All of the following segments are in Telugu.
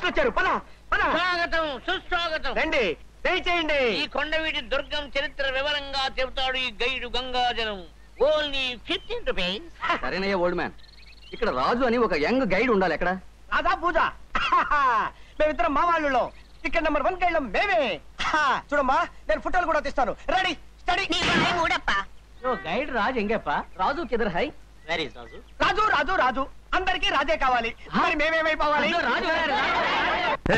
గెస్ట్లు వచ్చారు పద పద స్వాగతం సుస్వాగతం రండి దయచేయండి ఈ కొండవీటి దుర్గం చరిత్ర వివరంగా చెబుతాడు ఈ గైడు గంగాజలం ఓన్లీ ఫిఫ్టీన్ రూపీస్ సరేనయ్య ఓల్డ్ మ్యాన్ ఇక్కడ రాజు అని ఒక యంగ్ గైడ్ ఉండాలి ఎక్కడ రాధా పూజ మేమిద్దరం మా వాళ్ళు ఇక్కడ నెంబర్ వన్ గైడ్లం మేమే హా, చూడమ్మా నేను ఫోటోలు కూడా తీస్తాను రెడీ స్టడీ గైడ్ రాజు ఎంగప్ప రాజు కిదర్ హై వెరీ రాజు రాజు రాజు రాజు అందరికీ రాజే కావాలి మరి మేమేమైపోవాలి రాజు, రాజు,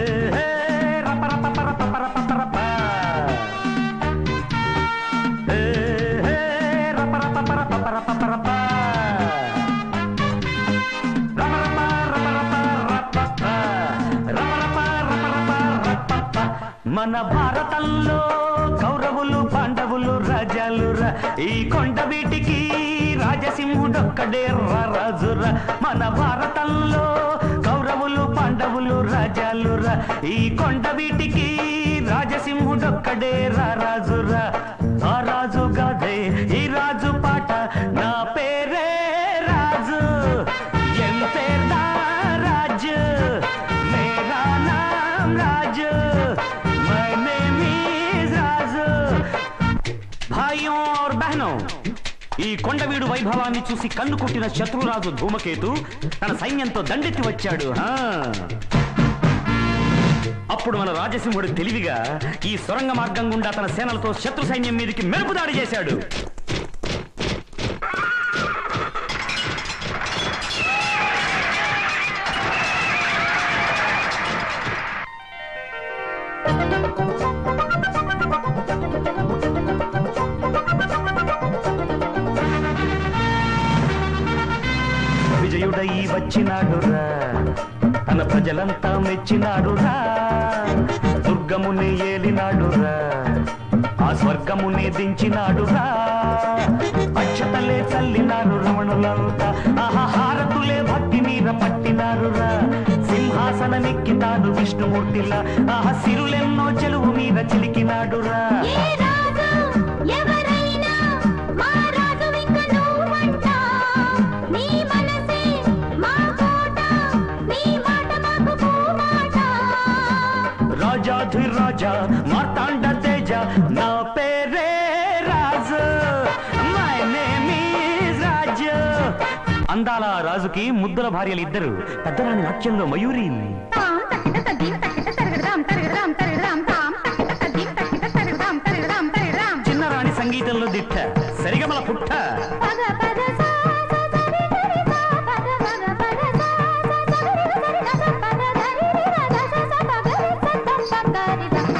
మన భారతంలో కౌరవులు పాండవులు రాజాలు రా ఈ కొండ వీటికి రాజసింహుడొక్కడే రా రాజురా మన భారతంలో కౌరవులు పాండవులు రాజాలు రా ఈ కొండ వీటికి రాజసింహుడొక్కడే రా రాజురా ఆ రాజు గాదే ఈ రాజు పాట నా పేరే రాజు ఎంతేర్దా రాజు మేరా నామ్ Raju my name is Raju భాయ్యోं और बहनों ఈ కొండవీడు వైభవాన్ని చూసి కన్ను కొట్టిన శత్రురాజు ధూమకేతు తన సైన్యంతో దండెత్తి వచ్చాడు ఆ. అప్పుడు మన రాజసింహుడు తెలివిగా ఈ సొరంగ మార్గం గుండా తన సేనలతో శత్రు సైన్యం మీదకి మెరుపు దాడి చేశాడు విజయుడై వచ్చినాడురా తన ప్రజలంతా మెచ్చినాడురా దుర్గముని ఏలినాడురా ఆ స్వర్గముని దించినాడురా అక్షతలే చల్లినారు రమణులంతా ఆహా హారతులే భక్తి నీర పట్టినారురా సింహాసనమెక్కితాడు విష్ణుమూర్తిలా ఆహా సిరులెన్నో చెలువు మీద చిలికినాడురా ఏ రాజు ఎవరైనా మా రాజు ఇంక నువ్వంట నీ మనసే మా కోట నీ మాట మాకు పూమాట రాజాధిరాజా మార్తాండ తేజ నా పేరే Raju my name is Raju అందాల రాజుకి ముద్దుల భార్యలు ఇద్దరు పెద్దరాని నాట్యంలో మయూరి తాం తక్కిట తద్దీం తక్కిట తరగడదాం తరగడదాం తరగడదాం తాం తక్కిట తద్దీం తక్కిట తరగడదాం తరగడదాం తరగడదాం చిన్నరాణి సంగీతంలో దిట్ట సరిగమల పుట్ట పద పద సా సా సరి సరి సా పద పద పద సా సా సరి సరి సా పద ధరి రి ర ద స స ప గ రి స ద ప గ రి ద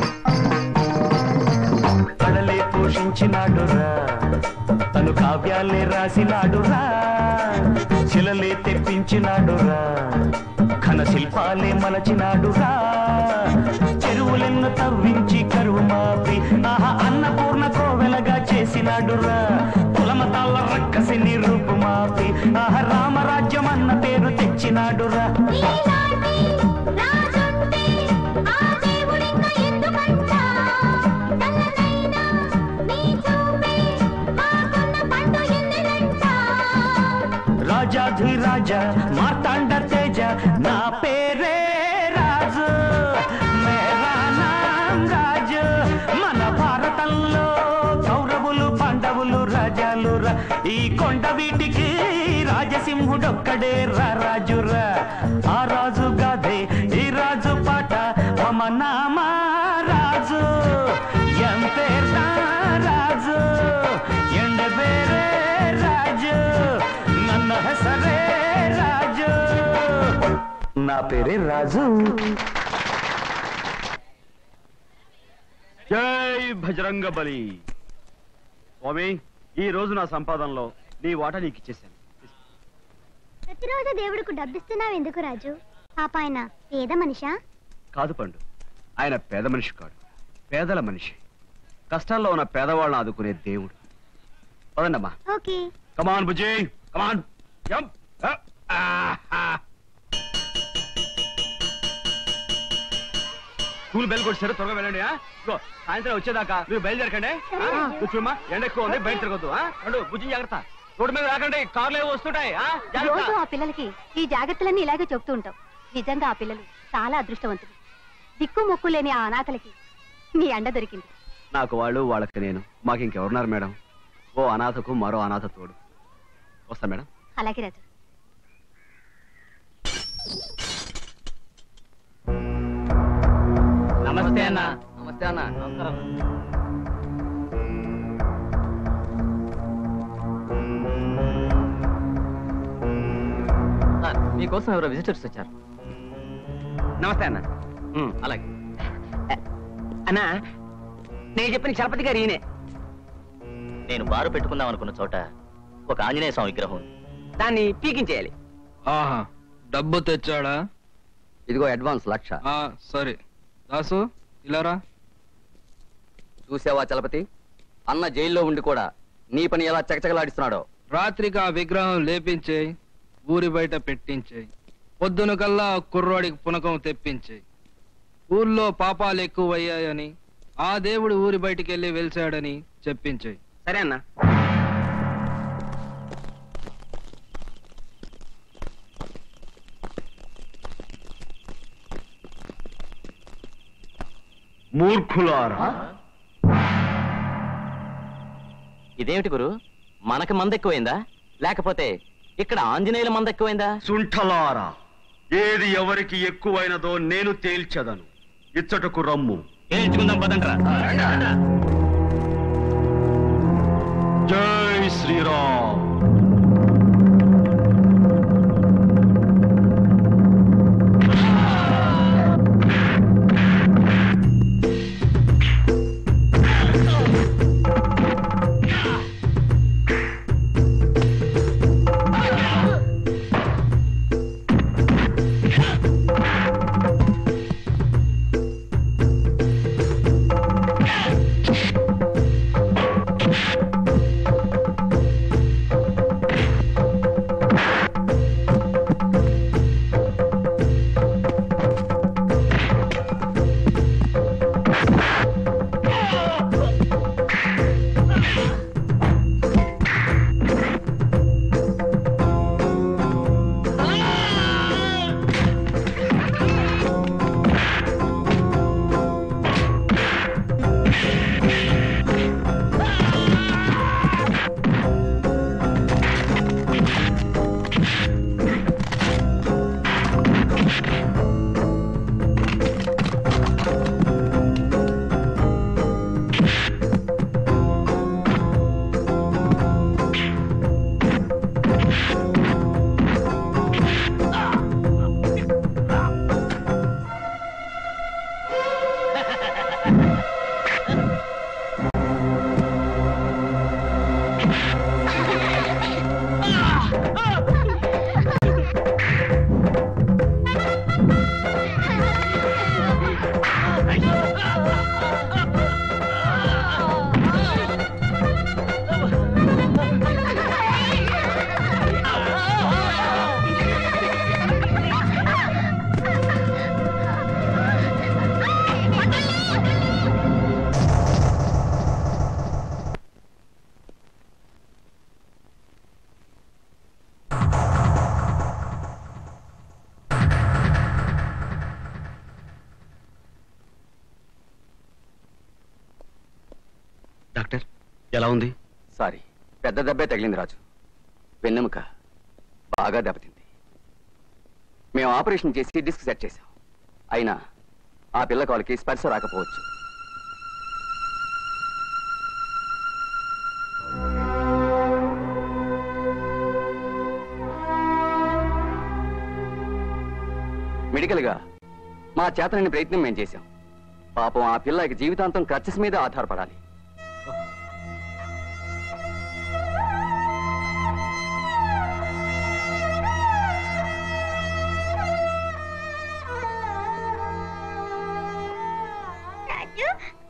కడలే పోషించినాడురా తను కావ్యాలే రాసినాడురా శిలలే తెప్పించినాడురా ఘన శిల్పాలే మలచినాడురా చెరువులెన్ను తవ్వించి కరువు మాపి ఆహా అన్నపూర్ణ కోవెలగా చేసినాడురా కులమతాల రక్కసిని రూపు మాపి ఆహా రామరాజ్యం అన్న పేరు తెచ్చినాడురా నీలాంటి రాజుంటే ఆ దేవుడింక ఎందుకంట నల్లనైనా నీ చూపే మాకున్న పండు ఎన్నెలంట రాజాధిరాజా మార్తాండ తేజ నా పేరే రాజు మేరా నామ్ రాజు మన భారతంలో కౌరవులు పాండవులు రాజాలు రా ఈ కొండ వీటికి రాజసింహుడొక్కడే రా రాజురా ఆ రాజు గాదే ఈ రాజు పాట మమ నామ రాజు ఎంతేర్దా రాజు ఎండ ಬೇರೆ ರಾಜು ನನ್ನ ಹೆಸರೇ ರಾಜು నా పేరే రాజు జై భజరంగ బలి స్వామి ఈ రోజు నా సంపాదనలో నీ వాటా నీకు ఇచ్చేసాను ప్రతిరోజు దేవుడికి డబ్బిస్తున్నావు ఎందుకు రాజు పాప ఆయన పేద మనిషా కాదు పండు ఆయన పేద మనిషి కాడు పేదల మనిషి కష్టాల్లో ఉన్న పేదవాళ్ళని ఆదుకునే దేవుడు పదండమ్మా okay come on Bujji come on school bell కొట్టారు త్వరగా వెళ్ళండి ఆ? ఇదిగో, సాయంత్రం వచ్చేదాకా మీరు బయలుదేరకండి ఆ? ఇదిగో చూడమ్మా ఎండ ఎక్కువ ఉంది బయట తిరగొద్దు ఆ? పండు బుజ్జి జాగ్రత్త రోడ్డు మీద రాకండి కార్లు ఏవో వస్తుంటాయి ఆ? జాగ్రత్త రోజు ఆ పిల్లలకి ఈ జాగ్రత్తలన్నీ ఇలాగే చెప్తూ ఉంటాం నిజంగా ఆ పిల్లలు చాలా అదృష్టవంతుడు దిక్కు మొక్కు లేని ఆ అనాథలకి మీ అండ దొరికింది నాకు వాళ్ళు వాళ్ళకి నేను మాకు ఇంకెవరున్నారు మేడం ఓ అనాథకు మరో అనాథ తోడు వస్తా మేడం అలాగే రాజు నమస్తే అన్న నమస్తే అన్న మీకోసం ఎవరో విజిటర్స్ వచ్చారు నమస్తే అన్న అలాగే అన్నా నేను చెప్పిన చలపతి గారు ఈయనే నేను బారు పెట్టుకుందాం అనుకున్న చోట ఒక ఆంజనేయ స్వామి విగ్రహం ఉంది దాన్ని పీకించేయాలి ఆహా డబ్బు తెచ్చాడా ఇదిగో అడ్వాన్స్ లక్ష ఆ సరే దాసు ఇలారా చూసావా చలపతి అన్న జైల్లో ఉండి కూడా నీ పని ఎలా చకచకలాడిస్తున్నాడో రాత్రికి ఆ విగ్రహం లేపించేయి ఊరి బయట పెట్టించేయి పొద్దున కల్లా ఆ కుర్రాడికి పునకం తెప్పించేయి ఊర్లో పాపాలు ఎక్కువయ్యాయని ఆ దేవుడు ఊరి బయటికి వెళ్ళి వెలిసాడని చెప్పించేయి సరే అన్నా మూర్ఖులారా ఇదేమిటి గురు మనకి మంద ఎక్కువైందా లేకపోతే ఇక్కడ ఆంజనేయుల మంద ఎక్కువైందా సుంఠలారా ఏది ఎవరికి ఎక్కువైనదో నేను తేల్చదను ఇచ్చటకు రమ్ము తేల్చుకుందాం పదండ్రా జై శ్రీరామ్ డాక్టర్ ఎలా ఉంది సారీ పెద్ద దెబ్బే తగిలింది రాజు వెన్నెముక బాగా దెబ్బతింది మేము ఆపరేషన్ చేసి డిస్క్ సెట్ చేశాం అయినా ఆ పిల్ల కాళ్ళకి స్పర్శ రాకపోవచ్చు మెడికల్గా మా చేతనని ప్రయత్నం మేము చేశాం పాపం ఆ పిల్లకి జీవితాంతం క్రచెస్ మీద ఆధారపడాలి రాజు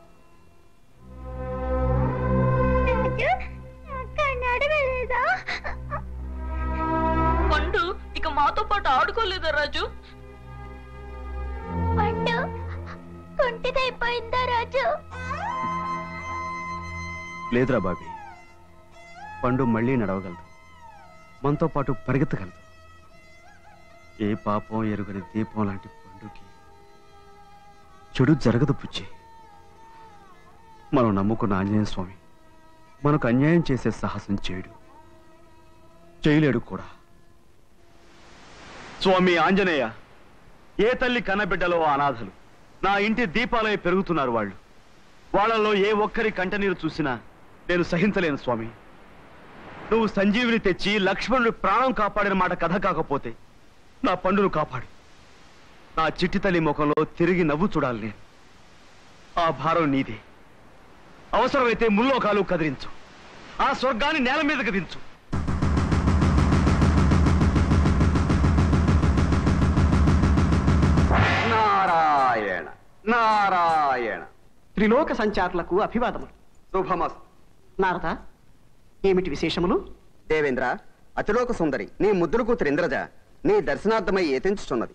రాజు కన్నాడు వెళ్ళేదా పండు ఇక మాతో పాటు ఆడుకోలేదా రాజు పండు కుంటిదైపోయిందా రాజు లేదురా బాబీ పండు మళ్ళీ నడవగలదు మనతో పాటు పరిగెత్తగలదు ఏ పాపం ఎరుగని దీపం లాంటి పండుకి చెడు జరగదు పుచ్చి మనం నమ్ముకున్న ఆంజనేయ స్వామి మనకు అన్యాయం చేసే సాహసం చేయడు చేయలేడు కూడా స్వామి ఆంజనేయ ఏ తల్లి కన్నబిడ్డలో అనాథలు నా ఇంటి దీపాలై పెరుగుతున్నారు వాళ్ళు వాళ్ళలో ఏ ఒక్కరి కంటనీరు చూసినా నేను సహించలేను స్వామి నువ్వు సంజీవిని తెచ్చి లక్ష్మణుడి ప్రాణం కాపాడిన మాట కథ కాకపోతే నా పండును కాపాడు నా చిట్టి తల్లి ముఖంలో తిరిగి నవ్వు చూడాలి నేను ఆ భారం నీదే అవసరమైతే ముల్లోకాలు కదిలించు ఆ స్వర్గాన్ని నేల మీదకి దించు నారాయణ నారాయణ త్రిలోక సంచారులకు అభివాదములు శుభమస్తు నారద ఏమిటి విశేషములు దేవేంద్ర అతిలోక సుందరి నీ ముద్దుల కూతురు ఇంద్రజ నీ దర్శనార్థమై ఏతించుచున్నది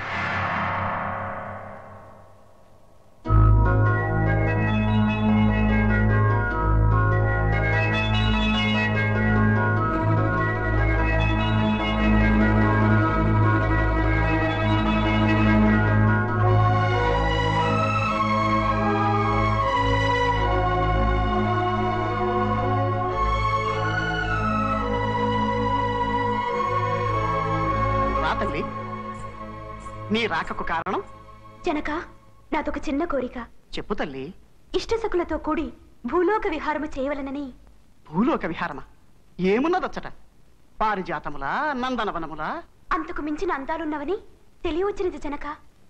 రా తల్లి నీ రాకకు కారణం జనక నాదొక చిన్న కోరిక చెప్పు తల్లి ఇష్టసకులతో కూడి భూలోక విహారము చేయవలనని భూలోక విహారమ ఏమున్నదచ్చట పారిజాతములా నందనవనములా అంతకు మించిన అందాలున్నవని తెలియవచ్చినది జనక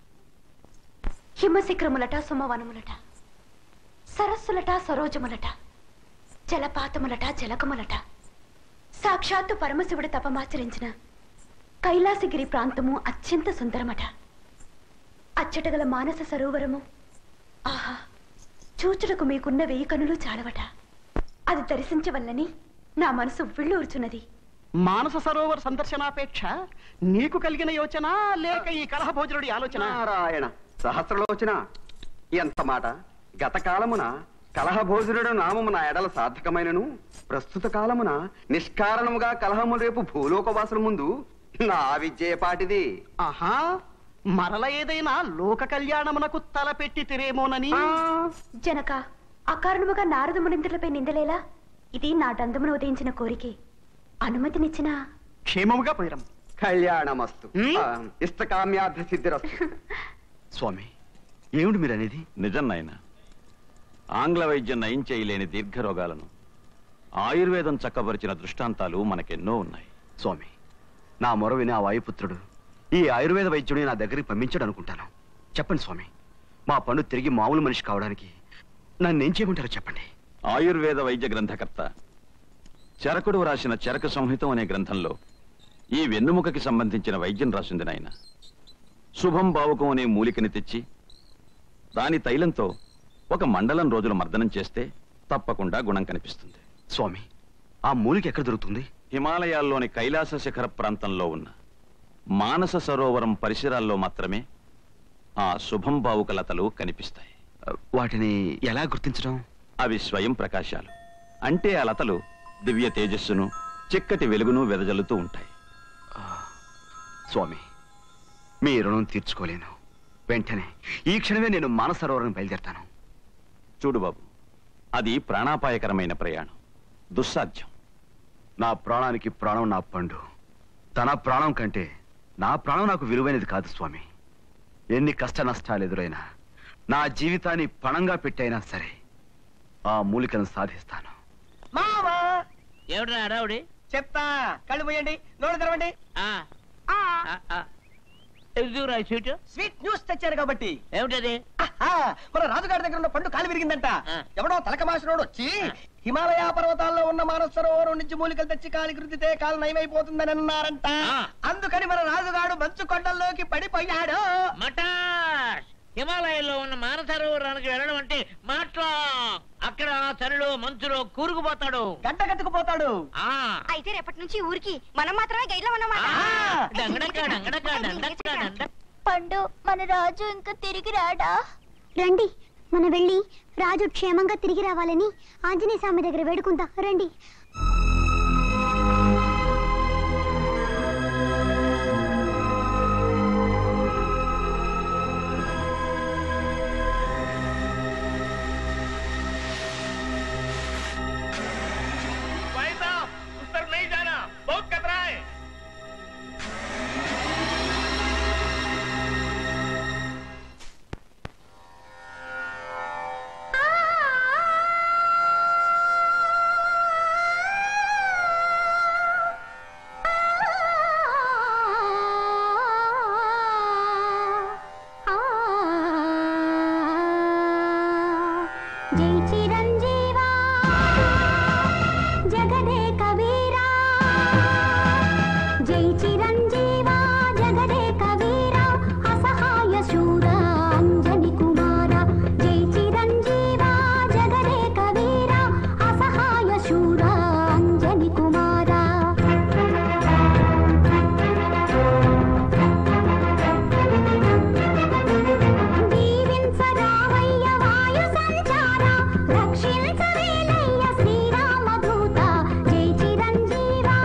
హిమశిఖరములట సుమవనములట సరస్సులట సరోజములట జలపాతములట జలకములట సాక్షాత్తు పరమశివుడు తపమాచరించిన కైలాసగిరి ప్రాంతము అత్యంత సుందరమట అచ్చటగల మానస సరోవరము ఆహా చూచుటకు మీకున్న వెయ్యి కనులు చాలవట అది దర్శించవల్లని నా మనసు ఉవ్విళ్ళూరుచున్నది మానస సరోవర సందర్శనాపేక్ష నీకు కలిగిన యోచన లేక ఈ కలహ భోజనుడి ఆలోచన నారాయణ సహస్రలోచన ఎంత మాట గత కాలమున కలహభోజనుడు నామము నా ఎడల సార్థకమైనను ప్రస్తుత కాలమున నిష్కారణముగా కలహము రేపు భూలోకవాసుల ముందు నా విద్య పాటిది ఆహా మరల ఏదైనా లోక కళ్యాణమునకు తలపెట్టి తిరేమోనని జనక అకారణముగా నారద మునిందులపై నిందలేలా ఇది నా దందమును ఉదయించిన కోరికే అనుమతినిచ్చిన క్షేమముగా పోయిరం కళ్యాణమస్తు హ్మ్? ఆ, ఇష్టకామ్యార్థ సిద్ధిరస్తు స్వామి ఏమిటి మీరు అనేది నిజం నాయన ఆంగ్ల వైద్యం నయం చేయలేని దీర్ఘ రోగాలను ఆయుర్వేదం చక్కబరిచిన దృష్టాంతాలు మనకెన్నో ఉన్నాయి స్వామి నా మొర విని ఆ వాయుపుత్రుడు ఈ ఆయుర్వేద వైద్యుడిని నా దగ్గరికి పంపించాడు అనుకుంటాను చెప్పండి స్వామి మా పండు తిరిగి మామూలు మనిషి కావడానికి నన్ను ఏం చేయమంటారో చెప్పండి ఆయుర్వేద వైద్య గ్రంథకర్త చరకుడు రాసిన చరక సంహితం అనే గ్రంథంలో ఈ వెన్నుముకకి సంబంధించిన వైద్యం రాసింది నాయన శుభం భావుకం అనే మూలికని తెచ్చి దాని తైలంతో ఒక మండలం రోజులు మర్దనం చేస్తే తప్పకుండా గుణం కనిపిస్తుంది స్వామి ఆ మూలిక ఎక్కడ దొరుకుతుంది హిమాలయాల్లోని కైలాస శిఖర ప్రాంతంలో ఉన్న మానస సరోవరం పరిసరాల్లో మాత్రమే ఆ శుభం బావుక లతలు కనిపిస్తాయి ఆ, వాటిని ఎలా గుర్తించడం అవి స్వయం ప్రకాశాలు అంటే ఆ లతలు దివ్య తేజస్సును చిక్కటి వెలుగును వెదజల్లుతూ ఉంటాయి స్వామి మీ రుణం తీర్చుకోలేను వెంటనే ఈ క్షణమే నేను మానసరోవరం బయలుదేరతాను చూడు బాబు అది ప్రాణాపాయకరమైన ప్రయాణం దుస్సాధ్యం నా ప్రాణానికి ప్రాణం నా పండు తన ప్రాణం కంటే నా ప్రాణం నాకు విలువైనది కాదు స్వామి ఎన్ని కష్ట నష్టాలు ఎదురైనా నా జీవితాన్ని పణంగా పెట్టైనా సరే ఆ మూలికను సాధిస్తాను మావా ఏమిట్రా అడావుడి చెప్తా కళ్ళు పోయండి నోళ్ళు తెరవండి ఎదుగురా స్వీట్ స్వీట్ న్యూస్ తెచ్చారు కాబట్టి ఏమిటది ఆహా, మన రాజుగారి దగ్గర ఉన్న పండు కాలు విరిగిందంట ఆ. ఎవడో తలకమాసినోడు వచ్చి హిమాలయ పర్వతాల్లో ఉన్న మానస సరోవరం నుంచి మూలికలు తెచ్చి కాలికి రుద్దితే కాలు నయమైపోతుందని అన్నారంట ఆ. అందుకని మన రాజుగాడు మంచు కొండల్లోకి పడిపోయాడు మటాష్ హిమాలయాల్లో ఉన్న మానసరోవరానికి వెళ్ళడం అంటే మాట్లా అక్కడ చలిలో మంచులో కూరుకుపోతాడు గంట కట్టుకుపోతాడు ఆ అయితే రేపటి నుంచి ఊరికి మనం మాత్రమే గైడ్లో ఉన్నమాట ఆ, డంగడక, డంగడక, డంగడక, డంగ- పండు మన రాజు ఇంకా తిరిగి రాడా రండి మనం వెళ్ళి రాజు క్షేమంగా తిరిగి రావాలని ఆంజనేయ స్వామి దగ్గర వేడుకుందాం రండి శూరా అంజని కుమారా దీవించరావయ్య వాయు సంచార రక్షించవేలయ్య శ్రీరామదూత జై చిరంజీవా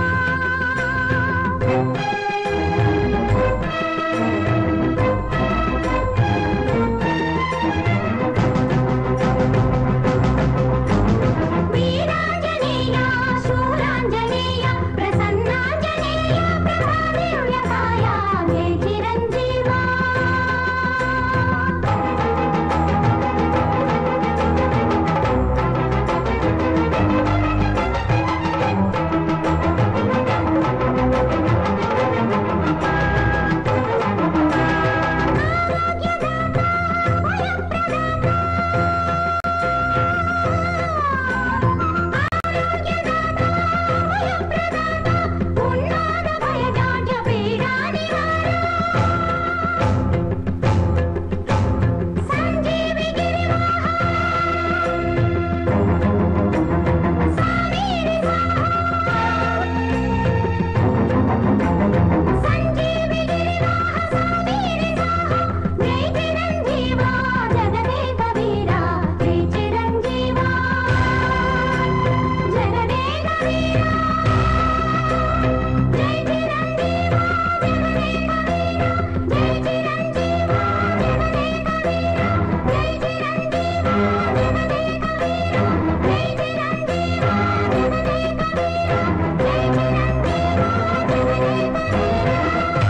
వీరాంజనేయ శూరాంజనేయ ప్రసన్నాంజనేయ ప్రభాదివ్యకాయ జై చిరంజీవా ఉన్నాడ భయజాడ్య పీడానివార సంజీవి గిరివాహ సామీరి సంజీవి గిరివాహ సామీరి జై చిరంజీవా జగదేక వీరా జై చిరంజీవా జగదేక వీరా జై చిరంజీవా జగదేక వీరా జై చిరంజీవా జగదేక వీరా జై చిరంజీవా జగదేక వీరా జై చిరంజీవా జగదేక వీరా జై చిరంజీవా జగదేక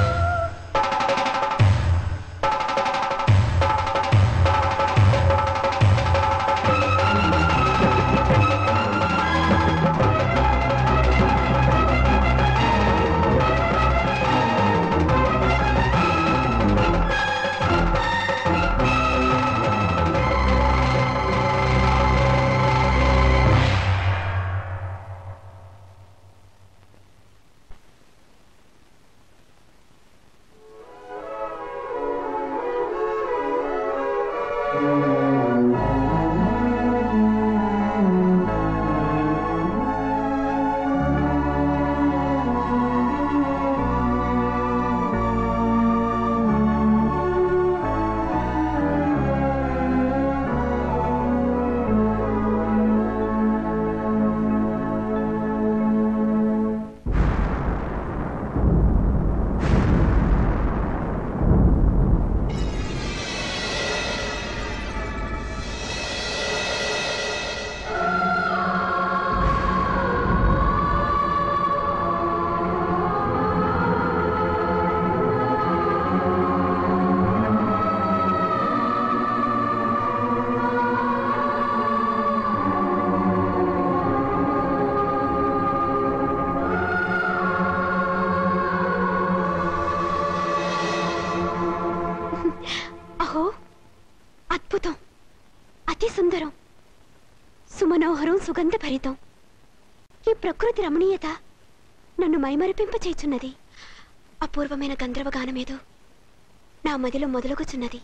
అహో అద్భుతం అతి సుందరం సుమనోహరం సుగంధ భరితం ఈ ప్రకృతి రమణీయత నన్ను మైమరిపింపచేయుచున్నది అపూర్వమైన గంధర్వ గానమేదో నా మదిలో మొదలుగుచున్నది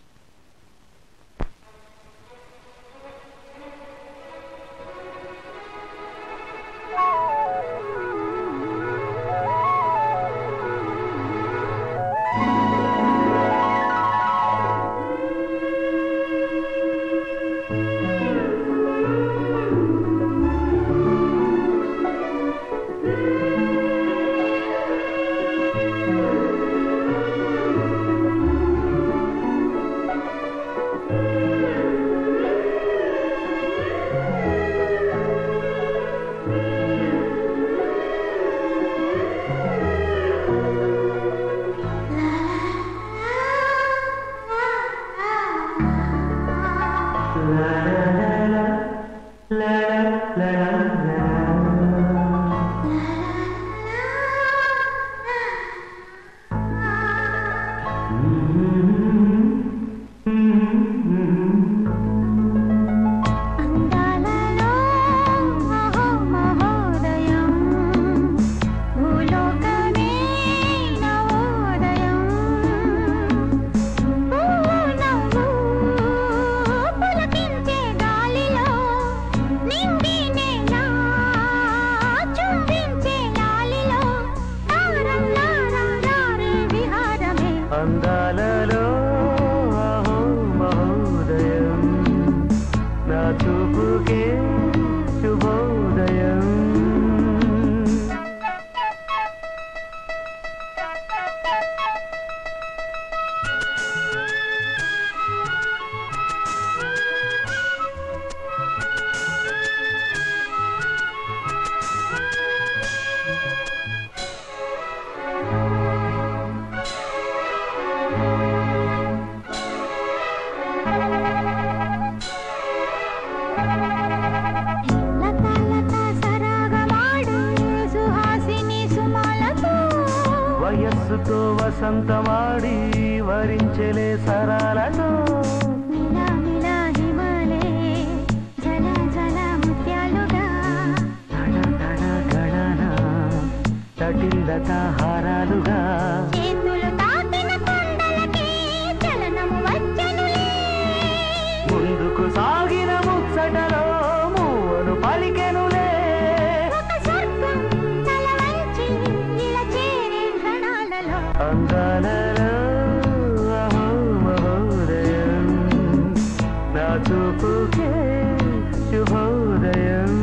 వయస్సుతో వసంతమాడి వరించలే సరాలతో మిలా మిలా హిమాలే జల జల ముత్యాలుగా తడ తడ గణన తటిల్లత హారాలుగా చేతులు తాకిన కొండలకి చలనము వచ్చెనులే ముందుకు సాగిన ముచ్చటలో మూవను పలికెనులే ఒక స్వర్గం తల వంచి ఇలా చేరే క్షణాలలో అందాలలో అహో మహోదయం నా చూపుకే శుభోదయం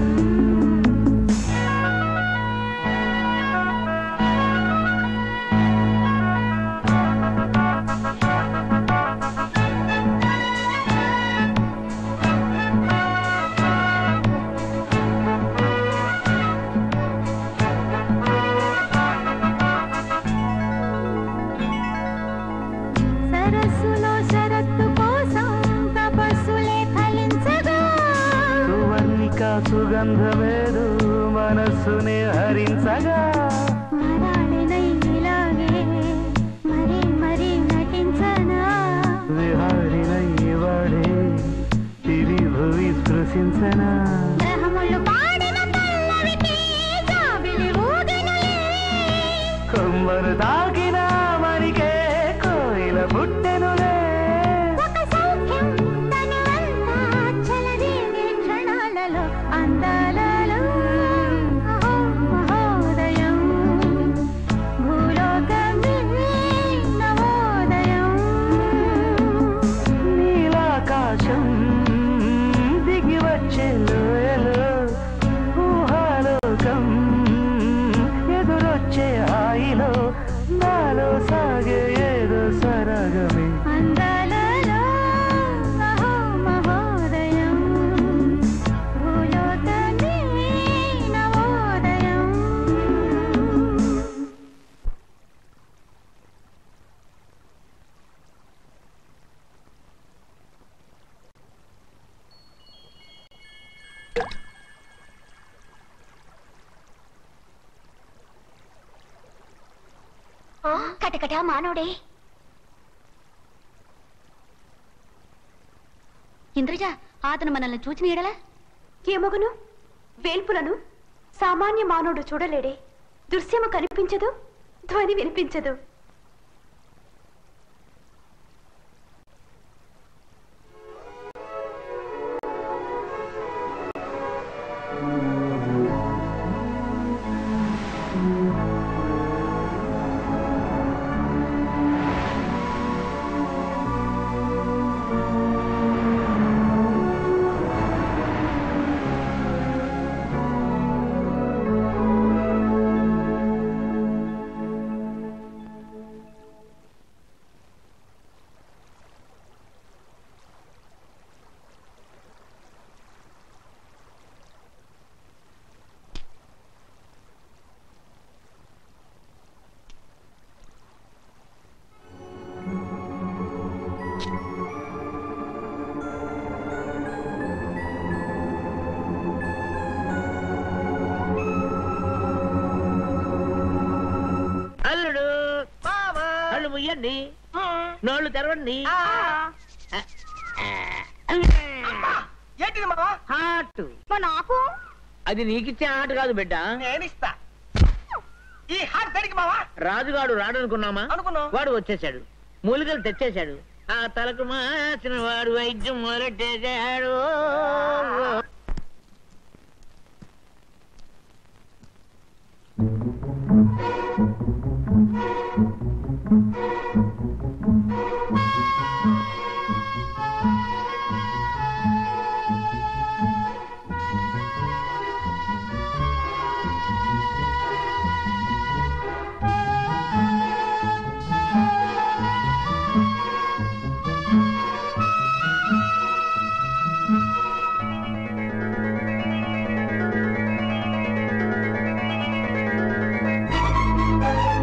సరస్సులో శరత్తు కోసం తపస్సులే ఫలించగా సువర్ణిక సుగంధమేదు మనస్సుని హరించగా మరాళినై ఇలాగే మరీ మరీ నటించనా విహారినై వాడే తిరి భువి స్పృశించనా గ్రహములు పాడిన పల్లవికి జాబిలి ఊగెనులే కొమ్మను తాకిన మరికే కోయిల పుట్టెనులే ఒక సౌఖ్యం తనువంతా చెలరేగే క్షణాలలో అందాలలో అహో మహోదయం భూలోకమే నవోదయం నీలాకాశం దిగి వచ్చే లోయలో ఊహాలోకం ఎదురొచ్చే హాయిలో నాలో సాగే ఏదో సరగమే అందాలలో అహో మహోదయం భూలోకమే నవోదయం కటకట మానవుడే ఇంద్రజ అతను మనల్ని చూచిన ఎడలా ఏమగును వేల్పులను సామాన్య మానవుడు చూడలేడే దృశ్యము కనిపించదు ధ్వని వినిపించదు అల్లుడు కళ్ళు ముయ్యండి నోళ్ళు తెరవండి ఏంటిది మావా హార్ట్ నాకు అది నీకిచ్చే హార్ట్ కాదు బిడ్డ నేనిస్తా ఈ హార్ట్ దేనికి మావా రాజుగాడు రాడనుకున్నామా అనుకున్నాం. వాడు వచ్చేసాడు మూలికలు తెచ్చేశాడు ఆ తలకు మాసిన వాడు వైద్యం మొదలెట్టేశాడు ఆ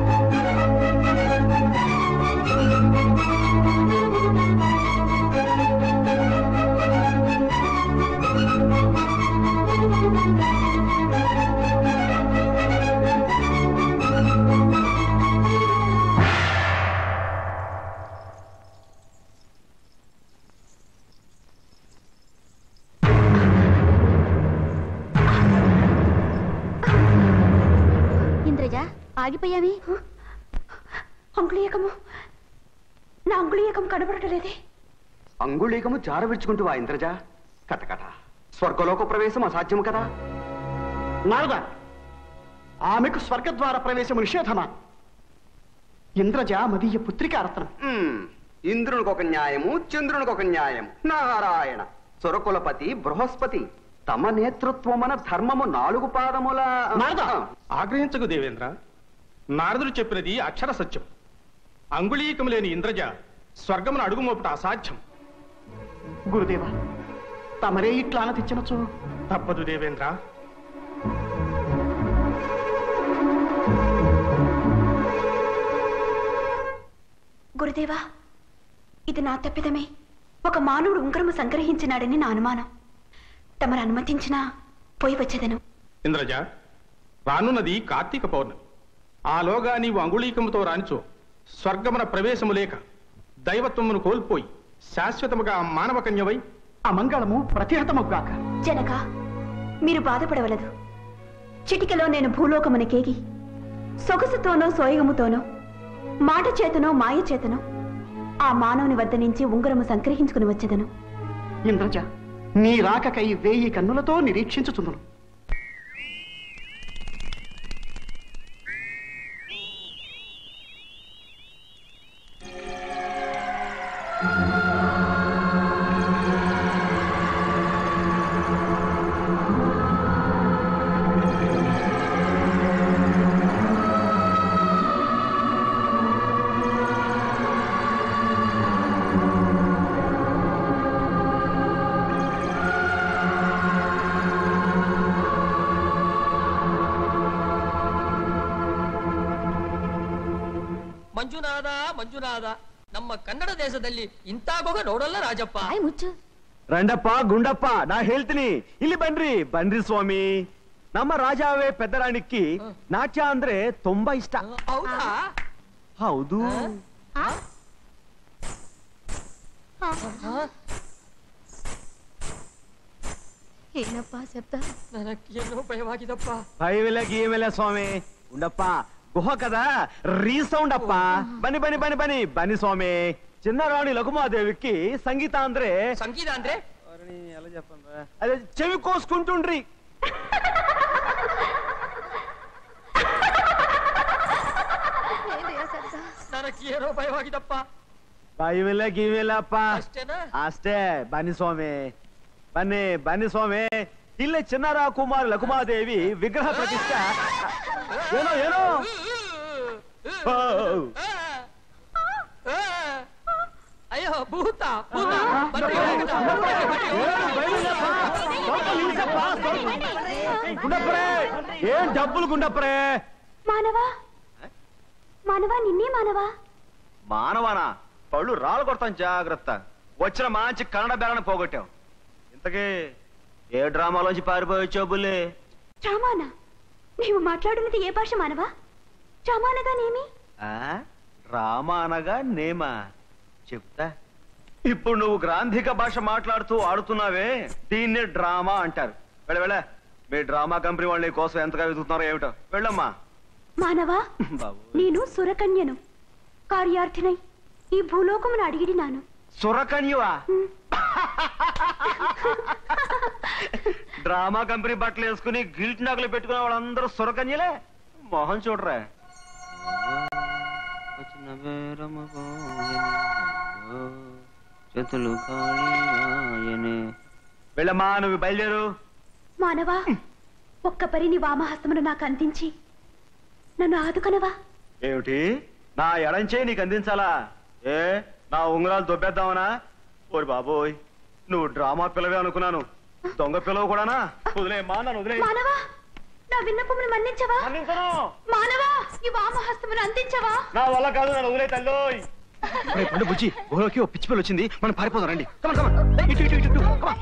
ఆగిపోయావి అంగుళీయకము నా అంగుళీయకం కనబడటలేదే అంగుళీకము జారవిడ్చుకుంటూ ఆ ఇంద్రజ కటకట స్వర్గలోక ప్రవేశం అసాధ్యము కదా నారద ఆమెకు స్వర్గద్వార ప్రవేశము నిషేధమా ఇంద్రజ మదీయ పుత్రికారత్నం మ్మ్. ఇంద్రునికి ఒక న్యాయము చంద్రునికి ఒక న్యాయం నారాయణ సురకులపతి బృహస్పతి తమ నేతృత్వమన ధర్మము నాలుగు పాదముల నారద ఆగ్రహించకు దేవేంద్ర నారదుడు చెప్పినది అక్షర సత్యం అంగుళీకం లేని ఇంద్రజ స్వర్గమును అడుగుమోపుట అసాధ్యం గురుదేవ తమరే ఇట్లా అనతిచ్చినచో తప్పదు దేవేంద్ర గురుదేవా ఇది నా తప్పిదమే ఒక మానవుడు ఉంగరము సంగ్రహించినాడని నా అనుమానం తమరు అనుమతించినా పోయి వచ్చేదను ఇంద్రజ రానున్నది కార్తీక పౌర్ణమి ఆలోగా నీవు అంగుళీకముతో రానిచో స్వర్గమున ప్రవేశము లేక దైవత్వమును కోల్పోయి శాశ్వతముగా మానవ కన్యవై అమంగళము ప్రతిహతముగాక జనక మీరు బాధపడవలదు చిటికలో నేను భూలోకమునకేగి సొగసుతోనో సోయగముతోనో మాట చేతనో మాయ చేతనో ఆ మానవుని వద్ద నుంచి ఉంగరము సంగ్రహించుకుని వచ్చేదను ఇంద్రజ నీ రాకకై వేయి కన్నులతో నిరీక్షించుచుందును ಮಂಜುನಾಥ ಮಂಜುನಾಥ ನಮ್ಮ ಕನ್ನಡ ದೇಶದಲ್ಲಿ ಇಂತಾಗೋಗ ನೋಡಲ್ಲ ರಾಜಪ್ಪ ಮುಚ್ಚು ರಂಡಪ್ಪ ಗುಂಡಪ್ಪ ನಾ ಹೇಳ್ತೀನಿ ಇಲ್ಲಿ ಬನ್ರಿ ಬನ್ರಿ ಸ್ವಾಮಿ ನಮ್ಮ ರಾಜಾವೇ ಪೆದ್ದರಾಣಿಕ್ಕಿ ನಾಟ್ಯ ಅಂದ್ರೆ ತುಂಬಾ ಇಷ್ಟ ಹೌದಾ ಹೌದು ಏನಪ್ಪ ಶಬ್ದ ನನಗೇನೋ ಭಯವಾಗಿದಪ್ಪ ಭಯವಿಲ್ಲ ಗೀವಿಲ್ಲ ಸ್ವಾಮಿ ಗುಂಡಪ್ಪ ಗುಹ కదా రీసౌండ్ అప్ప బని బని బని బని బని స్వామి చిన్నరాణి లఘుమాదేవికి సంగీత ಅಂದ್ರೆ ಸಂಗೀತ ಅಂದ್ರೆ ఎలా చెప్పండి అదే చెవి కోసుకుంటుండ్రి ನನಗೇನೋ ಭಯವಾಗಿದಪ್ಪ భయవిಲ್ಲ గీవిಲ್ಲ అప్ప ಅಷ್ಟೇನಾ ಅಷ್ಟೇ ಬನ್ನಿ ಸ್ವಾಮಿ ಬನ್ನಿ ಬನ್ನಿ ಸ್ವಾಮಿ ಇಲ್ಲೇ ಚಿನ್ನರ ಕುಮಾರ್ ಲಘುಮಾದೇವಿ ವಿಗ್ರಹ ಪ್ರತಿಷ್ಠೆ ಏನೋ ಏನೋ ಓ, ಅಯ್ಯೋ ಭೂತ ಭೂತ ಬರ್ರಿ, ಏನು ಭಯವಿಲ್ಲಪ್ಪ. ಸ್ವಲ್ಪ ನಿಲ್ಸಪ್ಪ, ಸ್ವಲ್ಪ. ಗುಂಡಪ್ಪರೇ ಏನ್ ಡಬ್ಬುಲ್ ಗುಂಡಪ್ಪರೇ మానవా మానవా నిన్నే మానవా మానవాన పళ్ళు రాళ్ళు కొడతాను జాగ్రత్త వచ్చిన మంచి కన్నడ బేరణ పోగొట్టావు ఇంతకీ ఏ డ్రామాలోంచి పారిపోయొచ్చావు బుల్లి రామానా నీవు మాట్లాడినది ఏ భాష మానవా రామానగానేమి ఆ? రామ అనగా నేమా చెప్తా ఇప్పుడు నువ్వు గ్రాంధిక భాష మాట్లాడుతూ ఆడుతున్నావే దీన్నే డ్రామా అంటారు వెళ్ళ వెళ్ళ మీ డ్రామా కంపెనీ వాళ్ళు నీ కోసం ఎంతగా వెతుకుతున్నారో ఏమిటో వెళ్ళమ్మా మానవా బాబు నేను సురకన్యను కార్యార్థినై ఈ భూలోకమును అడిగిడినాను సురకన్యువా డ్రామా కంపెనీ బట్టలు వేసుకుని గిల్ట్ నగలు పెట్టుకునే వాళ్ళందరూ సురకన్యలే మొహం చూడరా చేతులు కాళీరాయనే వెళ్ళమ్మా నువ్వు బయలుదేరు మానవా ఒక్క పరిని వామహస్తమును నాకు అందించి నన్ను ఆదుకొనవా ఏమిటి నా ఎడంచే నీకు అందించాలా ఏ నా ఉంగరాలు దొబ్బేద్దామనా ఓరి బాబోయ్ నువ్వు డ్రామా పిల్లవే అనుకున్నాను దొంగ పిల్లవు కూడానా వదిలేమ్మా నన్ను వదిలే మానవా నా విన్నపమును మన్నించవా మానవా ఈ వామహస్తమును అందించవా నా వల్ల కాదు నన్ను వదిలే తల్లోయ్ పండు బుజ్జి గుహలోకి ఓ పిచ్చి పిల్ల వచ్చింది మనం పారిపోదాం రండి కమన్ కమన్ ఇటు ఇటు ఇటు ఇటు కమన్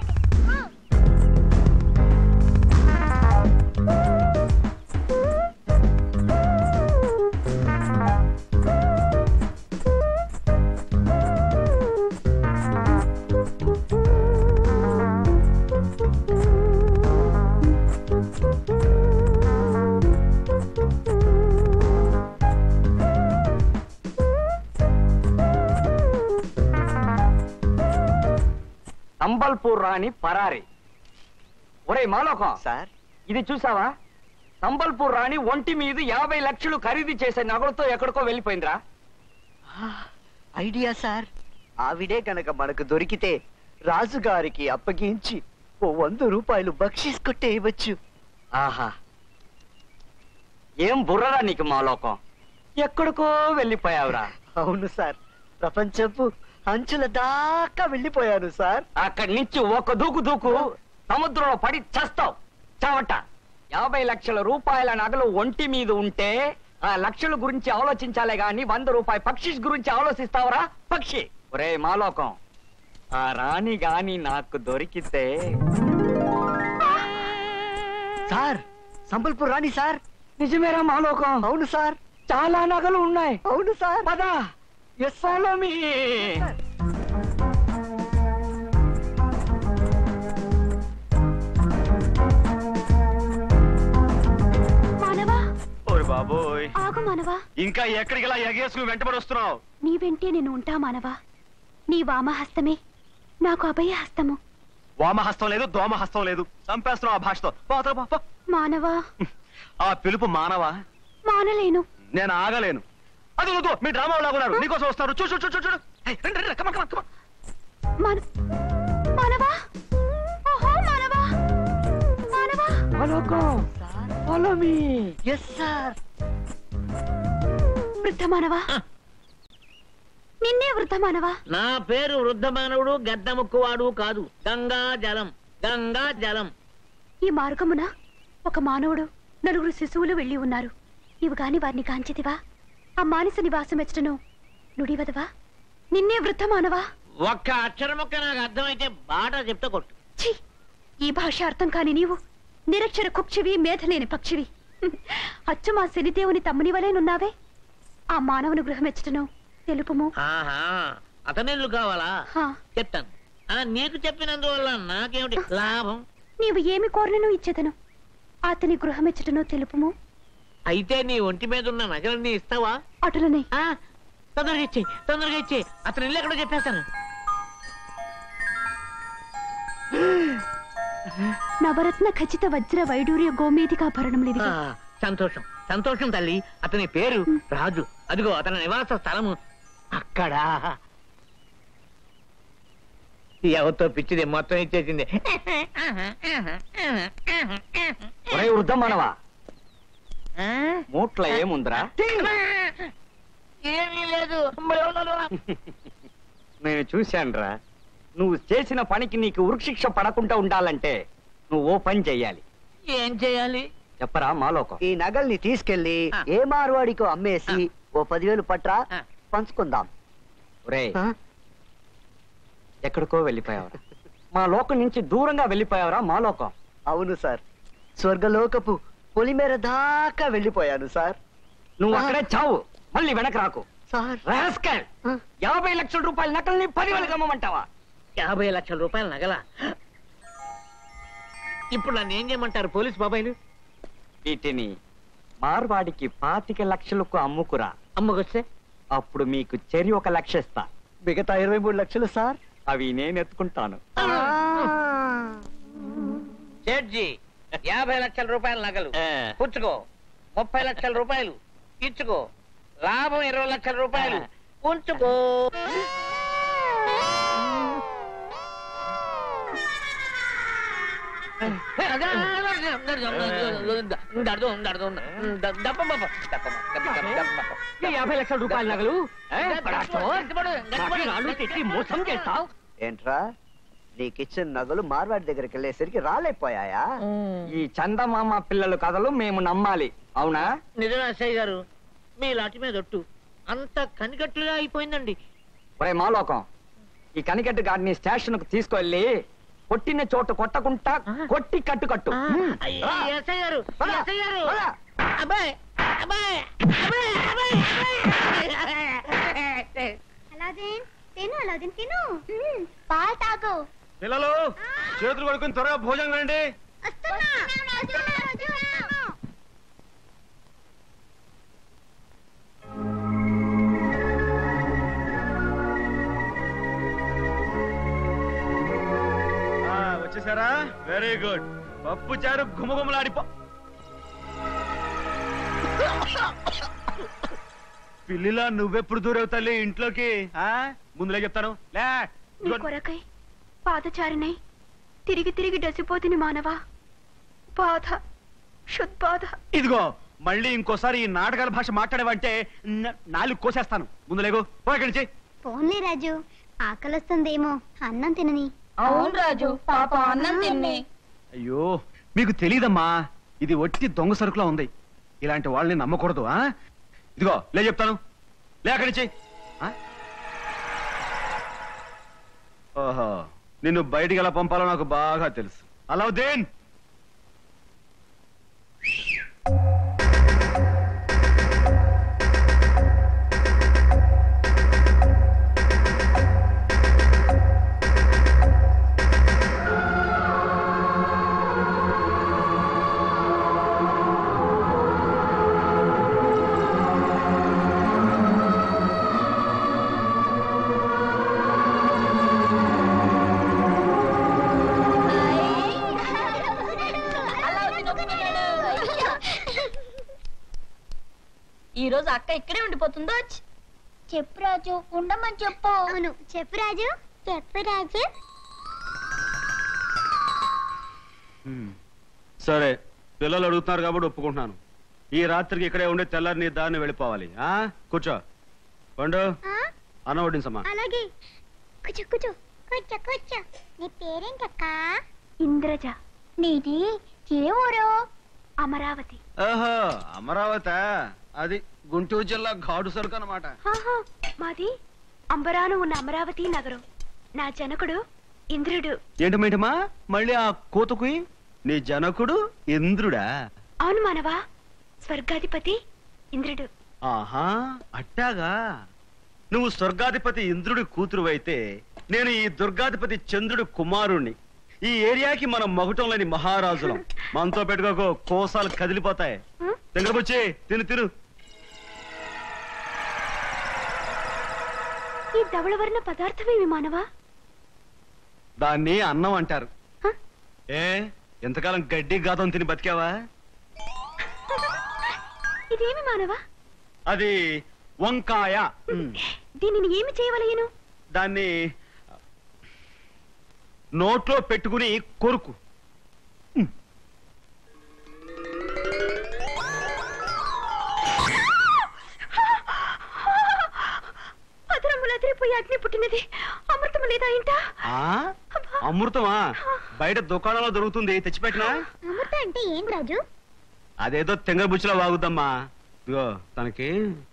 Thank you. సంబల్పూర్ రాణి పరారి ఒరే మాలోకం సార్ ఇది చూసావా సంబల్పూర్ రాణి ఒంటి మీద యాభై లక్షలు ఖరీదు చేసే నగలతో ఎక్కడికో వెళ్ళిపోయిందిరా ఐడియా సార్ ఆవిడే గనక మనకు దొరికితే రాజుగారికి అప్పగించి ఓ వంద రూపాయలు బక్షీస్ కొట్టేయవచ్చు ఆహా ఏం బుర్రరా నీకు మాలోకం ఎక్కడికో వెళ్ళిపోయావురా అవును సార్ ప్రపంచపు అంచుల దాకా వెళ్ళిపోయాను సార్ అక్కడి నుంచి ఒక దూకు దూకు సముద్రంలో పడి చస్తావు చావట యాభై లక్షల రూపాయల నగలు ఒంటి మీద ఉంటే ఆ లక్షల గురించి ఆలోచించాలే గాని వంద రూపాయ పక్షి గురించి ఆలోచిస్తావరా పక్షి ఒరే మాలోకం ఆ రాణి గాని నాకు దొరికితే సార్ సంబల్పూర్ రాణి సార్ నిజమేరా మాలోకం అవును సార్ చాలా నగలు ఉన్నాయి అవును సార్ పదా ఎస్ ఫాలో మీ మానవా ఓరి బాబోయ్ ఆగు మానవా ఇంకా ఎక్కడికి ఇలా ఎగేసుకుని వెంటబడి వస్తున్నావు నీ వెంటే నేను ఉంటా మానవా నీ వామహస్తమే నాకు అభయ హస్తము వామహస్తం లేదు దోమహస్తం లేదు చంపేస్తున్నావు ఆ భాషతో పో, అవతల పో, పో. మానవా ఆ పిలుపు మానవా మానలేను నేను ఆగలేను అది వద్దు మీ డ్రామా లాగున్నారు నీకోసం వస్తారు చూడు చూడు చూడు చూడు ఏయ్, రండి, రండి, come on, come on, come on. మాన మానవా ఓహో మానవా మానవా మాలోకం ఫాలో మీ ఎస్ సార్ వృద్ధ మానవా నిన్నే వృద్ధ మానవా నా పేరు వృద్ధ మానవుడు గద్ద ముక్కువాడు కాదు గంగా జలం గంగా జలం ఈ మార్గమున ఒక మానవుడు నలుగురు శిశువులు వెళ్ళి ఉన్నారు నీవు గాని వారిని కాంచితివా ఆ మానస నివాసం ఎచ్చటను నుడివదవా నిన్నే వృద్ధ మానవా ఒక్క అక్షరం ఒక్క నాకు అర్థమైతే బాట చెప్తే కొట్టు ఛీ ఈ భాష అర్థం కాని నీవు నిరక్షర కుక్షివి మేధలేని పక్షివి అచ్చు మా శనిదేవుని తమ్ముని వలేనున్నావే ఆ మానవుని గృహం ఎచ్చటను తెలుపుము ఆహా అతనిల్లు కావాలా హా, చెప్తాను ఆ నీకు చెప్పినందువల్ల నాకేమిటి లాభం నీవు ఏమి కోరినను ఇచ్చేదను అతని గృహం ఎచ్చటను తెలుపుము అయితే నీ ఒంటి మీద ఉన్న నగలన్నీ ఇస్తావా అటులనే ఆ, తొందరగా ఇచ్చే తొందరగా ఇచ్చే అతను ఇల్లు ఎక్కడో చెప్పేస్తాను నవరత్న ఖచ్చిత వజ్ర వైడూర్య గోమేధికాభరణములివి ఆ, సంతోషం సంతోషం తల్లి అతని పేరు రాజు అదిగో అతని నివాస స్థలము అక్కడ ఎవరితో పిచ్చిది మొత్తం ఇచ్చేసింది ఒరే వృద్ధ మానవా మూట్ల ఏముందిరా ఏమీ లేదు నేను చూశానురా నువ్వు చేసిన పనికి నీకు ఉరిశిక్ష పడకుండా ఉండాలంటే నువ్వు ఓ పని చెయ్యాలి ఏం చేయాలి చెప్పరా మాలోకం ఈ నగల్ని తీసుకెళ్లి ఏ మార్వాడికో అమ్మేసి ఓ పదివేలు పట్రా పంచుకుందాం ఒరే ఎక్కడికో వెళ్ళిపోయావురా మా లోకం నుంచి దూరంగా వెళ్ళిపోయావురా మా లోకం అవును సార్ స్వర్గలోకపు పొలిమేర దాకా వెళ్ళిపోయాను సార్ నువ్వు అక్కడే చావు మళ్ళీ వెనక రాకు సార్ రాస్కల్ యాభై లక్షల రూపాయల నకల్ని పదివేలకు అమ్మమంటావా యాభై లక్షల రూపాయల నగల ఇప్పుడు నన్ను ఏం చేయమంటారు పోలీస్ బాబాయిలు వీటిని మార్వాడికి పాతిక లక్షలకు అమ్ముకురా అమ్మకొస్తే అప్పుడు మీకు చెరి ఒక లక్ష ఇస్తా మిగతా ఇరవై మూడు లక్షలు సార్ అవి నేను ఎత్తుకుంటాను జడ్జి యాభై లక్షల రూపాయల నగలు పుచ్చుకో ముప్పై లక్షల రూపాయలు ఇచ్చుకో లాభం ఇరవై లక్షల రూపాయలు ఉంచుకో యాభై లక్షల రూపాయల నగలు ఏ, పడాచో? నాటి రాళ్ళు తెచ్చి మోసం చేస్తావు ఏంట్రా నీకిచ్చిన నగలు మార్వాడి దగ్గరికి వెళ్ళేసరికి రాలేకపోయాయా ఈ చందమామ పిల్లల కథలు మేము నమ్మాలి అవునా నిజమే అచ్చయ్య గారు మీ లాటి మీద ఒట్టు అంత కనికట్టుగా అయిపోయిందండి ఒరే మాలోకం ఈ కనికట్టు గాడిని స్టేషన్ కు తీసుకెళ్ళి కొట్టిన చోట కొట్టకుండా కొట్టి కట్టు కట్టు హ్మ్. రా. ఎస్ఐ గారు పద, ఎస్ఐ గారు పద. అబ్బాయి అబ్బాయి అబ్బాయి అబ్బాయి అలాదిన్ తిను అలాదిన్ తిను మ్మ్, పాలు తాగు పిల్లలు చేతులు కడుక్కుని త్వరగా భోజనం రండి వస్తున్నా వస్తున్నా, వస్తున్నా. వచ్చారా వెరీ గుడ్ పప్పు చారు గుమగుమలాడిపో పిల్లిలా నువ్వెప్పుడు దూరవు తల్లి ఇంట్లోకి ఆ ముందులే చెప్తాను లే నీ కొరకై పాదచారినై తిరిగి తిరిగి డసిపోతిని మానవా బాధ శుద్బాధ ఇదిగో మళ్ళీ ఇంకోసారి ఈ నాటకాల భాష మాట్లాడేవంటే న- నాలుగు కోసేస్తాను ముందులేగో పో ఇక్కడి నుంచి పోన్లే రాజు ఆకలిస్తుందేమో అన్నం తినని అవును రాజు పాప అన్నం తిన్నే అయ్యో మీకు తెలీదమ్మా ఇది ఒట్టి దొంగ సరుకులా ఉంది ఇలాంటి వాళ్ళని నమ్మకూడదు ఆ ఇదిగో లే చెప్తాను లే అక్కడి నుంచి ఆ? ఓహో నిన్ను బయటికి ఎలా పంపాలో నాకు బాగా తెలుసు అలావుద్దీన్ ఈ రోజు అక్క ఇక్కడే ఉండిపోతుందో చెప్పు రాజు ఉండమని చెప్పు అవును చెప్పు రాజు చెప్పు రాజు హ్మ్. సరే పిల్లలు అడుగుతున్నారు కాబట్టి ఒప్పుకుంటున్నాను ఈ రాత్రికి ఇక్కడే ఉండి తెల్లారి నీ దాన్ని వెళ్ళిపోవాలి ఆ కూర్చో పండు అన్న వడ్డించమ్మా అలాగే కూర్చో కూర్చో కూర్చో కూర్చో నీ పేరేంటక్క ఇంద్రజ నీది ఏ ఊరు అమరావతి ఓహో అమరావతి అది గుంటూరు జిల్లా ఘాటు సరుకు అనమాట ఆహా, మాది అంబరాను ఉన్న అమరావతి నగరం నా జనకుడు ఇంద్రుడు ఏంటమేంటమ్మా మళ్ళీ ఆ కోతుకు నీ జనకుడు ఇంద్రుడా అవును మానవా స్వర్గాధిపతి ఇంద్రుడు ఆహా అట్టాగా నువ్వు స్వర్గాధిపతి ఇంద్రుడి కూతురు అయితే నేను ఈ దుర్గాధిపతి చంద్రుడి కుమారుణ్ణి ఈ ఏరియాకి మనం మగటం లేని మహారాజులం మనతో పెట్టుకోకో కోసాలు కదిలిపోతాయి దగ్గరకొచ్చి తిను తిను ఈ ధవళవర్ణ పదార్థమేమి మానవా దాన్ని అన్నం అంటారు ఏ ఎంతకాలం గడ్డి గాతం తిని బతికావా ఇదేమి మానవా అది వంకాయ దీనిని ఏమి చేయవలయను దాన్ని నోట్లో పెట్టుకుని కొరుకు అదరములు అదిరిపోయి అగ్ని పుట్టినది అమృతము లేదా ఇంట ఆ అమృతమా బయట దుకాణంలో దొరుకుతుంది తెచ్చిపెట్టినా అమృత అంటే ఏం రాజు అదేదో తెంగ బుచ్చిలో వాగుద్దమ్మా ఇగో తనకి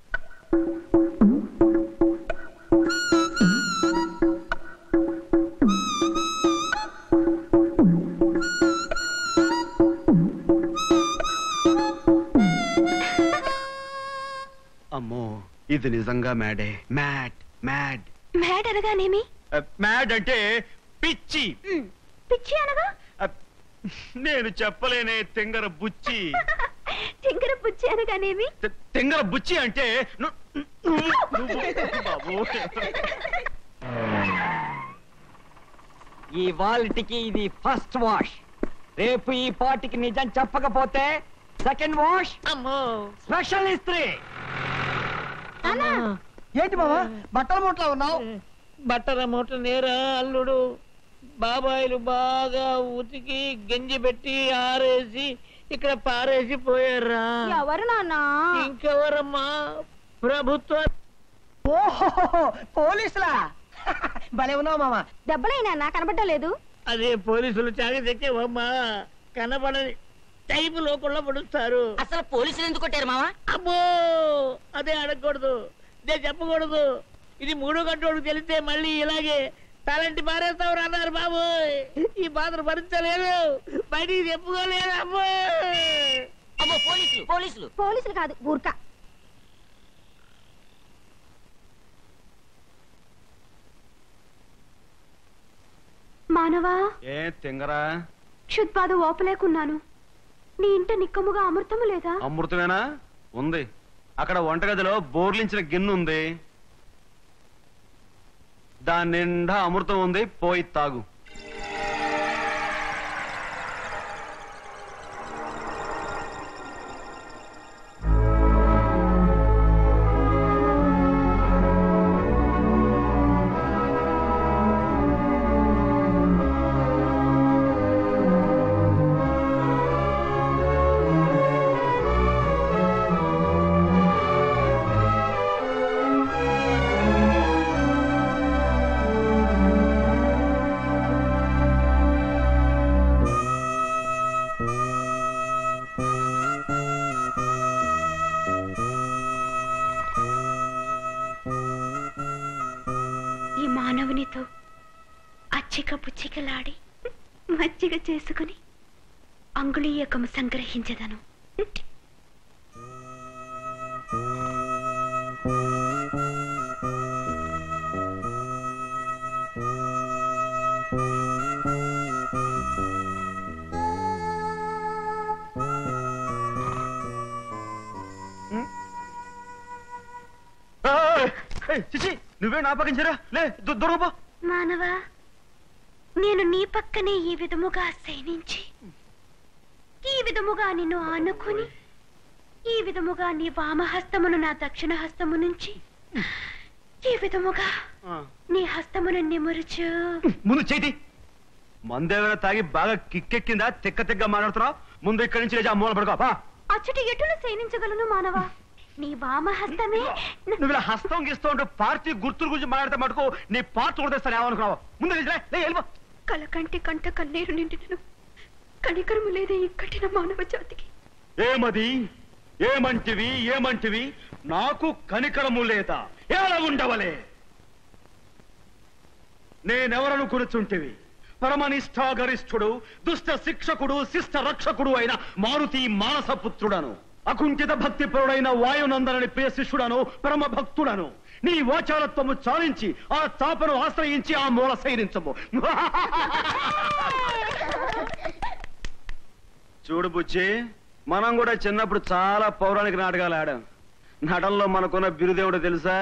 అమ్మో ఇది నిజంగా మ్యాడే మ్యాడ్ మ్యాడ్ మ్యాడ్ అనగానేమి మ్యాడ్ అంటే పిచ్చి పిచ్చి అనగా నేను చెప్పలేనే తెంగర బుచ్చి టింకర పుచ్చి అనగానేమి తె- తెంగర బుచ్చి అంటే ను- నువ్వు నువ్వు బాబు ఈ వాల్టికి ఇది ఫస్ట్ వాష్ రేపు ఈ పాటికి నిజం చెప్పకపోతే సెకండ్ వాష్ స్పెషల్ ఇస్త్రీ ఏంటి బాబా బట్టల మూటలో ఉన్నావు బట్టల మూట నేరా అల్లుడు బాబాయిలు బాగా ఉతికి గంజి పెట్టి ఆరేసి ఇక్కడ పారేసి పోయారా ఎవరు నాన్న ఇంకెవరమ్మా ప్రభుత్వ ఓహో పోలీసులా భలే ఉన్నావు మామ దెబ్బలైనా నా కనబడలేదు అదే పోలీసులు చాగదెక్కేవమ్మా కనబడని టైపు లోకంలో పడుస్తారు అసలు పోలీసులు ఎందుకు కొట్టారు మావా అబ్బో అదే అడగకూడదు ఇదే చెప్పకూడదు ఇది మూడో గంటోడు తెలిస్తే మళ్ళీ ఇలాగే తలంటి పారేస్తావు అన్నారు బాబు ఈ బాధను భరించలేదు బయటికి చెప్పుకోలేదు అమ్మో అమ్మో పోలీసులు పోలీసులు పోలీసులు కాదు బూర్కా మానవా ఏ తెంగరా క్షుద్బాధ ఓపలేకున్నాను నీ ఇంట నిక్కముగా అమృతము లేదా అమృతమేనా ఉంది అక్కడ వంటగదిలో బోర్లించిన గిన్నె ఉంది దాని నిండా అమృతం ఉంది పోయి తాగు మానవునితో అచ్చిక పుచ్చికలాడి మజ్జిగ చేసుకుని అంగుళీయకము సంగ్రహించదను ఏయ్, ఏయ్, చిచి నువ్వే నాపకించరా లే దు- దూరం పో మానవా నేను నీ పక్కనే ఈ విధముగా శయనించి ఈ విధముగా నిన్ను ఆనుకుని ఈ విధముగా నీ వామహస్తమును నా దక్షిణ హస్తము నుంచి ఈ విధముగా నీ హస్తమును నిమురుచు ముందు చేతి మందేమైనా తాగి బాగా కిక్కెక్కిందా తిక్క తిక్క మాట్లాడుతున్నావు ముందు ఇక్కడి నుంచి లేచి ఆ మూల పడుకో పా. అచ్చటి ఎటులు శయనించగలను మానవా నీ వామహస్తమే నువ్వు ఇలా హస్తం గీస్తూ ఉంటూ పార్టీ గుర్తుల గురించి మాట్లాడితే మటుకు నీ పార్టీ కూడా తెస్తాను ఏమనుకున్నావు ముందు లేచి లే, లే, వెళ్ళిపో కలకంటి కంట కన్నీరు నిండినను కనికరము లేదే ఈ కఠిన మానవ జాతికి ఏమది ఏమంటివి ఏమంటివి నాకు కనికరము లేదా ఎలా ఉండవలే నేనెవరను కూర్చుంటివి పరమనిష్టాగరిష్ఠుడు దుష్ట శిక్షకుడు శిష్ట రక్షకుడు అయిన మారుతి మానసపుత్రుడను అకుంఠిత భక్తి పరుడైన వాయునందనని ప్రియ శిష్యుడను పరమ భక్తుడను నీ వాచారత్వము చాలించి ఆ తాపను ఆశ్రయించి ఆ మూల సైరించము చూడు బుచ్చి మనం కూడా చిన్నప్పుడు చాలా పౌరాణిక నాటకాలు ఆడాం నటనలో మనకున్న బిరుదేవుడు తెలుసా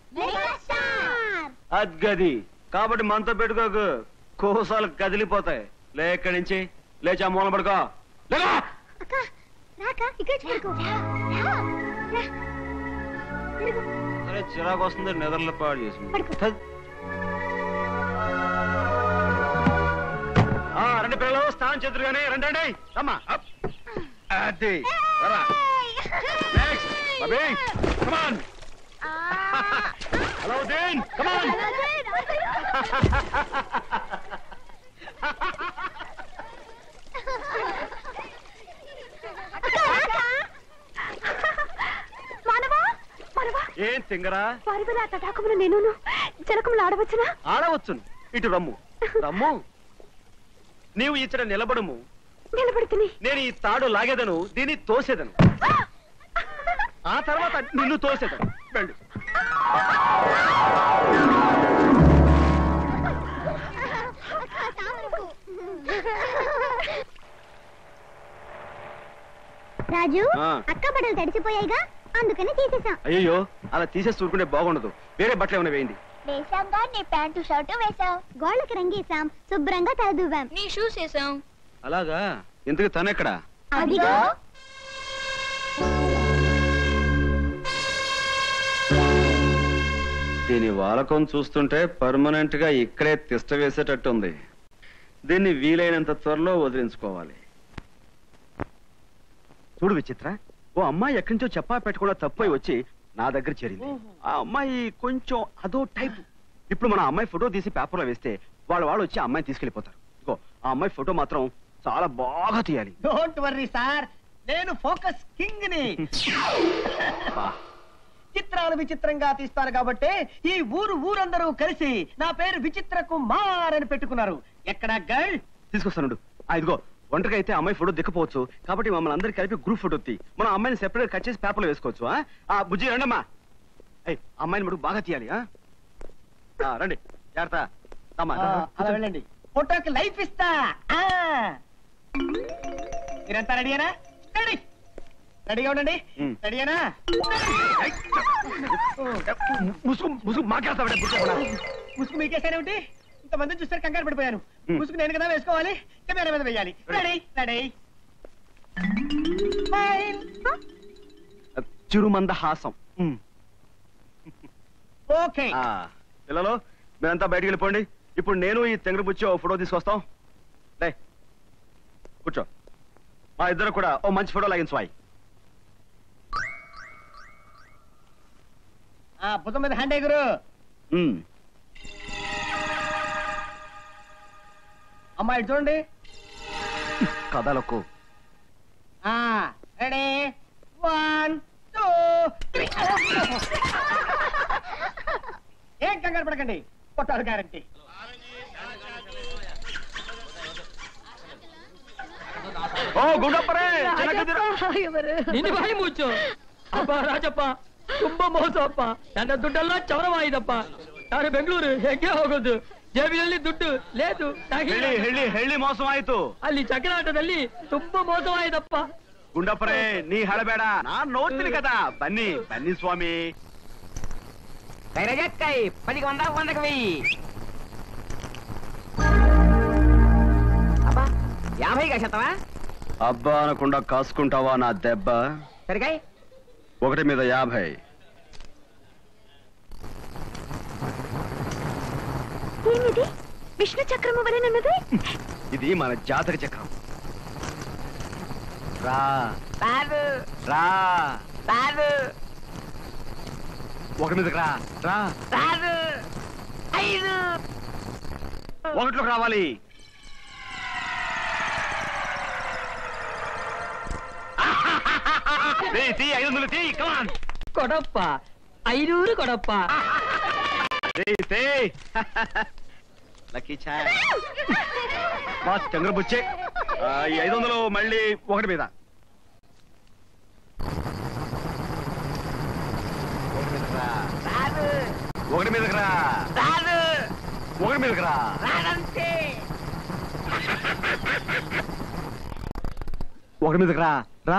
అద్గది కాబట్టి మనతో పెట్టుకోకు కోసాలు కదిలిపోతాయి లే ఇక్కడి నుంచి లేచి ఆ మూల పడుకో లేగా రాక ఇక్కడ పడుకో అరే చిరాకు వస్తుంది నిద్రలో పాడు చేసింది ఆ, రండి పిల్లలు స్నానం చేద్దరు కానీ రండి రండి అమ్మా అప్. అది రా next Bobby come on hello then come on మానవా మానవా ఏం తింగరా వారి వల్ల ఆ తటాకమును నేను జలకములు ఆడవచ్చునా ఆడవచ్చును ఇటు రమ్ము రమ్ము నీవు ఇచ్చట నిలబడము నిలబడుతుని నేను ఈ తాడు లాగేదను దీన్ని తోసేదను ఆ తర్వాత నిన్ను తోసేదను వెళ్ళు రాజు ఆ. అక్క బట్టలు తడిసిపోయాయిగా అందుకని తీసేసాం అయ్యో అలా తీసేసి ఊరుకుంటే బాగుండదు వేరే బట్టలు ఏమైనా వేయండి వేసాంగా నీ ప్యాంటు షర్టు వేసాం గోళ్ళకి రంగేసాం శుభ్రంగా తలదువ్వాం నీ షూస్ వేసాం అలాగా ఎందుకు తనెక్కడా అదిగో దీని వాలకం చూస్తుంటే పర్మనెంట్ గా ఇక్కడే తిష్ట వేసేటట్టుంది దీన్ని వీలైనంత త్వరలో వదిలించుకోవాలి చూడు విచిత్ర ఓ అమ్మాయి ఎక్కడి నుంచో చెప్పా పెట్టకుండా తప్పై వచ్చి నా దగ్గర చేరింది ఆ అమ్మాయి కొంచెం అదో టైప్ ఇప్పుడు మన అమ్మాయి ఫోటో తీసి పేపర్లో వేస్తే వాళ్ళ వాళ్ళు వచ్చి ఆ అమ్మాయిని తీసుకెళ్లిపోతారు ఇదిగో ఆ అమ్మాయి ఫోటో మాత్రం చాలా బాగా తీయాలి డోంట్ వర్రీ సార్ నేను ఫోకస్ కింగ్ ని చిత్రాలు విచిత్రంగా తీస్తారు కాబట్టి ఈ ఊరు ఊరందరూ కలిసి నా పేరు విచిత్ర కుమార్ అని పెట్టుకున్నారు ఎక్కడ గర్ల్ తీసుకొస్తానుండు ఆ ఇదిగో ఒంటరిగా అయితే అమ్మాయి ఫోటో దిక్కపోవచ్చు కాబట్టి మమ్మల్ని అందరు కలిపి గ్రూప్ ఫోటో తీ మనం అమ్మాయిని సెపరేట్ కట్ చేసి పేపర్లో వేసుకోవచ్చు ఆ? ఆ బుజ్జి రండమ్మా ఏయ్ అమ్మాయిని మటుకు బాగా తీయాలి ఆ? ఆ, రండి జాగ్రత్త అమ్మా, ఆ, అలా వెళ్ళండి ఫోటోకి లైఫ్ ఇస్తా ఆ. మీరంతా రెడీనా రెడీ రెడీగా ఉండండి ఉమ్. రెడీనా ముసుగు ముసుగు మాకేస్తాడే ముసుగు మీకేసానేమిటి ఇంతమంది చూస్తే కంగారు పడిపోయాను ఉమ్. ముసుగు నేను కదా వేసుకోవాలి కెమెరా మీద వేయాలి రెడీ రెడీ స్మైల్ చిరుమంద హాసం ఉమ్. ఓకే ఆ, పిల్లలు మీరంతా బయటికి వెళ్ళిపోండి ఇప్పుడు నేను ఈ తెంగడు బుచ్చి ఓ ఫోటో తీసుకొస్తాం లే కూర్చో మా ఇద్దరు కూడా ఓ మంచి ఫోటో లాగించు ఆ భుజం మీద హ్యాండ్ ఎగురు ఉమ్. అమ్మాయి ఇటు చూడండి కథలకు ఆ రెడీ వన్ టూ త్రీ ఏం కంగారు పడకండి కొట్టాలి గ్యారంటీ ఓ గుండప్పరే చిన్నగదిరా. ನಿನ್ನ ಬಾಯಿ ಮುಚ್ಚು ಅಪ್ಪ ರಾಜಪ್ಪ ತುಂಬಾ ಮೋಸ ಅಪ್ಪ ನನ್ನ ದುಡ್ಡೆಲ್ಲ ಚವರವಾಯಿದಪ್ಪ ನಾನು ಬೆಂಗಳೂರು ಹೆಂಗೆ ಹೋಗೋದು ಜೇಬಿನಲ್ಲಿ ದುಡ್ಡು ಲೇದು ಹೇಳಿ ಹೇಳಿ ಹೇಳಿ ಮೋಸ ಆಯ್ತು ಅಲ್ಲಿ ಚಕ್ರಾಟದಲ್ಲಿ ತುಂಬಾ ಮೋಸವಾಯಿದಪ್ಪ ಗುಂಡಪ್ಪರೇ ನೀ ಹೇಳಬೇಡ ನಾನ್ ನೋಡ್ತೀನಿ కదా ಬನ್ನಿ ಬನ್ನಿ ಸ್ವಾಮಿ కై పదికి వంద వందకి వెయ్యి అబ్బా యాభైగా శతమా అబ్బా అనకుండా కాసుకుంటావా నా దెబ్బ సరికాయ్ ఒకటి మీద యాభై ఏమిది విష్ణు చక్రము వలెనున్నది ఇది మన జాతక చక్రం రా రాదు రా రాదు ఒకటి మీదకి రా రా రాదు ఐదు ఒకటిలోకి రావాలి ఏయ్, తీ ఐదు వందలు తీ కమాన్ కొడప్ప ఐనూరు కొడప్ప లక్కీ ఛాయ్ మా చంద్రబుచ్చే ఆ, ఈ ఐదు వందలు మళ్ళీ ఒకటి మీద ఒకటి మీదకి రా. రాదు ఒకటి మీదకి రా రాదు ఒకటి మీదకి రా రాదంతే ఒకటి మీదకి రా రా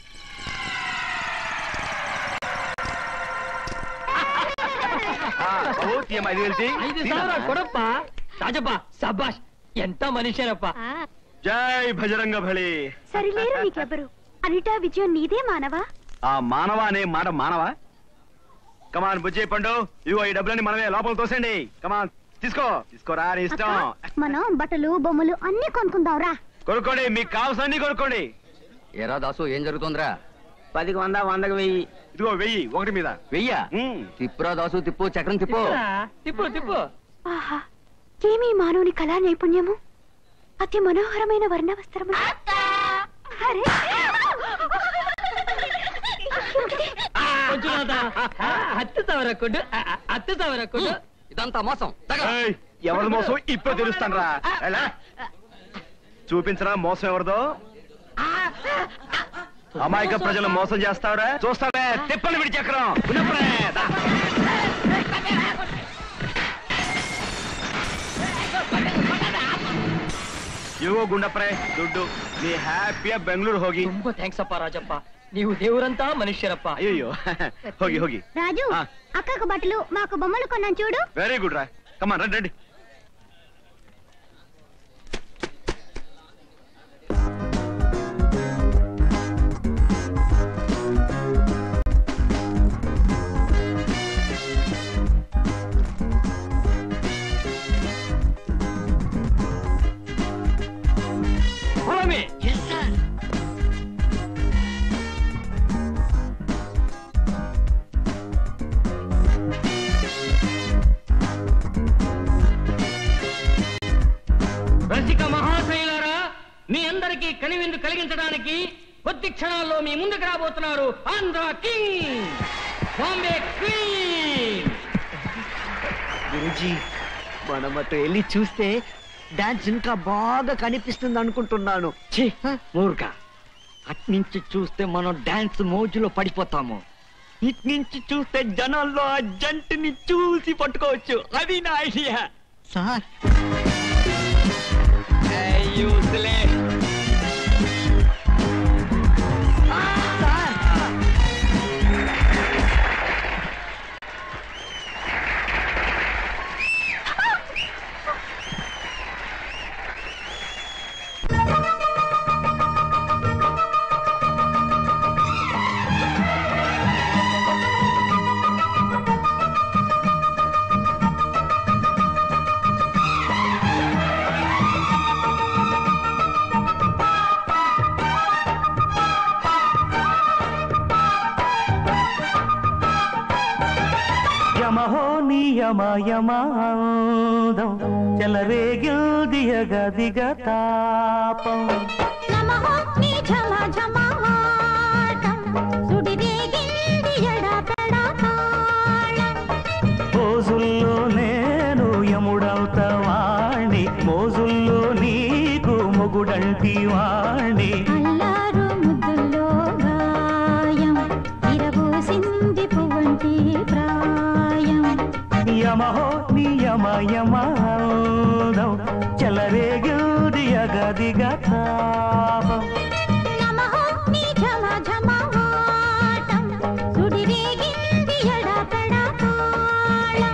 ఆ, బాబు, తీయమ్మా, ఐదు వేలు తీ. ఐదు తీ ಸಾವಿರ నాన్న. కొడప్ప రాజప్ప సబాష్ ఎంత మనిషేనప్ప జై భజరంగ బలి సరిలేరు నీకెవ్వరు అనిటా విజయం నీదే మానవా ఆ మానవ అనే మాట మానవ కమాన్ బుజ్జి పండు ఇదిగో ఈ డబ్బులన్నీ మనమే లోపల తోసండి కమాన్ తీసుకో తీసుకోరా నీ ఇష్టం మనం బట్టలు బొమ్మలు అన్ని కొనుక్కుందాంరా కొనుక్కోండి మీకు కావాల్సిన కొనుక్కోండి ఏరా దాసు ఏం జరుగుతోందిరా పదికి వంద వందకి వెయ్యి ఇదిగో వెయ్యి ఒకటి మీద వెయ్యా తిప్పురా దాసు తిప్పు చక్రం తిప్పు తిప్పు తిప్పు ఆహా ఏమీ మానవుని కళా నైపుణ్యము అతి మనోహరమైన వర్ణవస్త్రము అరే ಮಂಜುನಾಥ ಹತ್ತು ಸಾವಿರ ಕೊಡು ಆ, ಆ, ಹತ್ತು ಸಾವಿರ ಕೊಡು ఇదంతా మోసం ఏయ్, ఎవరి మోసం ఇప్పుడు తెలుస్తాను రా చూపించరా మోసం ఎవరిదో అమాయక ప్రజలు మోసం చేస్తావురా చూస్తావే తిప్పని విడి చక్రం ఉన్నప్పుడే దా. ఇవ్వు గుండప్రే దుడ్డు నీ హ్యాపీగా బెంగళూరు ಹೋಗಿ ತುಂಬಾ ಥ್ಯಾಂಕ್ಸ್ ಅಪ್ಪ ರಾಜಪ್ಪ ನೀವು ದೇವರಂತ ಮನುಷ್ಯರಪ್ಪ అయ్యో ಹೋಗಿ ಹೋಗಿ రాజు ఆ. అక్కకు బట్టలు మాకు బొమ్మలు కొన్నాను చూడు వెరీ గుడ్ రా కమాన్ రండి రండి Follow me. Yes, sir. రసిక మహాశైలారా మీ అందరికీ కనివిందు కలిగించడానికి కొద్ది క్షణాల్లో మీ ముందుకు రాబోతున్నారు ఆంధ్ర కింగ్ బాంబే క్వీన్ గురుజీ మనం అటు వెళ్ళి చూస్తే డాన్స్ ఇంకా బాగా కనిపిస్తుంది అనుకుంటున్నాను ఛీ, మూర్ఖ అట్నుంచి చూస్తే మనం డాన్స్ మోజులో పడిపోతాము ఇట్నుంచి చూస్తే జనాల్లో ఆ జంటని చూసి పట్టుకోవచ్చు అది నా ఐడియా సార్ యమహో నియమ యమాదం చెలరేగిల్దియగ దిగ తాపం నమః నీ ఝమ ఝమాటం సుడిరేగింది ఎడపెడ తాళం రోజుల్లో నేను నమహో నియమయమాదం చెలరేగుది అగదిగా తాపం నమః నీ ఝమ ఝమవాటం సుడిరేగింది ఎడతడా తాళం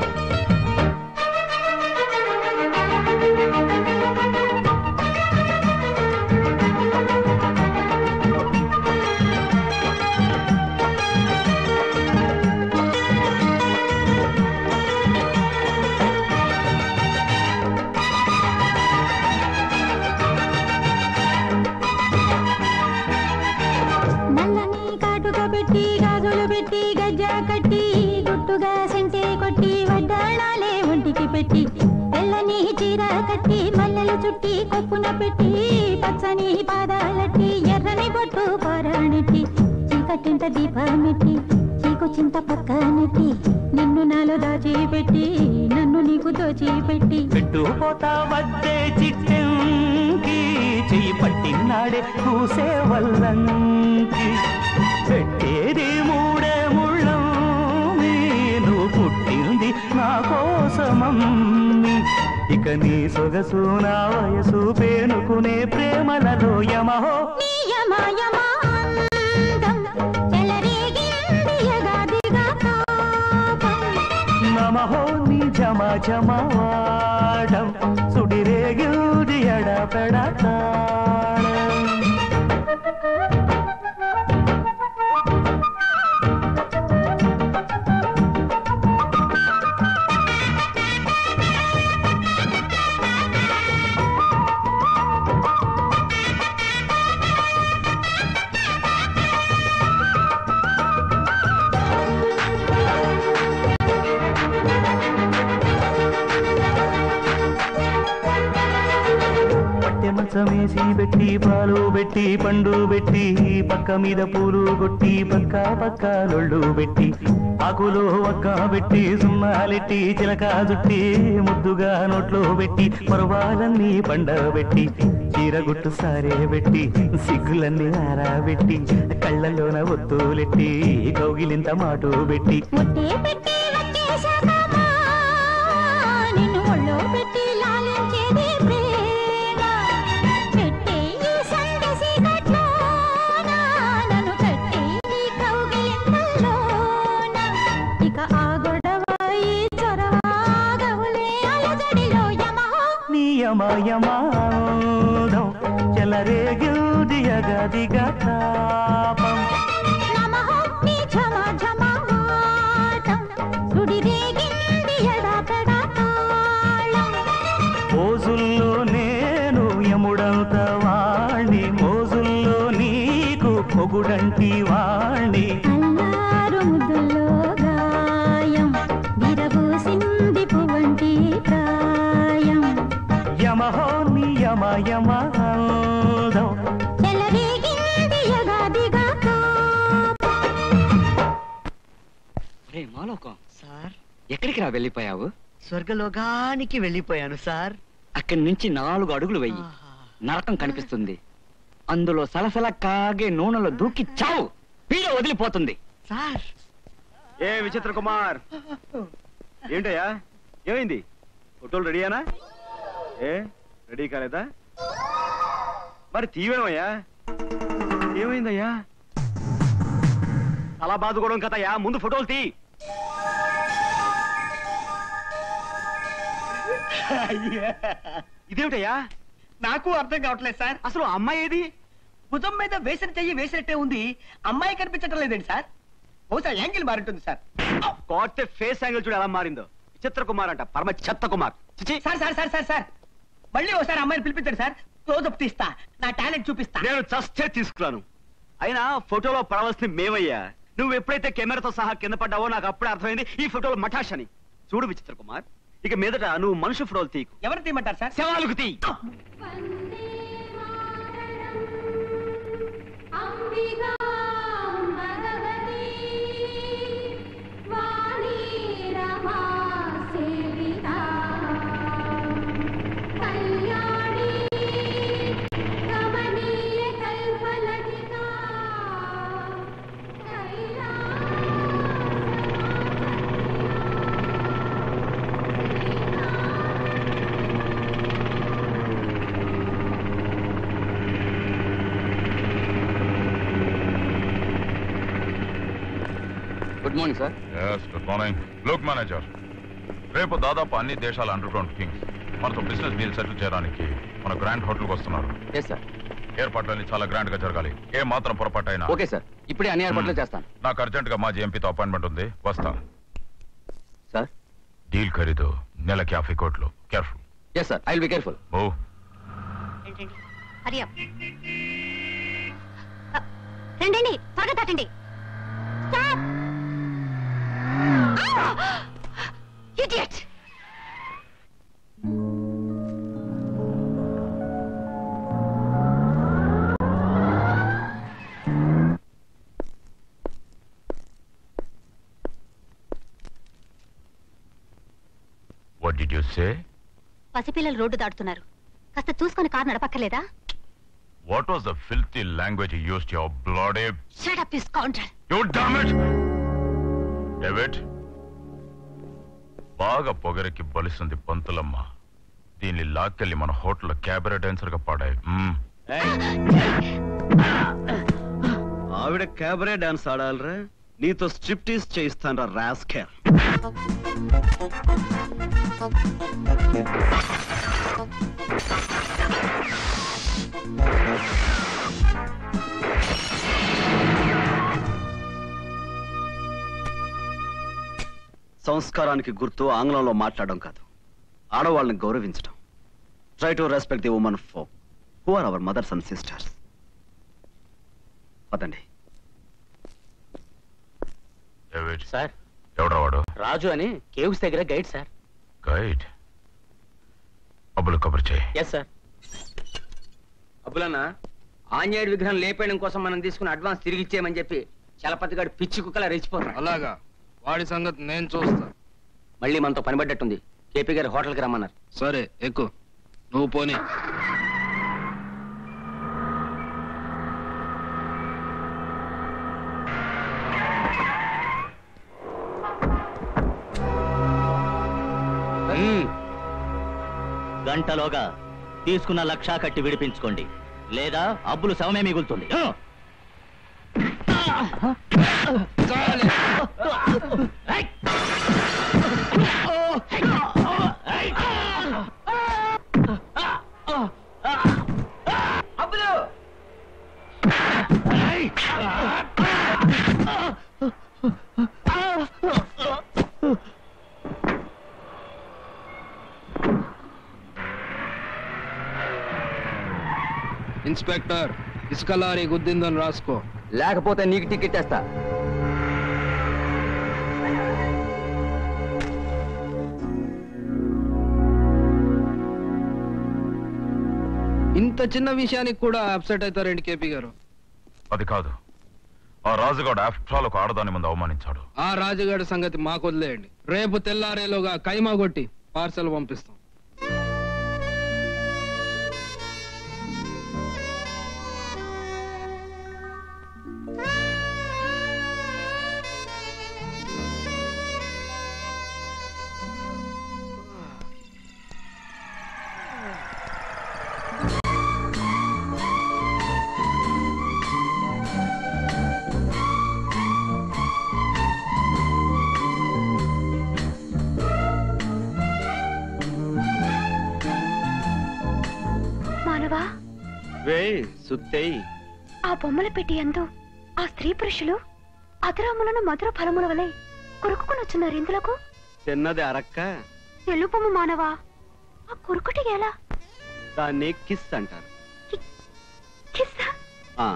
నల్లని కాటుక పెట్టి గాజులు పెట్టి గజ్జ కట్టి గుట్టుగా సెంటే కొట్టి వడ్డాణాలే ఒంటికి పెట్టి తెల్లని చీర కట్టి మల్లెలు చుట్టి కొప్పున పెట్టి పచ్చని పాదాలట్టి ఎర్రని బొట్టు పారాణెట్టి చీకటింత దీపమెట్టి చీకు చింత పక్కనెట్టి నిన్ను నాలో దాచిపెట్టి నన్ను నీకు దోచిపెట్టి పెట్టుపోతా వద్దే చిట్టంకి చెయ్యి పట్టినాడే కూసే వల్లంకి పెట్టేది మూడే ముళ్ళం నేను పుట్టింది నా కోసమమ్మి ఇక నీ సొగసు నా వయసు పేనుకునే ప్రేమలలో యమహో నియమయమాంతం చెలరేగింది యగాదిగా తాపం నమహో నీ జమ జమవాడం సుడిరేగిల్ది ఎడపెడతాళం పట్టె మంచమేసి పెట్టి పాలు పెట్టి పండు పెట్టి పక్క మీద పూలు కొట్టి పక్క పక్క లొళ్ళు పెట్టి ఆకులో ఒక్క పెట్టి సున్నాలెట్టి చిలక జుట్టి ముద్దుగా నోట్లో పెట్టి పర్వాలన్నీ పండబెట్టి చీరగుట్టు సారే పెట్టి సిగ్గులన్నీ ఆరాబెట్టి కళ్ళలోన ఒత్తులెట్టి కౌగిలింత మాటు పెట్టి ముట్టే పెట్టి వచ్చేశాకమ్మా, నిన్ను ఒళ్ళో పెట్టి లాలించేది ప్రేమ. పెట్టే ఈ సందసి కట్లోన, నన్ను కట్టే ఈ కౌగిలింతల్లోన. ఇక ఆ గొడవ ఈ చొరవ గవులే అలజడిలో యమహో నియమయమాదం చెలరేగిల్ది అగదిగా తాపం నమః నీ ఝమ ఝమవాటం సుడిరేగింది ఎడతడా తాళం మోజుల్లో నేను యముడంత వాణ్ణి మోజుల్లో నీకు పొగుడంటి వాణ్ణి అల్లారు ముద్దుల్లో గాయం విరబూసింది పువ్వంటి ప్రాయం యమహో నియమయమాదం చెలరేగింది యగాదిగా రే మాలోకం సార్ ఎక్కడికి రా వెళ్ళిపోయావు స్వర్గలోకానికి వెళ్ళిపోయాను సార్ అక్కడి నుంచి నాలుగు అడుగులు వెయ్యి నరకం కనిపిస్తుంది అందులో సలసల కాగే నూనెలో దూకి చావు పీడ వదిలిపోతుంది సార్ ఏ విచిత్ర కుమార్ ఏంటయ్యా ఏమైంది ఫోటోలు రెడీయానా ఏ రెడీ కాలేదా మరి తీవేమయ్యా ఏమైందయ్యా అలా బాదుకోవడం కదయ్యా ముందు ఫోటోలు తీ ఇదేమిటయ్యా నాకు అర్థం కావట్లేదు సార్ అసలు అమ్మాయి ఏది భుజం మీద వేసిన చెయ్యి వేసినట్టే ఉంది అమ్మాయి కనిపించటం లేదండి సార్ బహుశా యాంగిల్ మారింటుంది సార్ కోర్తే ఫేస్ యాంగిల్ చూడు ఎలా మారిందో విచిత్ర కుమార్ అంట పరమ చెత్త కుమార్ చిచి sir sir sir sir sir మళ్ళీ ఒకసారి అమ్మాయిని పిలిపించండి సార్ క్లోజప్ తీస్తా నా టాలెంట్ చూపిస్తా నేను చస్తే తీసుకురాను అయినా ఫోటోలో పడవలసింది మేమయ్యా నువ్వు ఎప్పుడైతే కెమెరాతో సహా కింద పడ్డావో నాకు అప్పుడే అర్థమైంది ఈ ఫోటోలో మఠాష్ అని చూడు విచిత్ర కుమార్ ఇక మీదట నువ్వు మనుషు ఫోటోలు తీకు ఎవరు తీయమంటారు సార్ శవాలకు తీ అంబికా భగవతి వాణి రమా సేవిత కళ్యాణి కమనీయ కల్పలతికా కైలాస good morning sir good morning లోక్ మేనేజర్ రేపు దాదాపు అన్ని దేశాల అండర్ గ్రౌండ్ కింగ్స్ మనతో బిజినెస్ డీల్ సెటిల్ చేయడానికి మన గ్రాండ్ హోటల్కి వస్తున్నారు ఎస్ సార్ ఏర్పాట్లన్నీ చాలా గ్రాండ్ గా జరగాలి ఏ మాత్రం పొరపాటు అయినా ఓకే సార్ ఇప్పుడే అన్ని ఏర్పాట్లు చేస్తాను నాకు అర్జెంట్ గా మా ఎంపీతో అపాయింట్మెంట్ ఉంది వస్తా సార్ డీల్ ఖరీదు నెలకి యాభై కోట్లు careful yes sir I will be careful oh hurry up రండి త్వరగా తట్టండి idiot what did you say పసిపిల్లలు రోడ్డు దాటుతున్నారు కాస్త చూసుకొని కారు నడపక్కర్లేదా what was the filthy language used your bloody shut up this counter you damn it David బాగా పొగరికి బలిస్తుంది పంతులమ్మ దీన్ని లాక్కెళ్ళి మన హోటల్లో క్యాబరే డాన్సర్ గా పాడాయి మ్మ్. ఆవిడ క్యాబరే డాన్స్ ఆడాలరా నీతో స్ట్రిప్టీస్ చేయిస్తాను రా రాస్కేర్ సంస్కారానికి గుర్తు ఆంగ్లంలో మాట్లాడడం కాదు ఆడవాళ్ళని గౌరవించడం try to respect the women for who are our mothers and sisters పదండి డేవిడ్ సార్ ఎవడ్రా వాడు రాజు అని కేవ్స్ దగ్గర గైడ్ సార్ గైడ్ అబ్బులు కబురు చేయి ఎస్ సార్ అబ్బులన్నా ఆంజనేయుడి విగ్రహం లేపేయడం కోసం మనం తీసుకున్న అడ్వాన్స్ తిరిగి ఇచ్చేయమని చెప్పి చలపతిగాడు పిచ్చి కుక్కలా రెచ్చిపోతాడు అలాగా వాడి సంగతి నేను చూస్తా మళ్ళీ మనతో పనిపడ్డట్టుంది కేపీ గారి హోటల్కి రమ్మన్నారు సరే ఎక్కువ నువ్వు పోనీ గంటలోగా తీసుకున్న లక్షా కట్టి విడిపించుకోండి లేదా అబ్బులు శవమే మిగులుతుంది అబ్బులు ఇన్స్పెక్టర్ ఇసుక లారీ గుద్దిందని రాసుకో లేకపోతే నీకు టికెట్ వేస్తా ఇంత చిన్న విషయానికి కూడా అప్సెట్ అవుతారండి కేపీ గారు అది కాదు ఆ రాజుగాడు ఆఫ్టర్ ఆల్ ఒక ఆడదాని ముందు అవమానించాడు ఆ రాజుగాడి సంగతి మాకు వదిలేయండి రేపు తెల్లారేలోగా కైమా కొట్టి పార్సల్ పంపిస్తాం మానవా వే సుత్తేయ్ ఆ బొమ్మల పెట్టి ఎందు ఆ స్త్రీ పురుషులు అధరములను మధుర ఫలముల వలె కొరుకుకొని వచ్చినారు ఇందులకు తిన్నది అరక్క తెలుపము మానవా ఆ కొరుకుటి ఎలా దాన్ని కిస్ అంటారు కిస్సా ఆ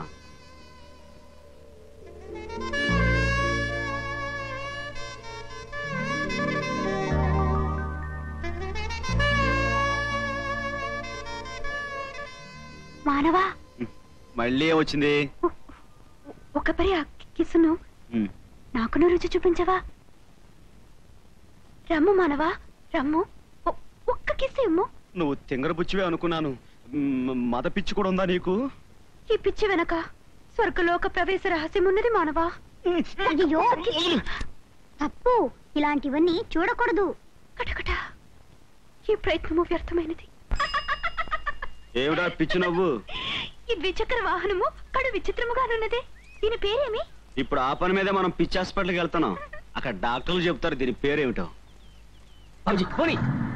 మానవా మళ్ళీ ఏమొచ్చింది ఒక పరి ఆ కిస్సును ఉమ్. నాకును రుచి చూపించవా రమ్ము మానవా రమ్ము ఒ- ఒక్క కిస్సు ఇమ్ము నువ్వు తింగరబుచ్చివే అనుకున్నాను మ్, మద పిచ్చి కూడా ఉందా నీకు ఈ పిచ్చి వెనక స్వర్గలోక ప్రవేశ రహస్యం ఉన్నది మానవా అయ్యో తప్పు ఇలాంటివన్నీ చూడకూడదు కటకట ఈ ప్రయత్నము వ్యర్థమైనది ఏమిటా పిచ్చి నవ్వు ఈ ద్విచక్ర వాహనము కడు విచిత్రముగానున్నదే దీని పేరేమి ఇప్పుడు ఆ పని మీదే మనం పిచ్చి హాస్పిటల్కి వెళ్తున్నాం అక్కడ డాక్టర్లు చెప్తారు దీని పేరేమిటో పోనీ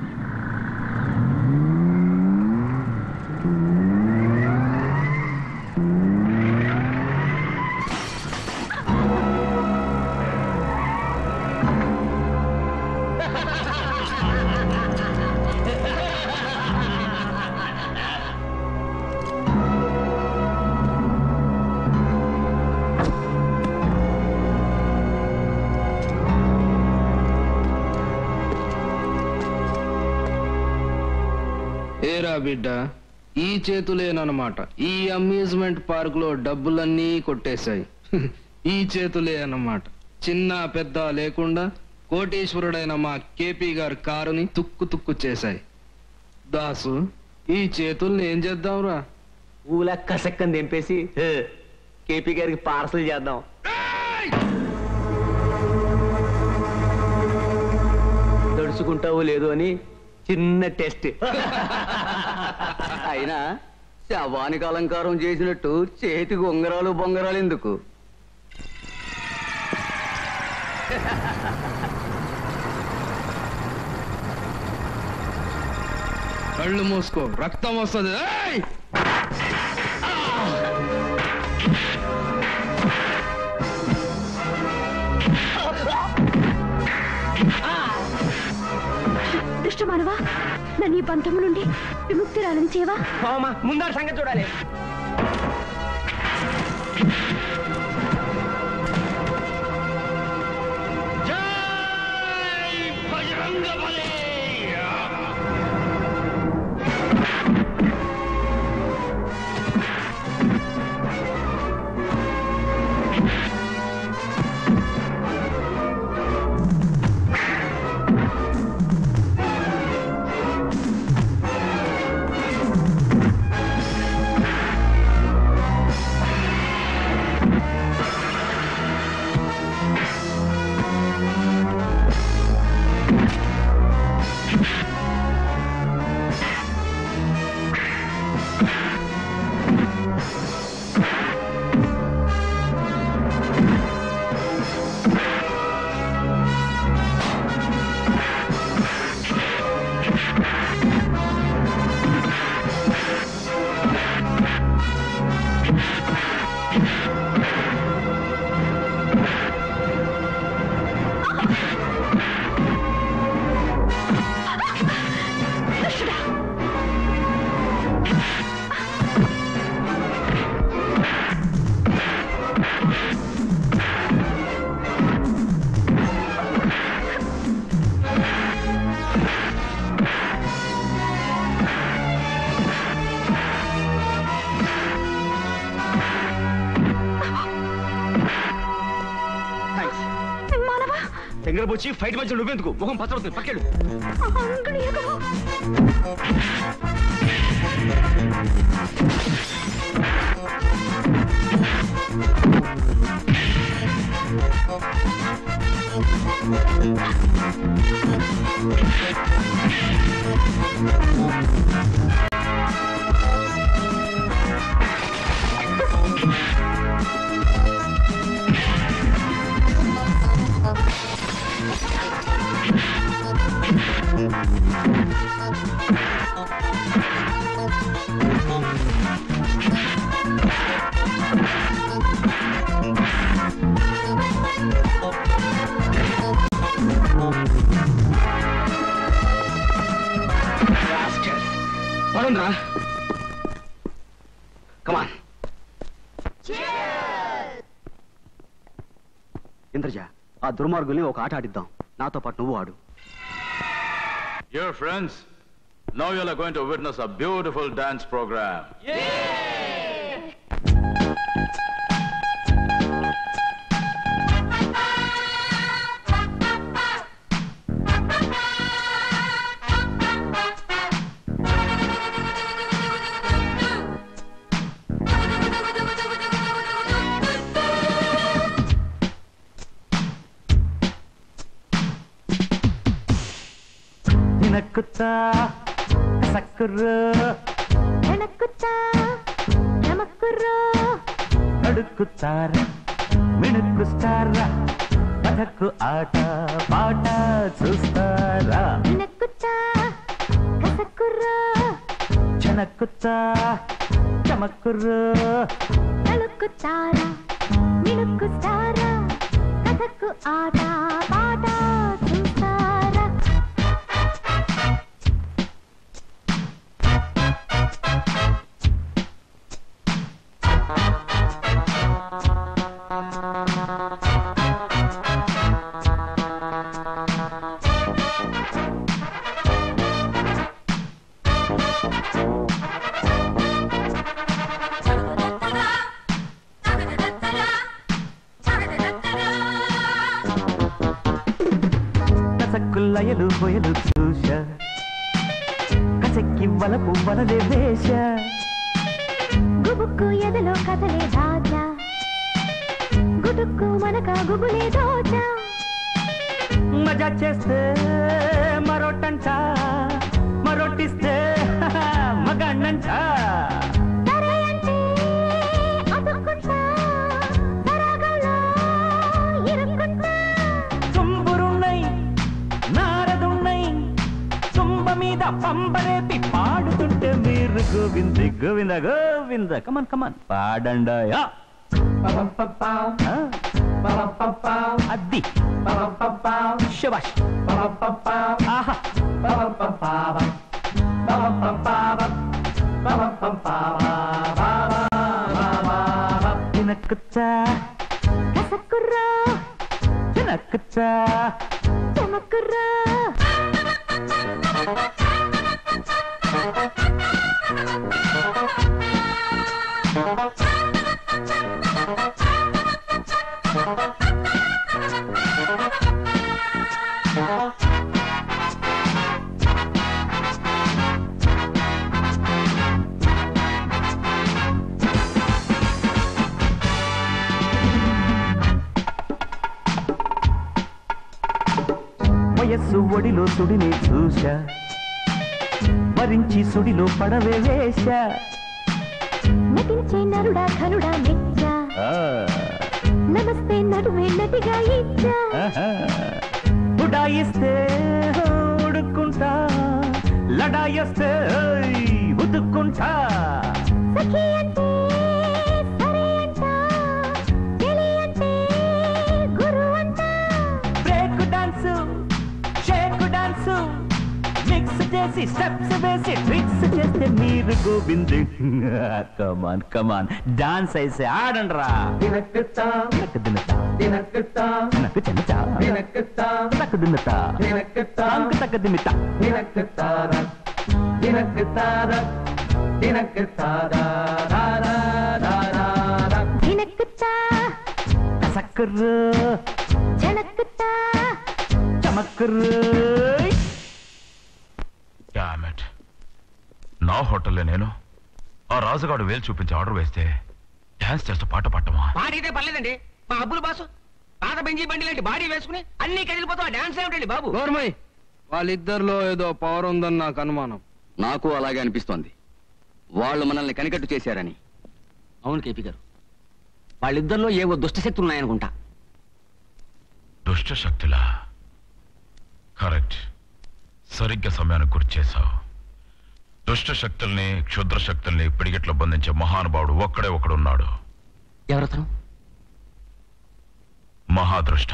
ఏరా బిడ్డ ఈ చేతులేనమాట ఈ అమ్యూజ్మెంట్ పార్క్ లో డబ్బులన్నీ కొట్టేశాయి ఈ చేతులే అన్నమాట చిన్న పెద్ద లేకుండా కోటీశ్వరుడైన మా కేపీ గారి కారుని తుక్కు తుక్కు చేశాయి దాసు ఈ చేతుల్ని ఏం చేద్దాంరా ఊల కసక్కని దింపేసి హే, కేపీ గారికి పార్సల్ చేద్దాం దడుచుకుంటావో లేదో అని చిన్న టెస్ట్ అయినా శవానికి అలంకారం చేసినట్టు చేతికి ఉంగరాలు బొంగరాలు ఎందుకు కళ్ళు మూసుకో రక్తం వస్తుంది ఏయ్! దుష్టమానవా నన్ను ఈ బంధము నుండి విముక్తిరాలని చేవా ముందర సంగతి చూడాలి మానవా దగ్గర వచ్చి ఫైట్ మధ్య నువ్వెందుకు ముఖం పచ్చవుతుంది పక్కెళ్ళు అంగళీయకము పడుండ్రా కమాన్ ఇంద్రజ ఆ దుర్మార్గుల్ని ఒక ఆట ఆడిద్దాం నాతో పాటు నువ్వు ఆడు Dear friends, now you are going to witness a beautiful dance program. నినక్కుతా సక్కుర్రు ఎనక్కుతా నమక్కుర్రో అడుక్కుతార మిణుక్కు స్టారా కథకు ఆట పాట చూస్తారా చనక్కుతా చమక్కుర్రు తలుక్కుతారా మిణుక్కుతారా కథకు ఆట పాట చూస్తారా కసక్కుల్లయలు హొయలు చూశ కసక్కి వలపు వలలే వేశ గుబుక్కు ఎదలో కథలే రాజా గుటుక్కు మనక గుబులే దోచా మజా చేస్తే మరోటంట మరొట్టిస్తే మగన్నంట సరే అంటే అతుక్కుంటా సరాగంలో ఇరుక్కుంటా తుంబురున్నై నారదున్నై తుంబ మీద పంబరేపి పాడుతుంటే మీరు గోవింద గోవింద గోవింద కమన్ కమన్ పాడండాయా అద్ది శబాష్ ఆహా తినక్కుచ్చా కసక్కుర్రా తినక్కుచ్చా చమక్కుర్రా వయస్సు ఒడిలో సుడిని చూశా వరించి సుడిలో పడవే వేశా నటించే నరుడా ఘనుడా మెచ్చా ఆ, నమస్తే నడుమే నటిగా ఇచ్చా ఆహా. ఉడాయిస్తే ఉడుక్కుంటా లడాయిస్తే ఓయ్, ఉతుక్కుంటా సఖి అంటే సరే అంట చెలి అంటే గురు అంట break dance shake dance mix చేసి స్టెప్స్ వేసి ట్రిక్స్ చేస్తే మీరు గోవింద్ కమాన్ కమాన్ డాన్స్ అయితే ఆడండి రా తినక్కుతా తినకుతా తినక్కుతా తినకు చెన్నతా తినక్కుతా తినకు దిన్నతా తినక్కుతా అంకు తక్క దిమితా తినక్కుతారా తినక్కుతారా తినక్కుతారా దినక్కుతా కసక్కర్రు చణక్కుతా చమక్కర్రు Damn it. నా హోటల్లో నేను ఆ రాజుగాడు వేలు చూపించి ఆర్డర్ వేస్తే డాన్స్ చేస్తూ పాట పట్టమా బాడీ అయితే పర్లేదండి మా అబ్బులు బాసు పాత బెంజీ బండి లాంటి బాడీ వేసుకుని అన్ని కదిలిపోతాం డాన్స్ ఏమిటండి బాబు గోర్మయ్ వాళ్ళిద్దరిలో ఏదో పవర్ ఉందని నాకు అనుమానం నాకు అలాగే అనిపిస్తోంది వాళ్ళు మనల్ని కనికట్టు చేశారని అవును కేపీ గారు వాళ్ళిద్దరిలో ఏవో దుష్టశక్తులు ఉన్నాయనుకుంటా దుష్ట శక్తులా కరెక్ట్ సరిగ్గా సమయానికి గుర్తు చేశావు దుష్ట శక్తుల్ని క్షుద్ర శక్తుల్ని పిడిగిట్లో బంధించే మహానుభావుడు ఒక్కడే ఒకడున్నాడు ఎవరతను మహాదృష్ట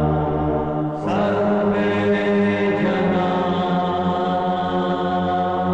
సర్వే జనా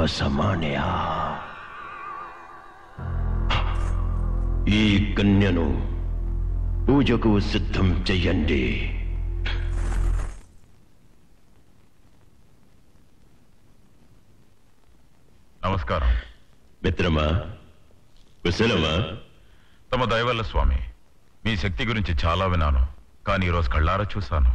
ఉపశమనయ ఈ కన్యను పూజకు సిద్ధం చెయ్యండి నమస్కారం మిత్రమా కుశలమా తమ దయవల్ల స్వామి మీ శక్తి గురించి చాలా విన్నాను కానీ ఈరోజు కళ్ళారా చూశాను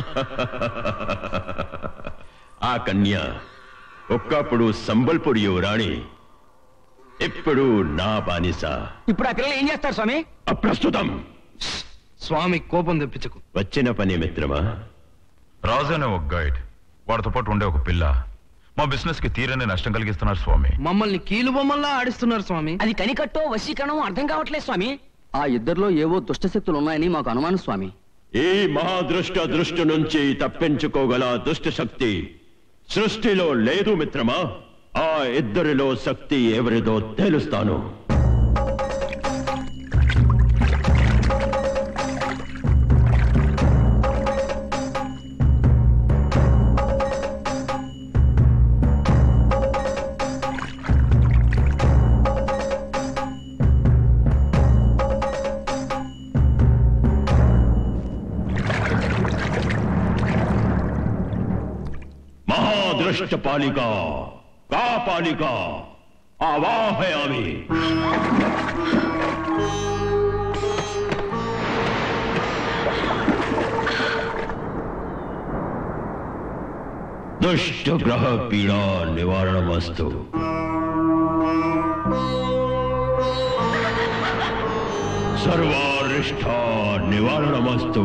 ఆ కన్య ఒక్కప్పుడు సంబల్పుడి రాణి ఇప్పుడు నా బానిస ఇప్పుడు ఆ పిల్లలు ఏం చేస్తారు స్వామి అప్రస్తుతం స్వామి కోపం తెప్పించకు వచ్చిన పని మిత్రమా రాజు అనే ఒక గైడ్ వాడితో పాటు ఉండే ఒక పిల్ల మా బిజినెస్ కి తీరని నష్టం కలిగిస్తున్నారు స్వామి మమ్మల్ని కీలు బొమ్మల్లా ఆడిస్తున్నారు స్వామి అది కనికట్టో వశీకరణం అర్థం కావట్లేదు స్వామి ఆ ఇద్దరిలో ఏవో దుష్టశక్తులు ఉన్నాయని మాకు అనుమానం స్వామి ఈ మహాదృష్ట దృష్టి నుంచి తప్పించుకోగల దుష్ట శక్తి సృష్టిలో లేదు మిత్రమా ఆ ఇద్దరిలో శక్తి ఎవరిదో తేలుస్తాను మహాదృష్ట పాలిక కా పాలిక ఆవాహయామి దుష్ట గ్రహ పీడా నివారణమస్తు సర్వారిష్ట నివారణమస్తు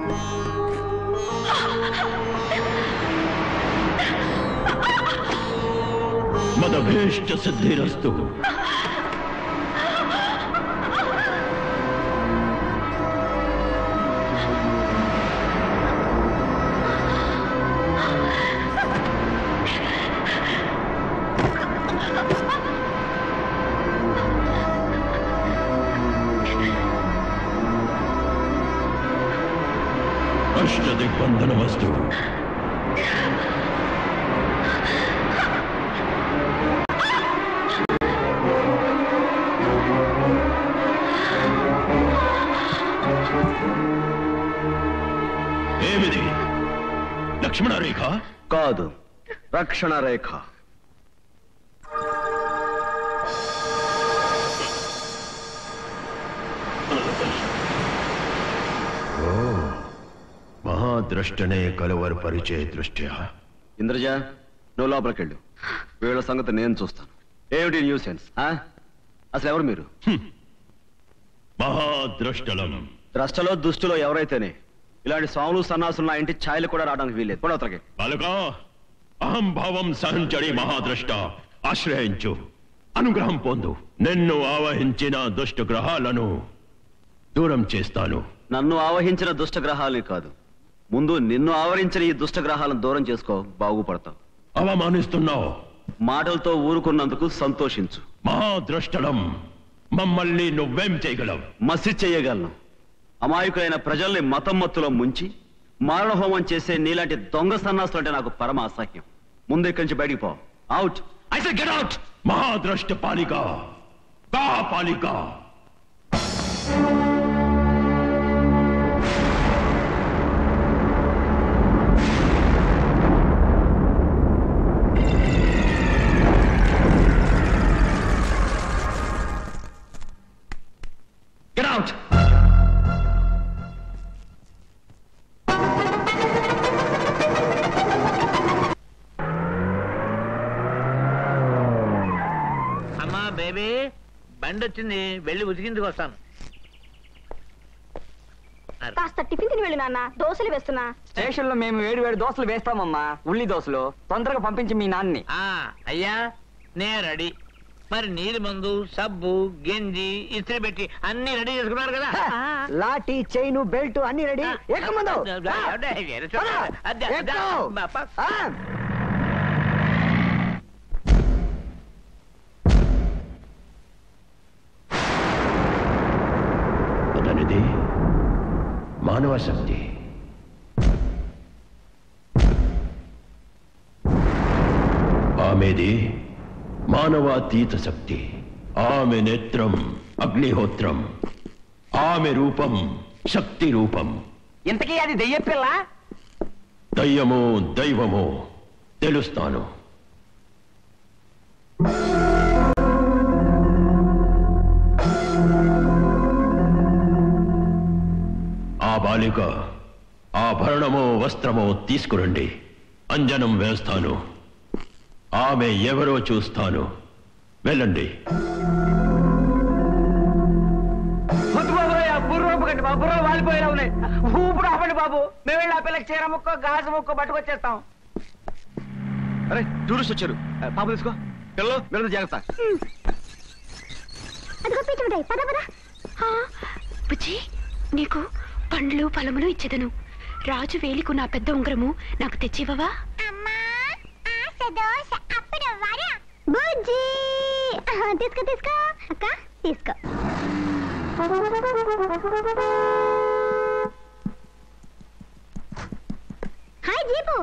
మదభీష్ట సిద్ధిరస్తు అష్టదిగ్బంధనమస్తు ఏమిది లక్ష్మణ రేఖ కాదు రక్షణ రేఖ ఓ మహాద్రష్టనే కలవరపరిచే దృష్ట్యా ఇంద్రజ నువ్వు లోపలికెళ్ళు వీళ్ళ సంగతి నేను చూస్తాను ఏమిటి న్యూ సెన్స్ అసలు ఎవరు మీరు మహాద్రష్టలం ద్రష్టలో దుష్టులో ఎవరైతేనే ఇలాంటి స్వాములు సన్నాసులు నా ఇంటి ఛాయలు కూడా రావడానికి వీలేదు కూడా అతనికి బాలకా అహంభావం సహంచడి మహాద్రష్ట ఆశ్రయించు అనుగ్రహం పొందు నిన్ను ఆవహించిన దుష్ట గ్రహాలను దూరం చేస్తాను నన్ను ఆవహించిన దుష్ట గ్రహాలని కాదు ముందు నిన్ను ఆవరించిన ఈ దుష్ట గ్రహాలను దూరం చేసుకో బాగుపడతావు అవమానిస్తున్నావు మాటలతో ఊరుకున్నందుకు సంతోషించు మహాద్రష్టలం మమ్మల్ని నువ్వేం చేయగలవు మసి చేయగలను అమాయకులైన ప్రజల్ని మతం మత్తులో ముంచి మారణహోమం చేసే నీలాంటి దొంగ సన్నాసులు అంటే నాకు పరమ అసహ్యం ముందు ఇక్కడి నుంచి బయటికి పో out I say get out మహాద్రష్ట పాలిక కా పాలిక గెట్ అవుట్ అమ్మా బేబీ బండి వచ్చింది వెళ్ళి ఉతికిందుకు వస్తాను కాస్త టిఫిన్ తిని వెళ్ళు నాన్న దోశలు వేస్తున్నా స్టేషన్ లో మేము వేడి వేడి దోశలు వేస్తామమ్మా ఉల్లి దోశలు తొందరగా పంపించి మీ నాన్ని ఆ అయ్యా నే రెడీ మరి నీలి మందు సబ్బు గెంజి ఇస్త్రీ పెట్టి అన్ని రెడీ చేసుకున్నారు కదా లాఠీ చైను బెల్ట్ అన్ని రెడీ ఎక్క ముందు అదే, వేరే చోట. అదే, అదే. బాపా. అతనిది మానవ శక్తి ఆమెది మానవాతీత శక్తి ఆమె నేత్రం అగ్నిహోత్రం ఆమె రూపం శక్తి రూపం ఇంతకీ అది దెయ్య పిల్ల దయ్యమో దైవమో తెలుస్తాను ఆ బాలిక ఆభరణమో వస్త్రమో తీసుకురండి అంజనం వేస్తాను ఆమె ఎవరో చూస్తాను వెళ్ళండి వద్దు బాబోయ్, ఆ బుర్ర ఊపకండి బాబు బుర్ర వాలిపోయేలా ఉన్నాయి ఊపిరి ఆపండి బాబు మేము వెళ్ళి ఆ పిల్లకి చీర ముక్క గాజు ముక్క పట్టుకొచ్చేస్తాం అరే టూరిస్ట్ వచ్చారు ఆ, పాప తీసుకో పిల్లలు మీరు జాగ్రత్త అదిగో పీచుంటాయి పద పద ఆ, బుజ్జి నీకు పండ్లు ఫలములు ఇచ్చేదను రాజు వేలికు నా పెద్ద ఉంగరము నాకు తెచ్చివ్వవా బుజ్జి ఆహా, తీసుకో తీసుకో అక్క తీసుకో హాయ్ జీపు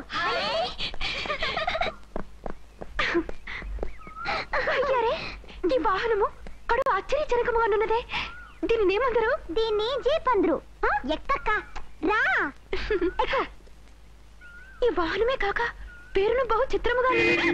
అయ్యారే ఈ వాహనము కడు ఆశ్చర్యజనకముగా ఉన్నదే దీనిని ఏమందరు దీన్ని జీప్ అందరు ఎక్కక్క రా ఎక్కు. ఈ వాహనమే కాక పేరును బహు చిత్రముగా ఉన్నది.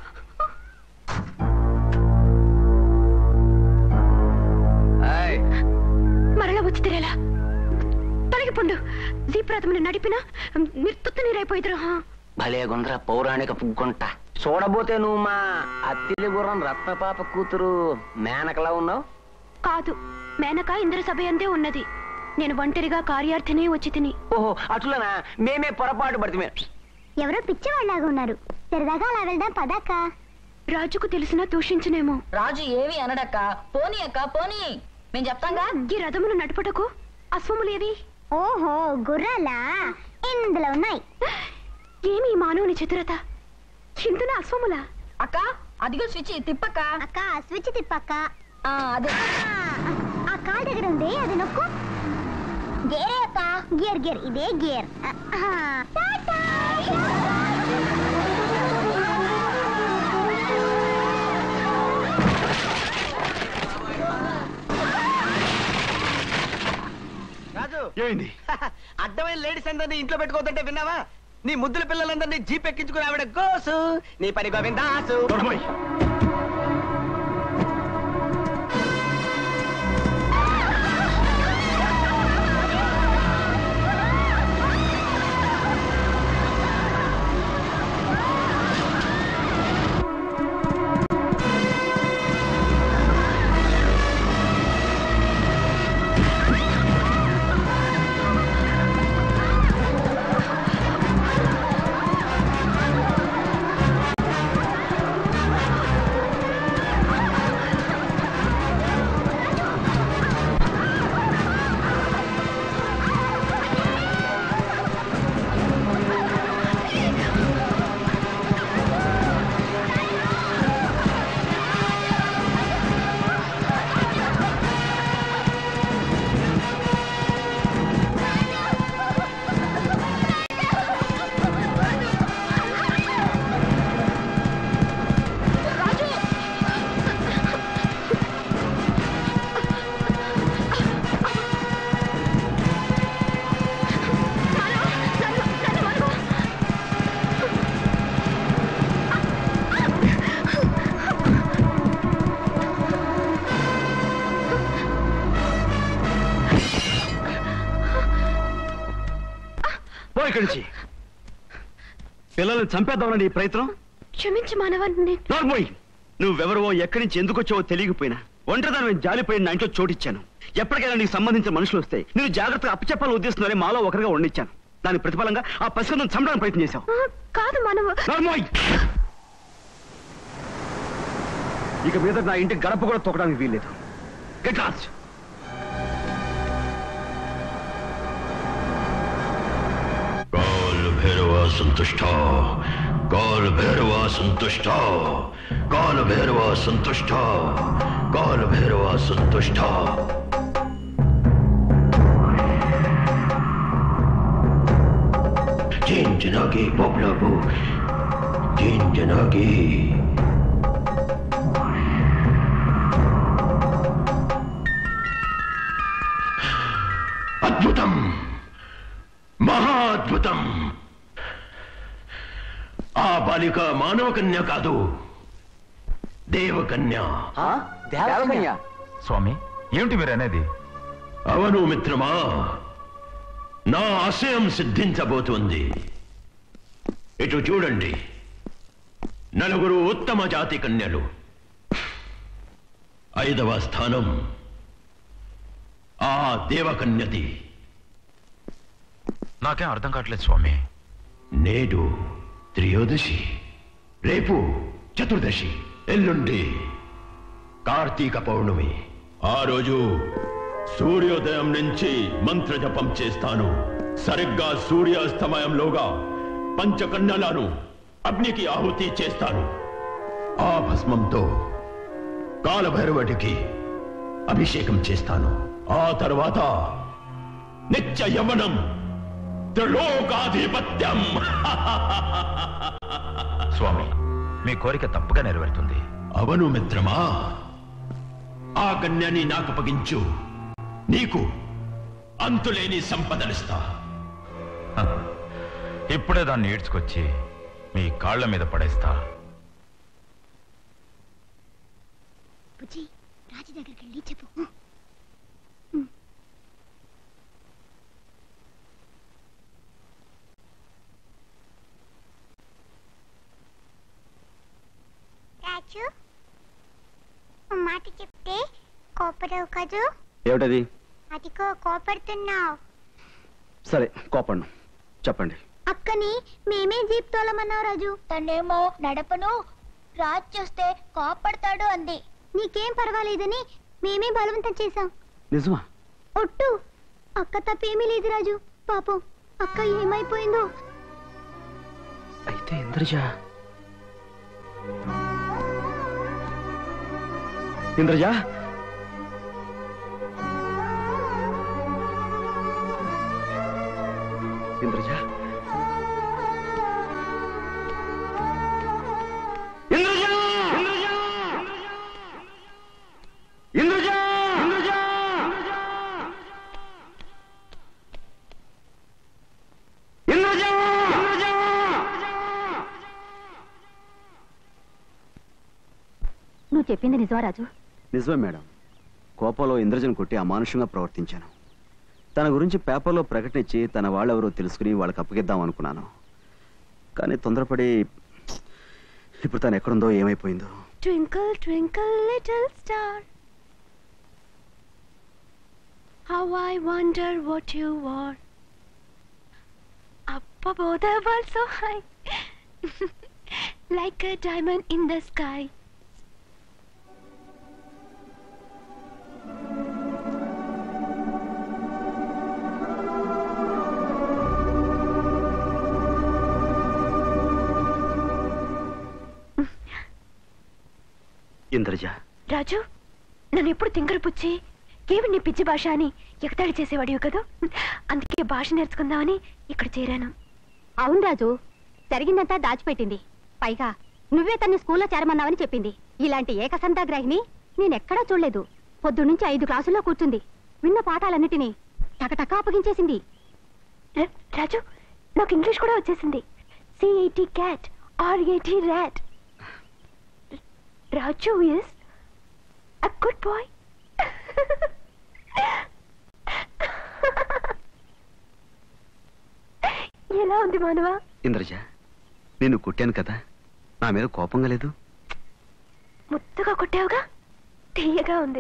మరలా వచ్చి తెరేలా తొలగి పండు జీప్రాతమును నడిపిన నిర్తుత్త నీరైపోయిద్దరు భలే గుండ్ర పౌరాణిక పుగ్గుంట చూడబోతే నువ్వు మా అత్తిలి గుర్రం రత్నపాప కూతురు మేనకలా ఉన్నావు కాదు మేనక ఇంద్ర సభ అందే ఉన్నది నేను ఒంటరిగా కార్యార్థినే వచ్చి తిని ఓహో అట్లనా మేమే పొరపాటు పడితే ఎవరో పిచ్చివాళ్ళలాగా ఉన్నారు సరదాగా అలా వెళ్దాం పదాక రాజుకు తెలిసినా దూషించునేమో రాజు ఏవి అనడక్క పోనీ అక్క పోనీ మేము చెప్తాంగా ఈ రథమును నడుపుటకు అశ్వములేవి ఓహో గుర్రాలా ఇందులో ఉన్నాయి ఏమి ఈ మానవుని చతురత ఇందున అశ్వములా అక్క అదిగో స్విచ్ తిప్పక్క అక్క స్విచ్ తిప్పక్క ఆ, అదే ఆ కాల్ దగ్గర ఉంది అది నొక్కు గేరే అక్క గేర్ గేర్ ఇదే గేర్ ఆహా. టాటా. రాజు ఏమైంది అడ్డమైన లేడీస్ అందరినీ ఇంట్లో పెట్టుకోవద్దంటే విన్నావా నీ ముద్దుల పిల్లలందరినీ జీప్ ఎక్కించుకుని ఆవిడ గోసు నీ పని గోవిందాసు పో ఇక్కడి నుంచి పిల్లల్ని చంపేద్దామని నీ ప్రయత్నం క్షమించి మానవ నోర్మోయ్ నువ్వెవరో ఎక్కడి నుంచి ఎందుకు వచ్చావో తెలియకపోయినా ఒంటరిదాని జాలిపోయిన నా ఇంట్లో చోటిచ్చాను ఎప్పటికైనా నీకు సంబంధించిన మనుషులు వస్తే నేను జాగ్రత్తగా అప్పచెప్పాలని ఉద్దేశంతోనే మాలో ఒకరిగా వండించాను దాని ప్రతిఫలంగా ఆ పసికందం చంపడానికి ప్రయత్నం చేశావు కాదు మానవ నోర్మోయ్ ఇక మీద నా ఇంటి గడప కూడా తొక్కడానికి వీల్లేదు గెట్ లాస్ట్ కాల్ భైరవ సంతుష్ట కాల్ భైరవ సంతుష్ట కాల్ భైరవ సంతుష్ట కాల్ భైరవ సంతుష్ట జింజనాగి బొబ్లబు జింజనాగి మహాద్భుతం ఆ బాలిక మానవ కన్య కాదు దేవకన్య దేవకన్య స్వామి ఏమిటి మీరు అనేది అవను మిత్రమా నా ఆశయం సిద్ధించబోతోంది ఇటు చూడండి నలుగురు ఉత్తమ జాతి కన్యలు ఐదవ స్థానం ఆ దేవకన్యది నాకేం అర్థం కావట్లేదు స్వామి నేడు త్రయోదశి రేపు చతుర్దశి ఎల్లుండి కార్తీక పౌర్ణమి ఆ రోజు సూర్యోదయం నుంచి మంత్ర జపం చేస్తాను సరిగ్గా సూర్యాస్తమయంలోగా పంచకన్యలను అగ్నికి ఆహుతి చేస్తాను ఆ భస్మంతో కాలభైరవటికి అభిషేకం చేస్తాను ఆ తర్వాత నిత్య యవనం త్రిలోకాధిపత్యం స్వామి మీ కోరిక తప్పుగా నెరవేరుతుంది అవను మిత్రమా ఆ కన్యని నాకు అప్పగించు నీకు అంతులేని సంపదలిస్తా ఇప్పుడే దాన్ని ఈడ్చుకొచ్చి మీ కాళ్ళ మీద పడేస్తా బుజ్జి రాజు దగ్గరికి వెళ్ళి చెప్పు రాజు ఓ మాట చెప్తే కోపడవు కదూ ఏమిటది అదిగో కోపడుతున్నావు సరే కోపండు చెప్పండి అక్కని మేమే జీప్ తోలమన్నావు రాజు తనేమో నడపను రాజు చూస్తే కోపడతాడు అంది నీకేం పర్వాలేదని మేమే బలవంతం చేశాం నిజమా ఒట్టు అక్క తప్పేమీ లేదు రాజు పాపం అక్క ఏమైపోయిందో అయితే ఇంద్రజ ఇంద్రజ ఇంద్రజ ఇంద్రజ ఇంద్రజ ఇంద్రజ ఇంద్రజ ఇంద్రజ నువ్వు చెప్పింది నిజమా రాజు నిజమే మేడం కోపంలో ఇంద్రజను కొట్టి అమానుషంగా ప్రవర్తించాను తన గురించి పేపర్లో ప్రకటన ఇచ్చి తన వాళ్ళెవరో తెలుసుకుని వాళ్ళకి అప్పగిద్దాం అనుకున్నాను కానీ తొందరపడి ఇప్పుడు తను ఎక్కడుందో ఏమైపోయిందో Twinkle, twinkle, little star. How I wonder what you are. Up above the world so high. like a diamond in the sky. Indraja రాజు నన్ను ఎప్పుడు తింగర పుచ్చి ఏమి నీ పిచ్చి భాష అని ఎగతాళి చేసేవాడివి కదా అందుకే భాష నేర్చుకుందామని ఇక్కడ చేరాను అవును రాజు జరిగిందంతా దాచిపెట్టింది పైగా నువ్వే తన్ని స్కూల్లో చేరమన్నావని చెప్పింది ఇలాంటి ఏకసంతాగ్రహిని నేనెక్కడా చూడలేదు పొద్దున్నుంచి ఐదు క్లాసుల్లో కూర్చుంది విన్న పాఠాలన్నిటినీ టకటక అప్పగించేసింది ర- రాజు నాకు ఇంగ్లీష్ కూడా వచ్చేసింది C A T cat R A T rat Raju is a good boy ఎలా ఉంది మానవా ఇంద్రజ నేను కొట్టాను కదా నా మీద కోపంగా లేదు ముద్దుగా కొట్టావుగా తీయగా ఉంది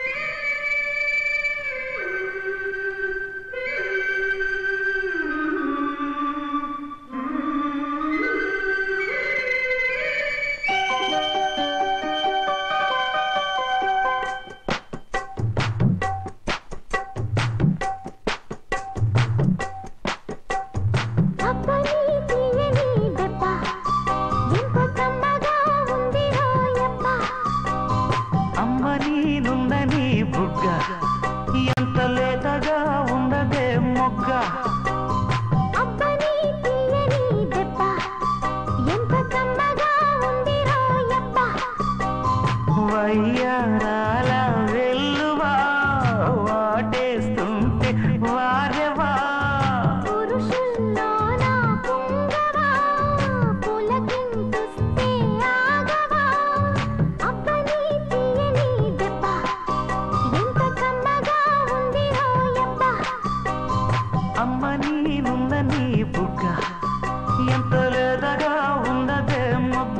అబ్బని తీయని దెబ్బ ఎంత కమ్మగా ఉంది రోయప్ప అమ్మ నీనుందని బుగ్గ ఎంత లేతగా ఉండదే మొగ్గ అబ్బని తీయని దెబ్బ ఎంత కమ్మగా ఉంది రోయప్ప వయ్యారాల వెల్లువా వాటేస్తుంటే వారెవా పురుషుల్లో నీనుందని బుగ్గ ఎంత లేదగా ఉన్నదే మొగ్గ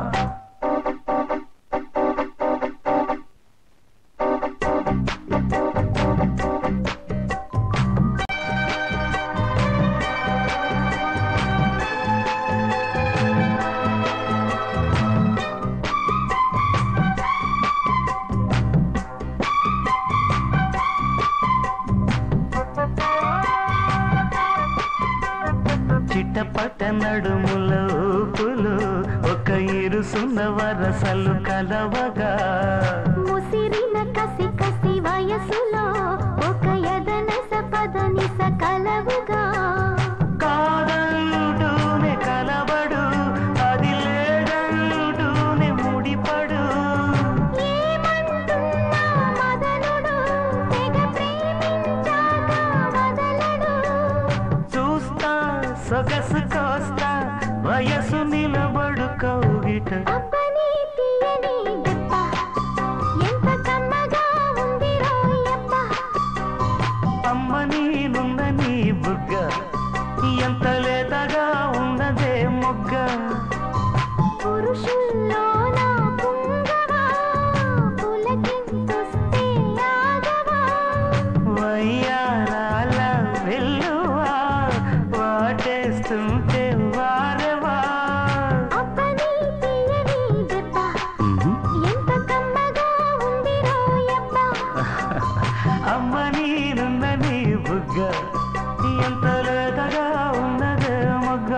చిట్టపట నడుముల ఊపులు ఒక ఇరుసున్న వరసలు కలవగా ముసిరిన కసి కసి వయసులో ఒక ఎదనస పదనిస కలవుగా కాదంటూనే కలబడు అది లేదంటూనే ముడిపడు ఏమంటున్నా మదనుడు తెగ ప్రేమించాక వదలడు చూస్తా సొగసు కోస్తా వయసు నిలబడు కౌగిట అబ్బని తీయని దెబ్బ ఎంత కమ్మగా ఉంది రోయబ్బ అమ్మ నీనుందని బుగ్గ ఎంత లేతగా ఉన్నదే మొగ్గ పురుషుల్లో నా పుంగవా పులకింతొస్తే ఆగవా వయ్యారాల వెల్లువా వాటేస్తుంటే వారవా అబ్బని తీయని దెబ్బ ఎంత కమ్మగా ఉంది రోయబ్బ అమ్మ నీనుందని బుగ్గ ఎంత లేతగా ఉన్నదే మొగ్గ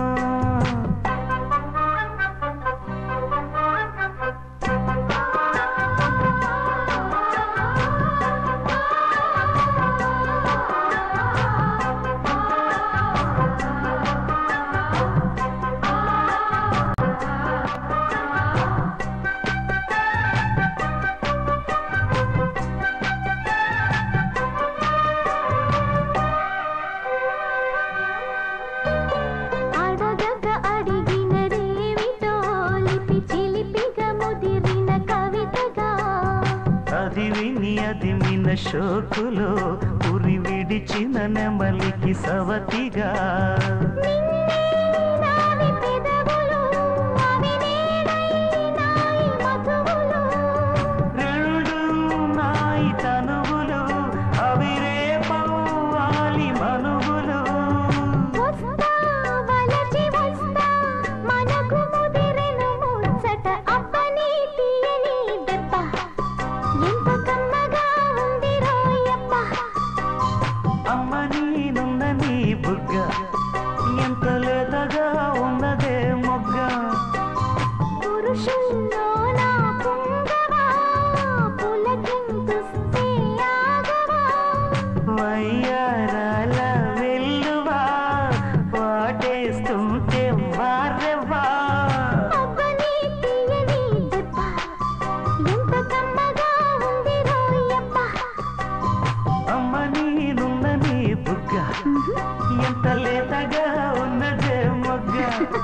అడగక అడిగినదేమిటో లిపి చిలిపిగా ముదిరిన కవితగా అది విని అది మిన షోకులో ఉరి విడిచిన నెమలికి సవతిగా నావి పెదవులు అవి నేనైనాయి మధువులు రెండు నాయి తనువులు అవి రేపవ్వాలి మనువులు వస్తా వలచి వస్తా మనకు ముదిరెను ముచ్చట అబ్బని తీయని దెబ్బ ఎంత కమ్మగా ఉంది రోయబ్బ అమ్మ నీనుందని బుగ్గ ఎంత లేతగా ఉన్నదే మొగ్గ పురుషుల్లో నా పుంగవా పులకింతుస్తే ఆగవా వయ్యారాల వెల్లువా వాటేస్తుంటే వారెవా అబ్బని తీయని దెబ్బ ఎంత కమ్మగా ఉంది రోయబ్బ అమ్మ నీనుందని బుగ్గ ఎంత లేతగా ఉన్నదే మొగ్గ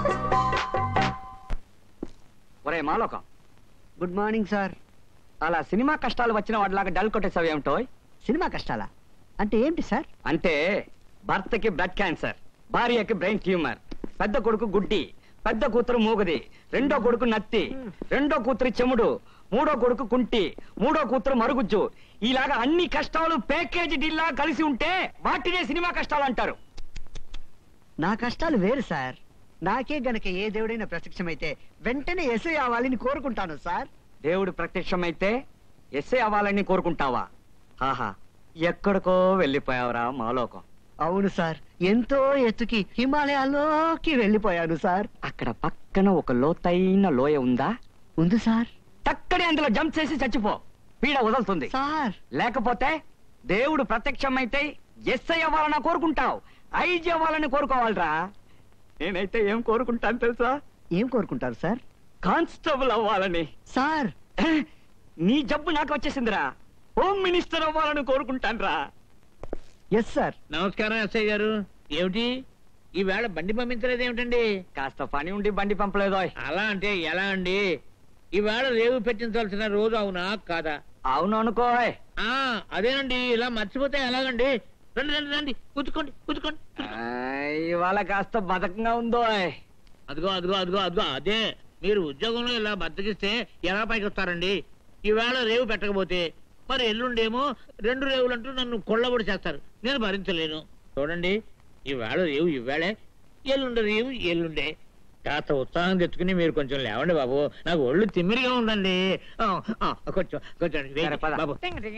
ఒరే మాలోకం గుడ్ మార్నింగ్ సార్ అలా సినిమా కష్టాలు వచ్చిన వాడిలాగా డల్ కొట్టేసావు ఏమిటో సినిమా కష్టాలా అంటే ఏంటి సార్ అంటే భర్తకి బ్లడ్ క్యాన్సర్ భార్యకి బ్రెయిన్ ట్యూమర్ పెద్ద కొడుకు గుడ్డి పెద్ద కూతురు మూగది రెండో కొడుకు నత్తి రెండో కూతురు చెముడు మూడో కొడుకు కుంటి మూడో కూతురు మరుగుజ్జు ఇలాగా అన్ని కష్టాలు ప్యాకేజీ డీల్లా కలిసి ఉంటే వాటినే సినిమా కష్టాలు అంటారు నా కష్టాలు వేరు సార్ నాకే గనక ఏ దేవుడైనా ప్రత్యక్షమైతే వెంటనే ఎస్ఐ అవ్వాలని కోరుకుంటాను సార్ దేవుడు ప్రత్యక్షమైతే ఎస్ఏ అవ్వాలని కోరుకుంటావా ఆహా ఎక్కడికో వెళ్ళిపోయావురా మాలోకం అవును సార్ ఎంతో ఎత్తుకి హిమాలయాల్లోకి వెళ్ళిపోయాను సార్ అక్కడ పక్కన ఒక లోతైన లోయ ఉందా ఉంది సార్ టక్కడే అందులో జంప్ చేసి చచ్చిపో పీడ వదులుతుంది సార్ లేకపోతే దేవుడు ప్రత్యక్షమైతే ఎస్ఐ అవ్వాలని కోరుకుంటావు ఐజీ అవ్వాలని కోరుకోవాలిరా నేనైతే ఏం కోరుకుంటాను తెలుసా ఏం కోరుకుంటారు సార్ కానిస్టేబుల్ అవ్వాలని సార్ నీ జబ్బు నాకు వచ్చేసిందిరా హోమ్ మినిస్టర్ అవ్వాలని కోరుకుంటాను ఎస్ సార్ నమస్కారం ఎస్ఐ గారు ఏమిటి ఈవేళ బండి పంపించలేదు ఏమిటండి కాస్త పని ఉండి బండి పంపలేదో అలా అంటే ఎలా అండి ఈవేళ రేవు పెట్టించాల్సిన రోజు అవునా కాదా అవును అనుకో ఆ అదేనండి ఇలా మర్చిపోతే ఎలాగండి రండి రండి రండి కూర్చుకోండి కూర్చుకోండి ఇవాళ కాస్త బతకంగా ఉందో అదిగో అదిగో అదిగో అదిగో అదే మీరు ఉద్యోగంలో ఇలా బద్దకిస్తే ఎలా పైకి వస్తారండి ఈవేళ రేవు పెట్టకపోతే మరి ఎల్లుండేమో రెండు రేవులంటూ నన్ను కొల్లబడి చేస్తారు నేను భరించలేను చూడండి ఈవేళ రేవు ఈవేళే ఎల్లుండి రేవు ఎల్లుండే కాస్త ఉత్సాహం తెచ్చుకుని మీరు కొంచెం లేవండి బాబు నాకు ఒళ్ళు తిమ్మిరిగా ఉందండి ఆ, ఆ, కొంచెం కొంచెం వేయి, బాబు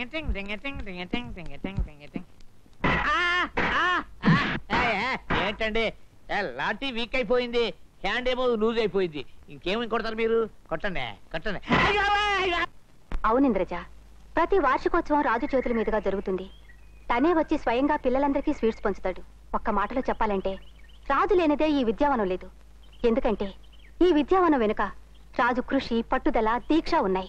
ఆ, ఆ, ఆ, ఏ, ఏ, ఏంటండి ఏ, లాఠీ వీక్ అయిపోయింది హ్యాండ్ ఏమో లూజ్ అయిపోయింది ఇంకేమి కొడతారు మీరు కొట్టండి కొట్టండి అయ్యో, అయ్యో. అవును ఇంద్రజ ప్రతి వార్షికోత్సవం రాజు చేతుల మీదుగా జరుగుతుంది తనే వచ్చి స్వయంగా పిల్లలందరికీ స్వీట్స్ పంచుతాడు ఒక్క మాటలో చెప్పాలంటే రాజు లేనిదే ఈ విద్యావనం లేదు ఎందుకంటే ఈ విద్యావనం వెనుక రాజు కృషి పట్టుదల దీక్ష ఉన్నాయి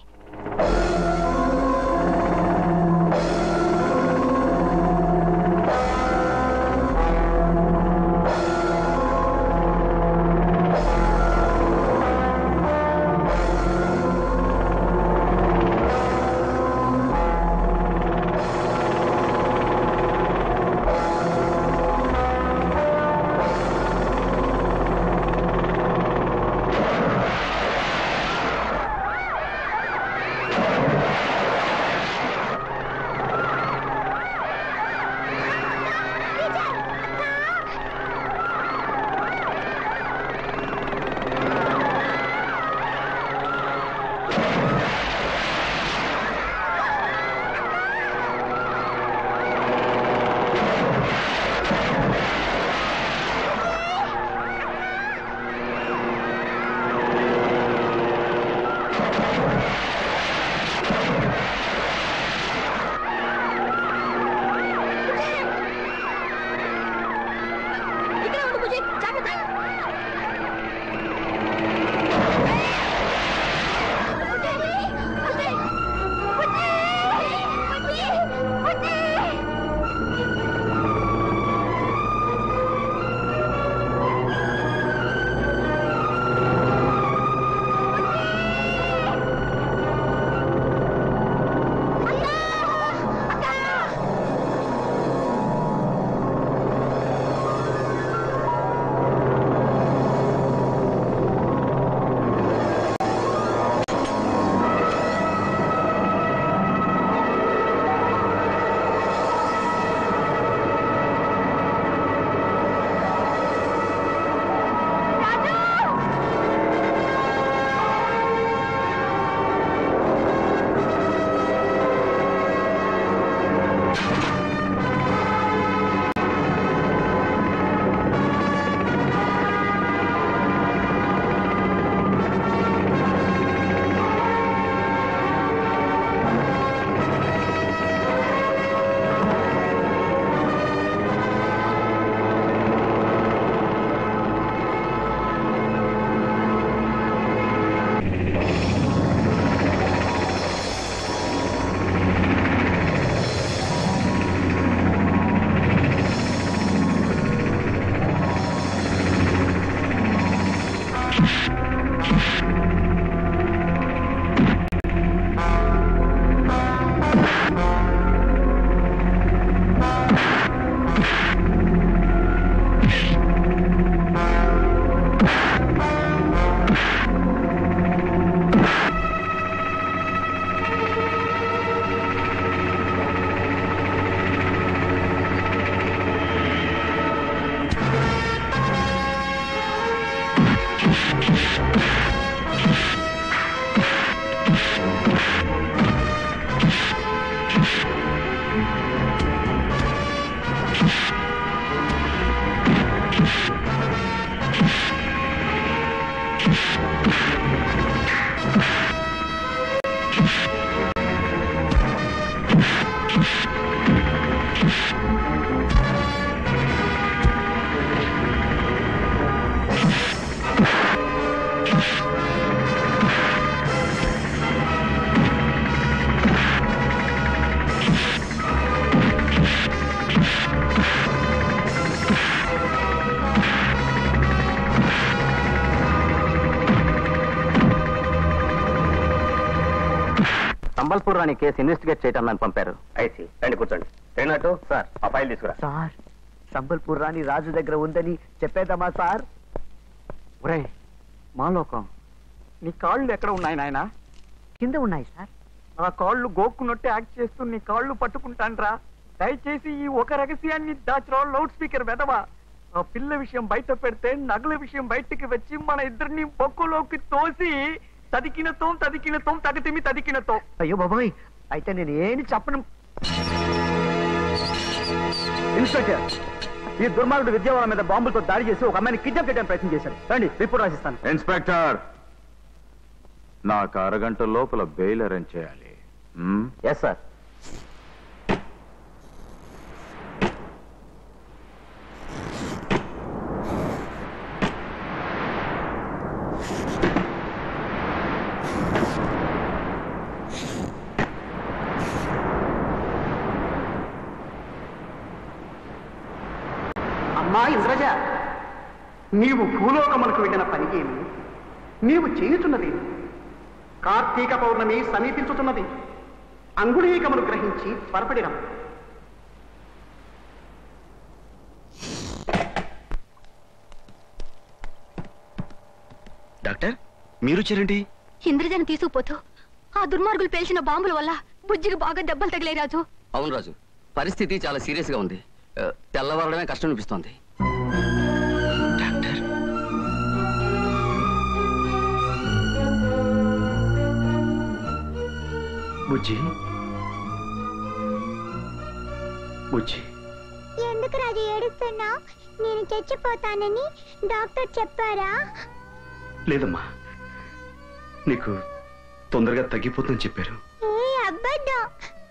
సంబల్పూర్ రాణి కేసు ఇన్వెస్టిగేట్ చేయటం నన్ను పంపారు ఐసి రండి కూర్చోండి ఏనాటు సార్ ఆ ఫైల్ తీసుకురా సార్ సంబల్పూర్ రాణి రాజు దగ్గర ఉందని చెప్పేద్దామా సార్ ఒరే మాలోకం నీ కాళ్ళు ఎక్కడ ఉన్నాయి నాయన కింద ఉన్నాయి సార్ నా కాళ్ళు గోక్కున్నట్టు యాక్ట్ చేస్తూ నీ కాళ్ళు పట్టుకుంటాన్రా దయచేసి ఈ ఒక రహస్యాన్ని దాచరా లౌడ్ స్పీకర్ వెదవా ఆ పిల్ల విషయం బయట పెడితే నగల విషయం బయటికి వచ్చి మన ఇద్దరిని బొక్కులోకి తోసి తదికిన తోం తదికిన తోం తగతిమి తదికిన తోం అయ్యో బాబాయ్ అయితే నేను ఏమి చెప్పను ఇన్స్పెక్టర్ ఈ దుర్మార్గుడు విద్యావరం మీద బాంబులతో దాడి చేసి ఒక అమ్మాయిని కిడ్నాప్ చేయడానికి ప్రయత్నం చేశాడు రండి రిపోర్ట్ రాసిస్తాను ఇన్స్పెక్టర్ నాకు అరగంట లోపల బెయిల్ అరేంజ్ చేయాలి మ్మ్? ఎస్ సార్ అమ్మా ఇంద్రజ నీవు భూలోకములకు వెళ్ళిన పని ఏమి నీవు చేయుతున్నది కార్తీక పౌర్ణమి సమీపించుతున్నది అంగుళీకమును గ్రహించి త్వరపడినం డాక్టర్ మీరు వచ్చారేంటి ఇంద్రజని తీసుకుపోతూ ఆ దుర్మార్గులు పేల్చిన బాంబుల వల్ల బుజ్జికి బాగా దెబ్బలు తగిలే రాజు అవును రాజు పరిస్థితి చాలా సీరియస్ గా ఉంది ఆ, తెల్లవారడమే కష్టం అనిపిస్తోంది బుజ్జి బుజ్జి ఎందుకు రాజు ఏడుస్తున్నావు నేను చచ్చిపోతానని డాక్టర్ చెప్పారా లేదమ్మా నీకు తొందరగా తగ్గిపోతుందని చెప్పారు ఏ అబద్ధం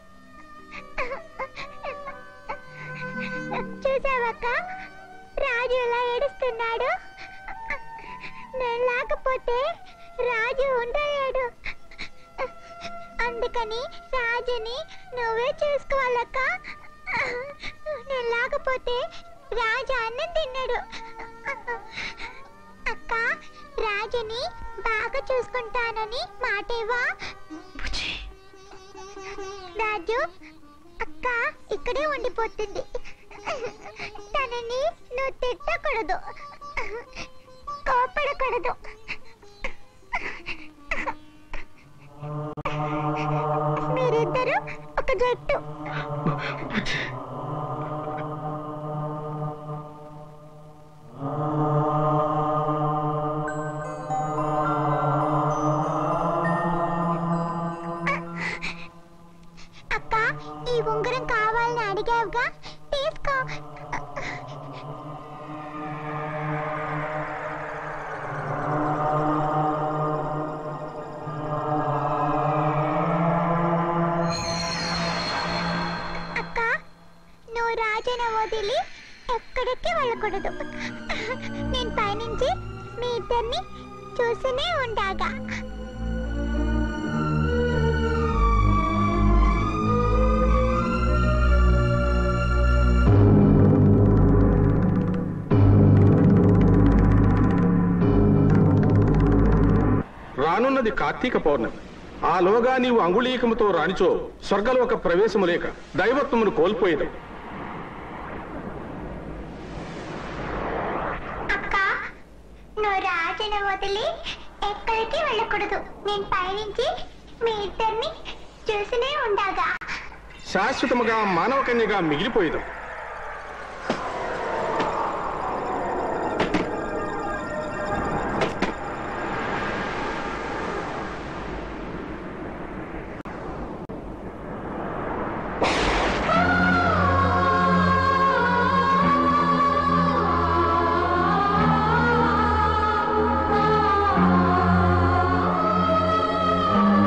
చూసావక్క రాజు ఎలా ఏడుస్తున్నాడు నేను లేకపోతే రాజు ఉండలేడు అందుకని రాజుని నువ్వే చూసుకోవాలక్క నేను లేకపోతే రాజు అన్నం తిన్నాడు అక్క రాజుని బాగా చూసుకుంటానని మాటేవా రాజు అక్క ఇక్కడే ఉండిపోతుంది తనని నువ్వు తిట్టకూడదు కోపడకూడదు మీరిద్దరు ఒక జట్టు అక్క ఈ ఉంగరం కావాలని అడిగావుగా తీసుకో అక్క నువ్వు రాజన వదిలి ఎక్కడికి వెళ్ళకూడదు నేను పైనుంచి మీ ఇద్దరిని చూస్తూనే ఉండాగా రానున్నది కార్తీక పౌర్ణమి ఆలోగా నీవు అంగుళీకముతో రానిచో స్వర్గలోక ప్రవేశము లేక దైవత్వమును కోల్పోయేదు అక్క నువ్వు రాజన వదిలి ఎక్కడికి వెళ్ళకూడదు నేను పైనుంచి మీ ఇద్దరిని చూస్తూనే ఉండాగా శాశ్వతముగా మానవ కన్యగా మిగిలిపోయేదు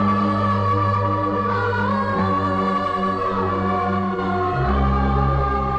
ఆ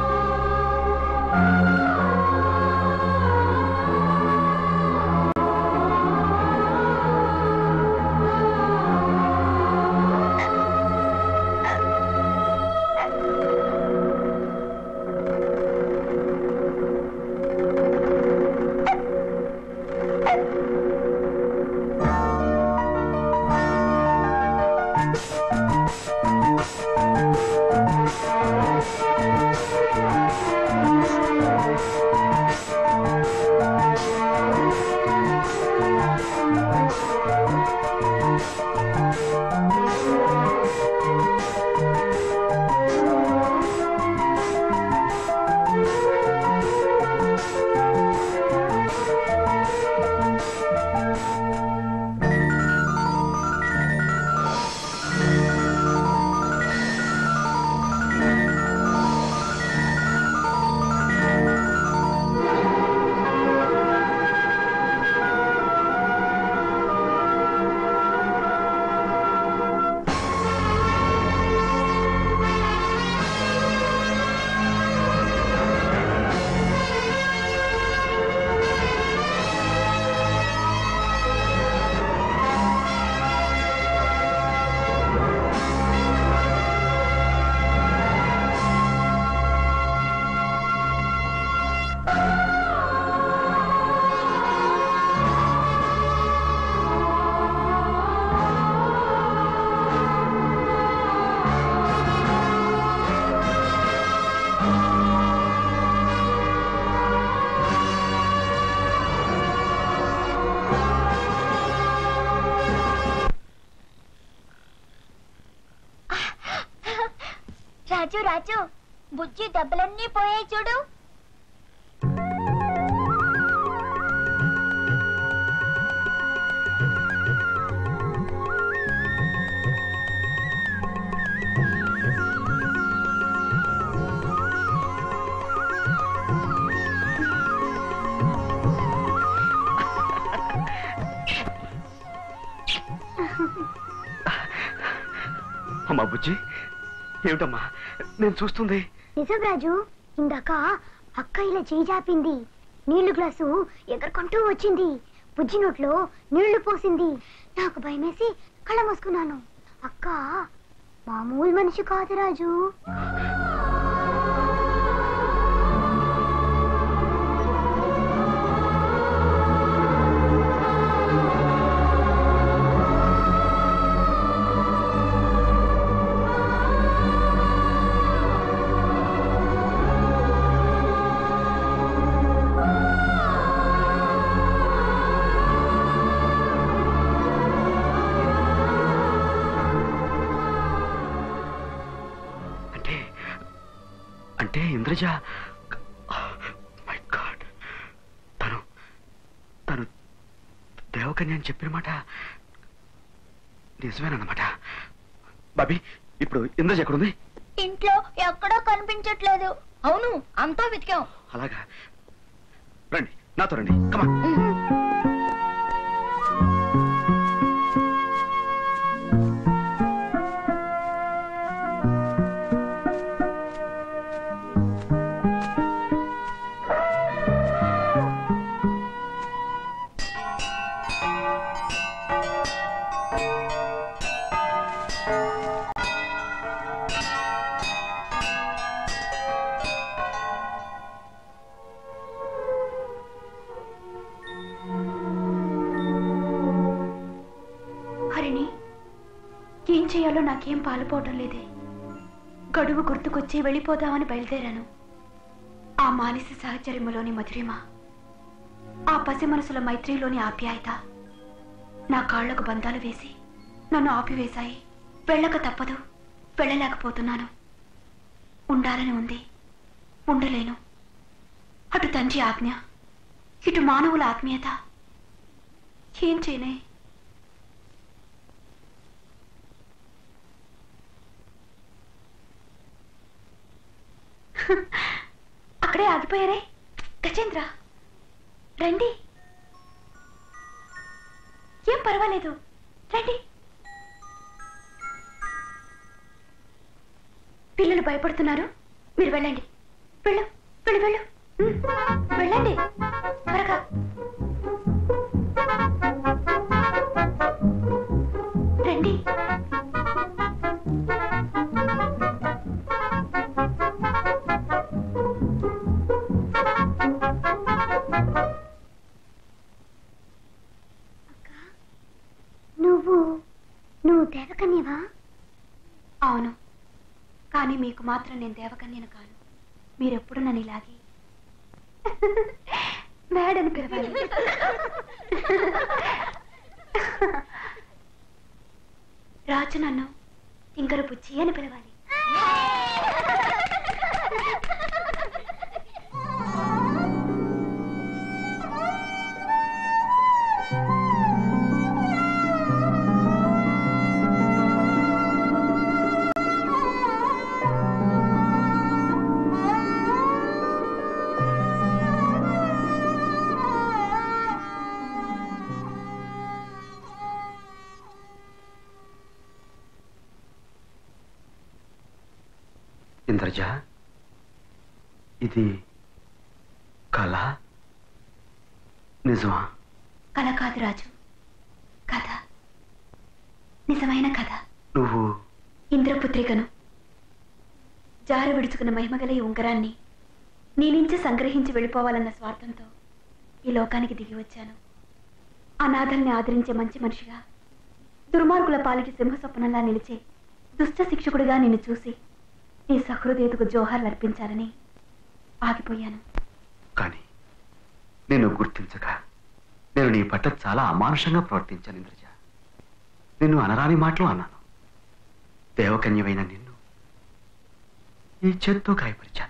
రాజు బుజ్జి దెబ్బలన్నీ పోయాయి చూడు అమ్మా బుజ్జి ఏమిటమ్మా నేను చూస్తుంది నిజం రాజు ఇందాక అక్క ఇలా చేయి జాపింది నీళ్లు గ్లాసు ఎగరుకుంటూ వచ్చింది బుజ్జి నోట్లో నీళ్లు పోసింది నాకు భయమేసి కళ్ళ మూసుకున్నాను అక్క మామూలు మనిషి కాదు రాజు అంటే ఇంద్రజ మై గాడ్ తను తను దేవకన్య అని చెప్పిన మాట నిజమేనన్నమాట బాబీ ఇప్పుడు ఇంద్రజ ఎక్కడుంది ఇంట్లో ఎక్కడో కనిపించట్లేదు అవును అంతా వెతికాం అలాగా రండి నాతో రండి కమా హరిణి ఏం చేయాలో నాకేం పాలుపోవటం లేదే గడువు గుర్తుకొచ్చి వెళ్ళిపోదామని బయలుదేరాను ఆ మానసి సహచర్యములోని మధురిమ ఆ పసి మనసుల మైత్రిలోని ఆప్యాయత నా కాళ్లకు బంధాలు వేసి నన్ను ఆపివేశాయి వెళ్ళక తప్పదు వెళ్ళలేకపోతున్నాను ఉండాలని ఉంది ఉండలేను అటు తండ్రి ఆజ్ఞ ఇటు మానవుల ఆత్మీయత ఏం చేయనే అక్కడే ఆగిపోయారే గజేంద్ర రండి ఏం పర్వాలేదు రండి పిల్లలు భయపడుతున్నారు మీరు వెళ్ళండి వెళ్ళు వెళ్ళు వెళ్ళు ఉమ్, వెళ్ళండి త్వరగా రండి నువ్వు నువ్వు దేవకన్యవా అవును కానీ మీకు మాత్రం నేను దేవకన్యను కాను మీరెప్పుడు నన్ను ఇలాగే మేడని పిలవాలి రాజు నన్ను తింగర బుచ్చి అని పిలవాలి ఇంద్రజ ఇది కళ నిజమా కల కాదు రాజు కథ నిజమైన కథ నువ్వు ఇంద్రపుత్రికను జార విడుచుకున్న మహిమగల ఈ ఉంగరాన్ని నీ నుంచి సంగ్రహించి వెళ్ళిపోవాలన్న స్వార్థంతో ఈ లోకానికి దిగి వచ్చాను అనాథల్ని ఆదరించే మంచి మనిషిగా దుర్మార్గుల పాలిటి సింహస్వప్నంలా నిలిచే దుష్ట శిక్షకుడిగా నిన్ను చూసి నీ సహృదయతకు జోహార్లు అర్పించాలని ఆగిపోయాను కానీ నేను గుర్తించక నేను నీ పట్ల చాలా అమానుషంగా ప్రవర్తించాను ఇంద్రజ నిన్ను అనరాని మాటలు అన్నాను దేవకన్యమైన నిన్ను ఈ చేత్తో గాయపరిచాను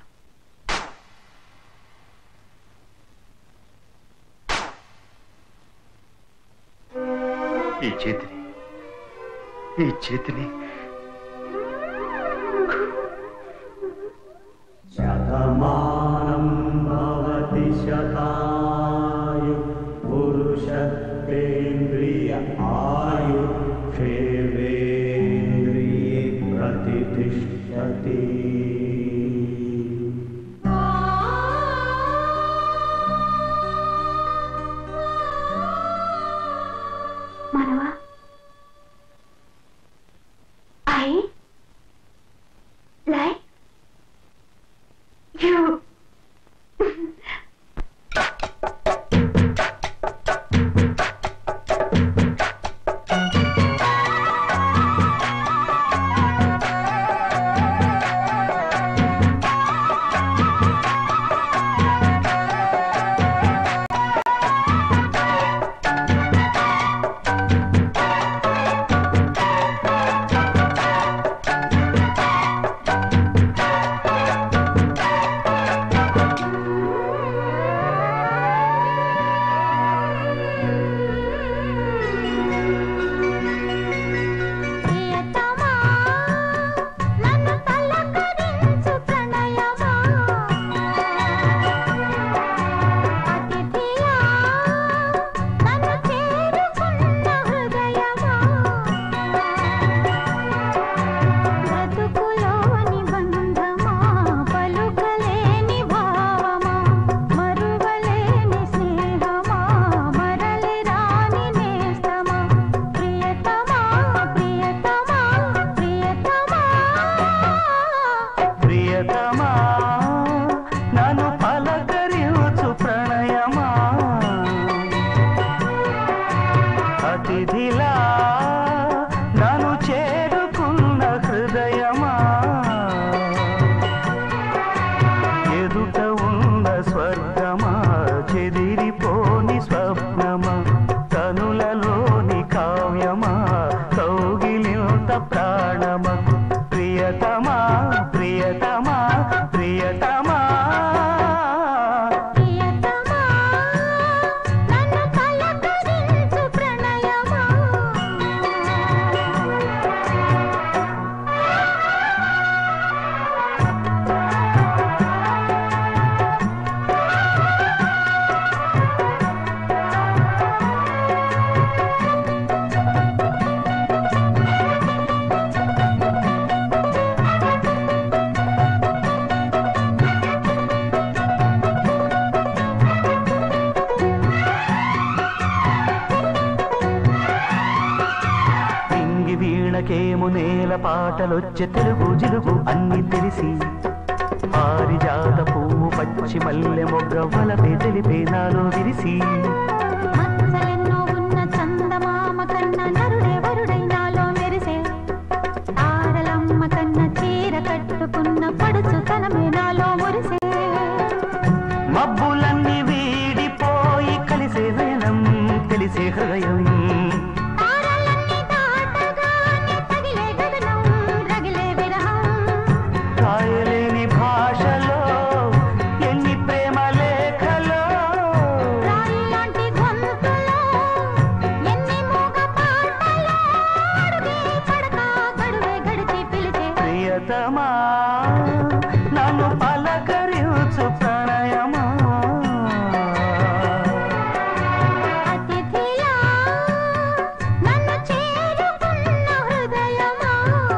ఈ చేతిని ఈ చేతిని శతమానం భవతి శతాయు పురుషేంద్రియ ఆయు క్షేవేంద్రియే ప్రతిష్టతి మనవా ఐ లైక్ యూ బ్రతుకులోని బంధమా పలుకలేని భావమా మరువలేని స్నేహమా మరలి రాని నేస్తమా ప్రియతమా ప్రియతమా ప్రియతమా ప్రియతమా నన్ను పలకరించు ప్రణయమా అతిథిలా నన్ను చేరుకున్న హృదయమా ఎదుట ఉన్న స్వర్గమా చెదిరిపోని స్వప్నమా కనులలోని కావ్యమా కౌగిలింత ప్రాణమా ప్రియతమా ప్రియతమా ప్రియతమా ప్రియతమా నన్ను పలకరించు ప్రణయమా ఇంగి వీణకేము నేల పాటలొచ్చే తెలుగు జిలుగు అన్ని తెలిసి పారిజాత పువ్వు పచ్చి మల్లె మొగ్గ వలపే తెలిపే నాలో విరిసి మచ్చలెన్నో ఉన్న చందమామ కన్న నరుడే వరుడై నాలో మెరిసే ఆడలమ్మ కన్న చీర కట్టుకున్న పడుచుతనమే నాలో మురిసే మబ్బులన్నీ వీడిపోయి కలిసే నయనం తెలిసే హృదయం తారలన్నీ దాటగానే తగిలే గగనం రగిలే విరహం రాయలేని భాషలో ఎన్ని ప్రేమ లేఖలో రాయిలాంటి గొంతులో ఎన్ని మూగ పాటలో అడుగే పడక గడువే గడిచి పిలిచే ప్రియతమా నన్ను పలకరించు ప్రణయమా అతిథిలా నన్ను చేరుకున్న హృదయమా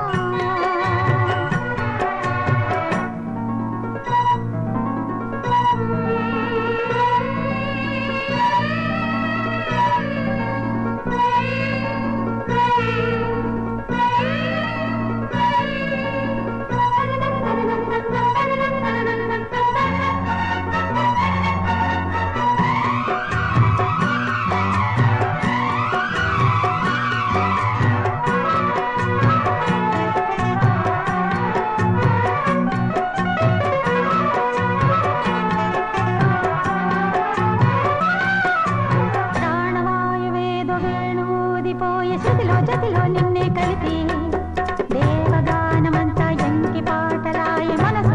ప్రాణవాయువేదో వేణువుదిపోయే శృతిలో జతిలో నిన్నే కలిపి దేవగానమంతా ఎంకి పాటలాయ మనసు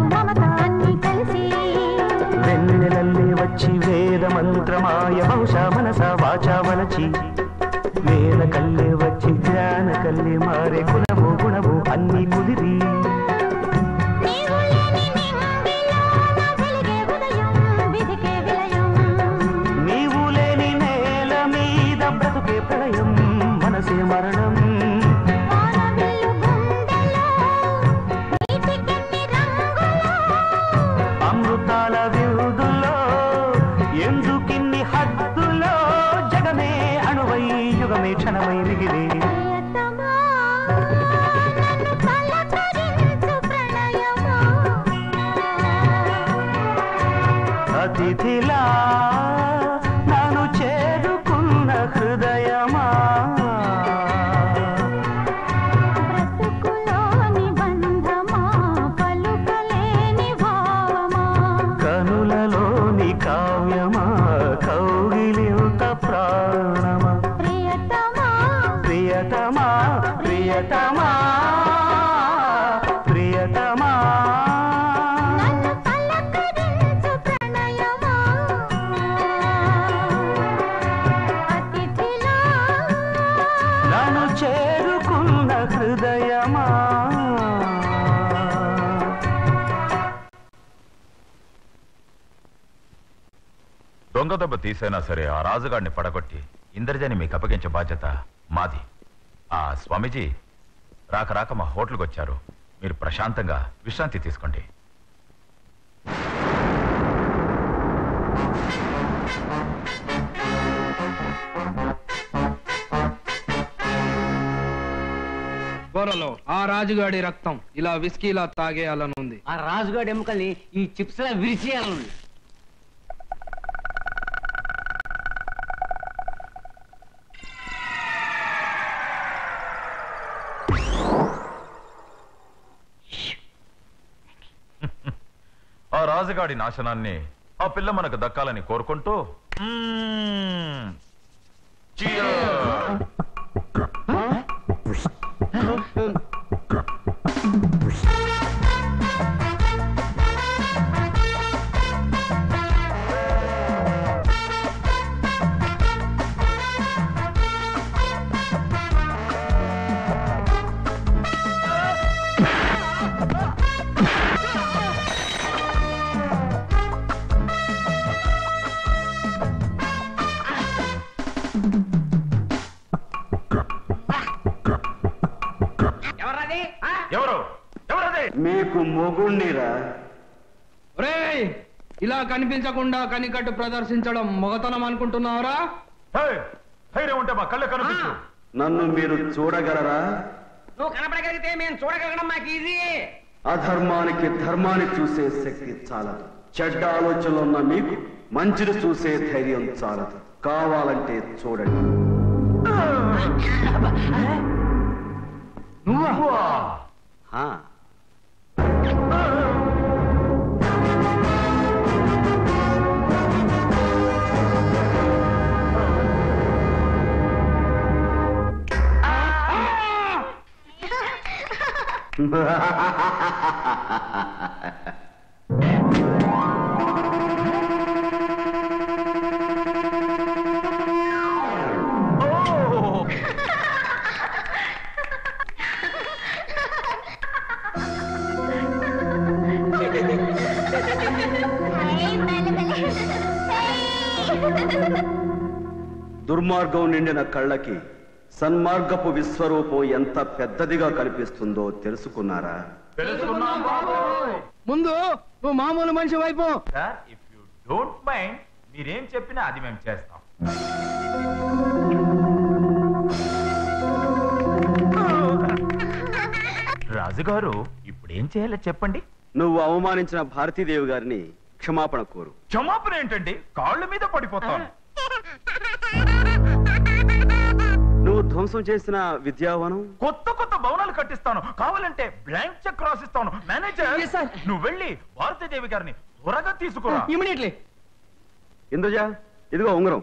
మంత్రమాయ బహుశా మనస వాచా వలచి వేద కల్లే వచ్చి ధ్యాన కల్లే మారే కులము గుణము అన్ని కుదిరి నీవు లేని నేల మీద బ్రతుకే ప్రళయం మనసే మరణం అమృతాల విరుదుల్లో ఎందుకిన్ని హద్దులో జగమే అణువై యుగమే క్షణమై మిగిలి అతిథిలా నన్ను చేరుకున్న హృదయమా కనులలోని కావ్యమా కౌగిలింత ప్రాణమా ప్రియతమా ప్రియతమా ప్రియతమా నన్ను చేరుకున్న హృదయమా దొంగ దెబ్బ తీసైనా సరే ఆ రాజుగాడిని పడగొట్టి ఇంద్రజని మీకు అప్పగించే బాధ్యత మాది ఆ స్వామీజీ రాక రాక మా హోటల్కి వచ్చారు మీరు ప్రశాంతంగా విశ్రాంతి తీసుకోండి గోరలో ఆ రాజుగాడి రక్తం ఇలా విస్కీలా తాగేయాలనుంది ఆ రాజుగాడి ఎముకల్ని ఈ చిప్స్ లా విరిచేయాలను ఆ రాజుగాడి నాశనాన్ని ఆ పిల్ల మనకు దక్కాలని కోరుకుంటూ మ్మ్. Cheers. ఎవరది ఎవరు ఎవరది మీకు మొగుండిరా ఒరేయ్ ఇలా కనిపించకుండా కనికట్టు ప్రదర్శించడం మొగతనం అనుకుంటున్నావురా ధైర్యం ఉంటే మా కళ్ళ కనిపించు నన్ను మీరు చూడగలరా నువ్వు కనపడగలిగితే మేము చూడగలగడం మాకు ఈజీ అధర్మానికి ధర్మాన్ని చూసే శక్తి చాలదు చెడ్డ ఆలోచనలు ఉన్న మీకు మంచిని చూసే ధైర్యం చాలదు కావాలంటే చూడండి నువ్వా హా. దుర్మార్గం నిండిన కళ్ళకి సన్మార్గపు విశ్వరూపం ఎంత పెద్దదిగా కనిపిస్తుందో తెలుసుకున్నారా ముందు నువ్వు మామూలు మనిషి వైపు sir if you don't mind మీరేం చెప్పినా అది మేము చేస్తాం రాజుగారు ఇప్పుడు ఏం చేయాలో చెప్పండి నువ్వు అవమానించిన భారతీదేవి గారిని క్షమాపణ కోరు క్షమాపణ ఏంటండి కాళ్ళ మీద పడిపోతాను నువ్వు ధ్వంసం చేసిన విద్యావనం కొత్త కొత్త భవనాలు కట్టిస్తాను కావాలంటే బ్లాంక్ చెక్ రాసిస్తాను మేనేజర్ నువ్వు వెళ్ళి భారతీదేవి గారిని త్వరగా తీసుకురా ఇమీడియట్లీ ఇంద్రజ ఇదిగో ఉంగరం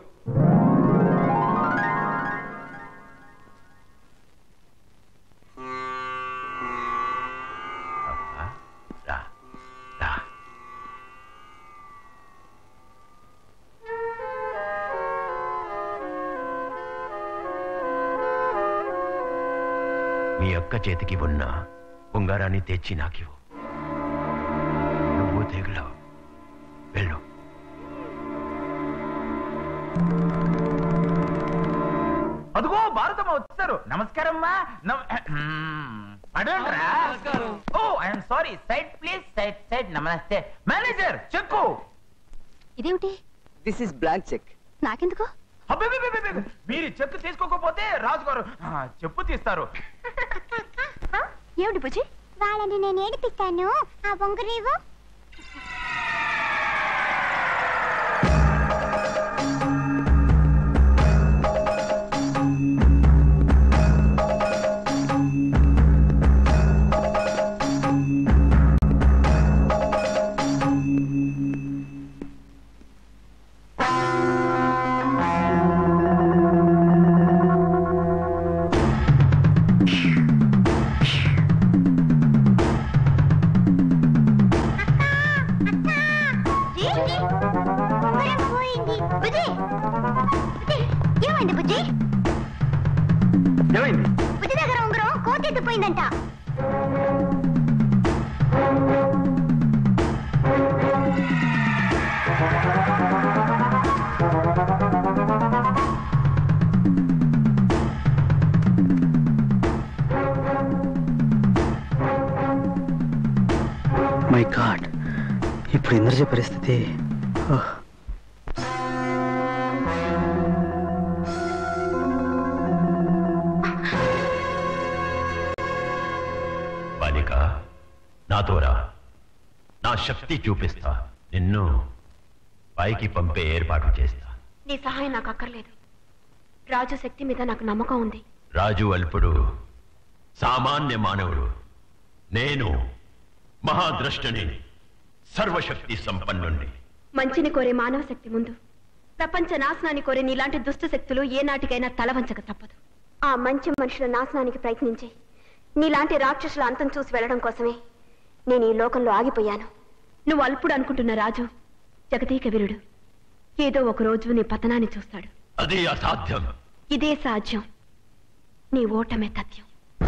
మీ అక్క చేతికి ఉన్న ఉంగారాన్ని తెచ్చి నాకివ్వు నువ్వు తెగులవు వెళ్ళు అదిగో భారతమ్మ వచ్చారు నమస్కారం అమ్మా నమ- మ్మ్. పడండ్రా. Oh I'm sorry side please side side నమస్తే మేనేజర్ చెక్కు ఇదేమిటి దిస్ ఇస్ బ్లాంక్ చెక్ నాకెందుకు అబ్బబ్బబ్బబ్బబ్బ. మీరు చెక్కు తీసుకోకపోతే రాజుగారు ఆ, చెప్పు తీస్తారు ఏమిటి బుజ్జి వాళ్ళని నేను ఏడిపిస్తాను ఆ బొంగరీవు ఉంగరం పోయింది బుజ్జి బుజ్జి, ఏమైంది బుజ్జి ఏమైంది బుజ్జి దగ్గర ఉంగరం కోతెత్తిపోయిందంట మై గాడ్ ఇప్పుడు ఇంద్రజ పరిస్థితి ఓహ్. బాలిక నాతో రా నా శక్తి చూపిస్తా నిన్ను పైకి పంపే ఏర్పాటు చేస్తా నీ సహాయం నాకు అక్కర్లేదు రాజు శక్తి మీద నాకు నమ్మకం ఉంది రాజు అల్పుడు సామాన్య మానవుడు నేను మహాద్రష్టని సర్వశక్తి సంపన్నుణ్ణి మంచిని కోరే మానవ శక్తి ముందు ప్రపంచ నాశనాన్ని కోరే నీలాంటి దుష్ట శక్తులు ఏ నాటికైనా తలవంచక తప్పదు ఆ మంచి మనుషుల నాశనానికి ప్రయత్నించి నీలాంటి రాక్షసుల అంతం చూసి వెళ్ళడం కోసమే నేను ఈ లోకంలో ఆగిపోయాను నువ్వు అల్పుడు అనుకుంటున్న రాజు జగదీక వీరుడు ఏదో ఒక రోజు నీ పతనాన్ని చూస్తాడు అది అసాధ్యం ఇదే సాధ్యం నీ ఓటమే తథ్యం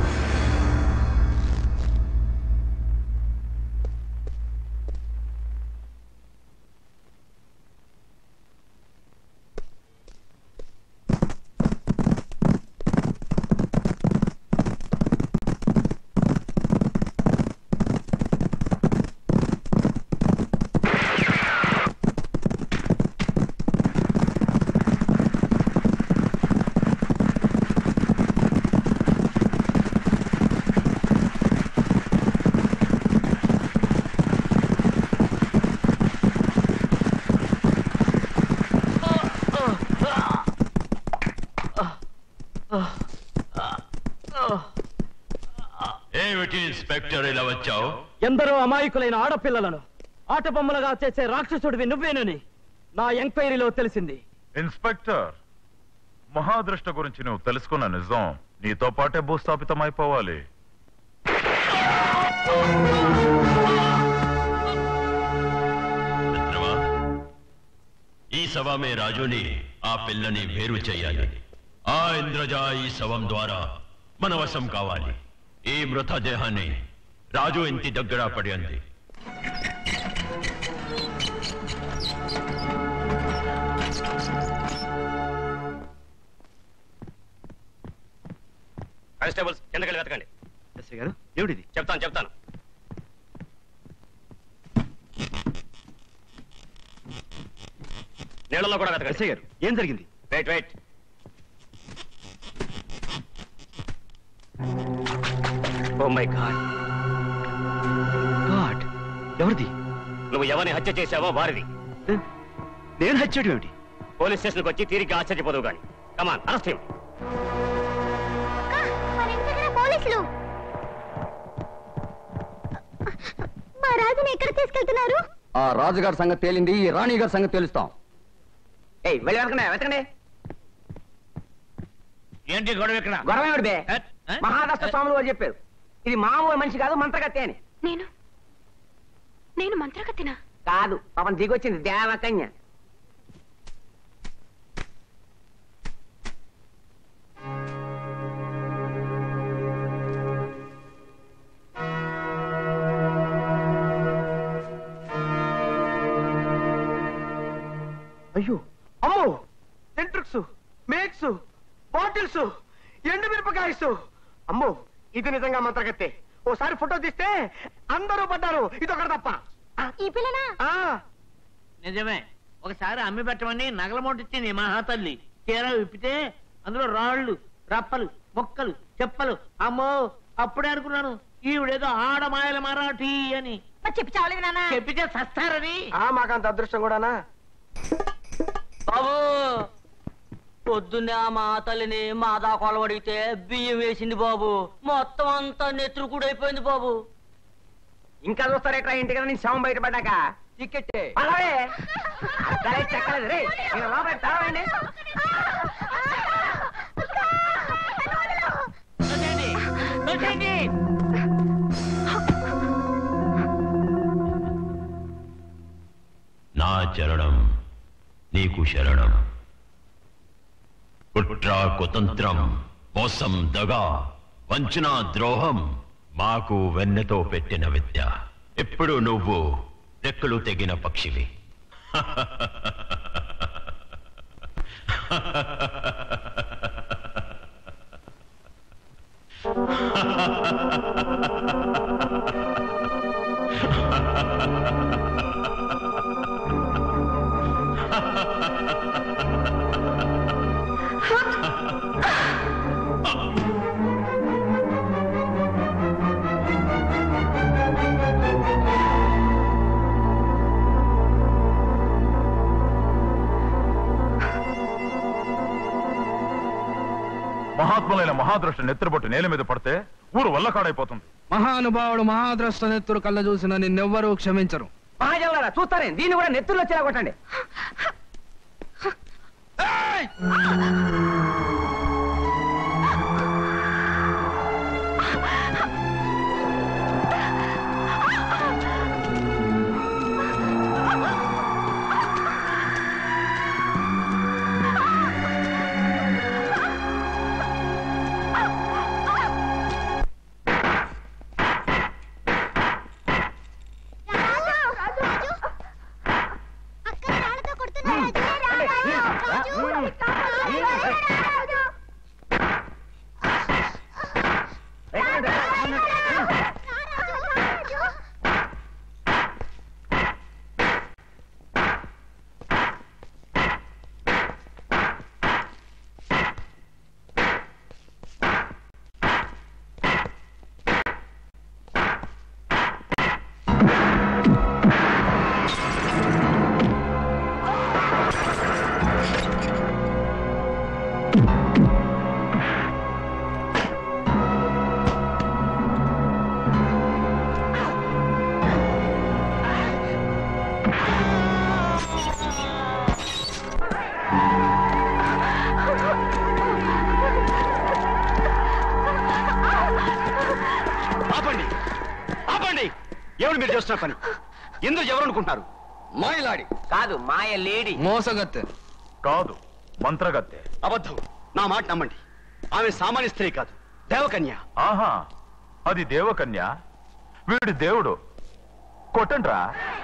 ఏమిటి ఇన్స్పెక్టర్ ఇలా వచ్చావు ఎందరో అమాయకులైన ఆడపిల్లలను ఆట బొమ్మలుగా చేసే రాక్షసుడివి నువ్వేనని నా ఎంక్వైరీలో తెలిసింది ఇన్స్పెక్టర్ మహాదృష్ట గురించి నువ్వు తెలుసుకున్న నిజం నీతో పాటే భూస్థాపితం అయిపోవాలి మిత్రమా ఈ శవమే రాజుని ఆ పిల్లని వేరు చేయాలి ఆ ఇంద్రజ ఈ శవం ద్వారా మన వశం కావాలి ఈ మృతదేహాన్ని రాజు ఇంటి దగ్గర పడి అంది కానిస్టేబుల్స్ కిందకెళ్ళి వెతకండి ఎస్ఐ గారు ఏమిటిది చెప్తాను చెప్తాను నీళ్ళలో కూడా వెతకండి ఎస్ఐ గారు ఏం జరిగింది wait wait oh my God God ఎవరిది నువ్వు ఎవరిని హత్య చేశావో వారిది నేను హత్యడం ఏమిటి పోలీస్ స్టేషన్కి వచ్చి తిరిగి ఆశ్చర్యపోదువు గాని కమాన్ అరెస్ట్ హిమ్ మన ఇంటి దగ్గర పోలీసులు మా రాజుని ఎక్కడ తీసుకెళ్తున్నారు ఆ రాజుగారి సంగతి తేలింది ఈ రాణి గారి సంగతి తెలుస్తాం ఏయ్ వెళ్ళి వెతకండి వెతకండి ఏంటి గొడవ ఇక్కడ గొడవ ఏమిటి బే మహాదస్త స్వాములు వారు చెప్పారు ఇది మామూలు మనిషి కాదు మంత్రగత్తె అని నేను నేను మంత్రగతినా కాదు పాపం దిగొచ్చింది దేవకన్య అయ్యో అమ్మో సెంట్రిక్స్ మేక్స్ బాటిల్స్ ఎండు మిరపకాయస్ అమ్మో ఇది నిజంగా మంత్రగత్తే ఓసారి ఫోటో తీస్తే అందరూ పడ్డారు ఇది ఒకటి తప్ప ఈ పిల్లనా ఆ, నిజమే ఒకసారి అమ్మి పెట్టమని నగల మూట ఇచ్చింది మా తల్లి చీర విప్పితే అందులో రాళ్ళు రప్పలు మొక్కలు చెప్పలు అమ్మో అప్పుడే అనుకున్నాను ఈవిడేదో ఆడమాయల మరాఠీ అని చెప్పి చావలేదు నాన్న చెప్పితే సస్తారని ఆ మాకంత అదృష్టం కూడానా బాబు పొద్దున్నే ఆ మా తల్లిని మాదా కొలవడిగితే బియ్యం వేసింది బాబు మొత్తం అంతా నెత్తురు కూడా అయిపోయింది బాబు ఇంకా చూస్తారేట్రా ఇంటికి నుంచి శవం బయటపడ్డాక టికెట్ అలాగే అసలే చెక్కలేదు రే మీరు లోపలికి తెరవండి. నా చరణం నీకు శరణం కుట్ర కుతంత్రం మోసం దగా వంచన ద్రోహం మాకు వెన్నెతో పెట్టిన విద్య ఇప్పుడు నువ్వు రెక్కలు తెగిన పక్షివి మహాత్ములైన మహాదృష్టి నెత్తిరబొట్టు నేల మీద పడితే ఊరు వల్లకాడైపోతుంది మహానుభావుడు మహాద్రష్ట నెత్తురు కళ్ళ చూసిన నిన్నెవ్వరూ క్షమించరు మహాజనులారా చూస్తారే దీన్ని కూడా నెత్తులు వచ్చేలా కొట్టండి ఆపండి ఆపండి ఎవరు మీరు చేస్తున్న పని ఎందుకు ఎవరు అనుకుంటున్నారు మాయలాడి కాదు మాయ లేడీ మోసగత్తె కాదు మంత్రగత్తె అబద్ధం నా మాట నమ్మండి ఆమె సామాన్య స్త్రీ కాదు దేవకన్య ఆహా అది దేవకన్య వీడి దేవుడు కొట్టండ్రా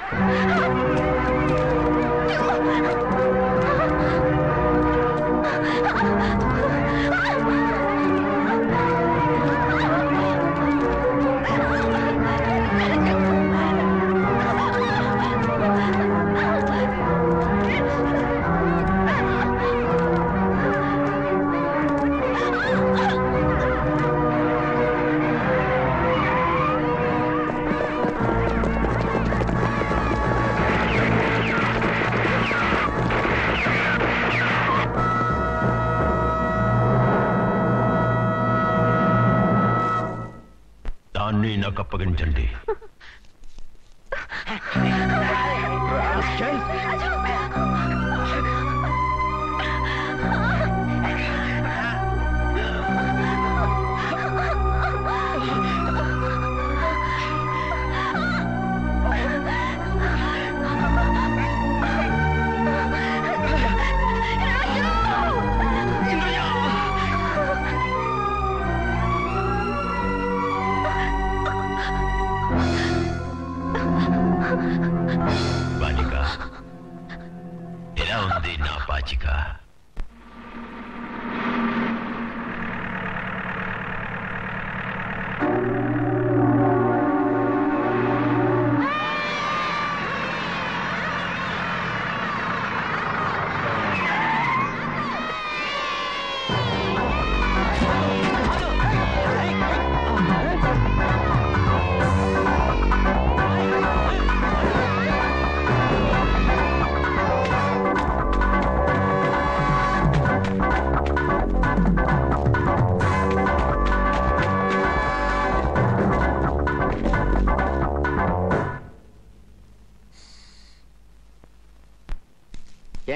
దాన్ని నాకు అప్పగించండి రాజు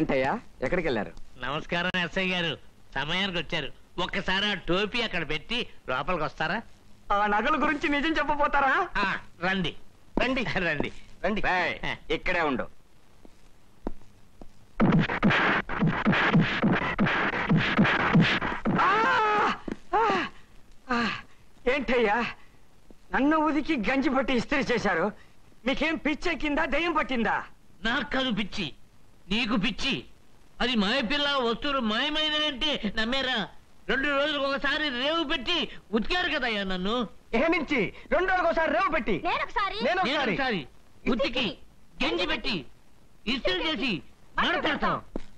ఏంటయ్యా ఎక్కడికి వెళ్ళారు నమస్కారం ఎస్ఐ గారు సమయానికి వచ్చారు ఒక్కసారి ఆ టోపీ అక్కడ పెట్టి లోపలికి వస్తారా ఆ నగల గురించి నిజం చెప్పబోతారా ఆ, రండి రండి రండి రండి రేయ్, ఇక్కడే ఉండు ఆ! ఆ! ఆ! ఏంటయ్యా నన్ను ఉదికి గంజి పట్టి ఇస్త్రీ చేశారు మీకేం పిచ్చెక్కిందా దయ్యం పట్టిందా నాకు కాదు పిచ్చి నీకు పిచ్చి అది మాయ పిల్ల వస్తువులు మాయమైనంటే నమ్మేరా రెండు రోజులకు ఒకసారి రేవు పెట్టి ఉతికారు కదయ్యా నన్ను ఏమించి రెండు రోజులకు ఒకసారి రేవు పెట్టి నేనొకసారి నేను నేను ఒకసారి ఒకసారి ఉతికి గంజి పెట్టి ఇస్త్రీ చేసి మాట్లాడతాం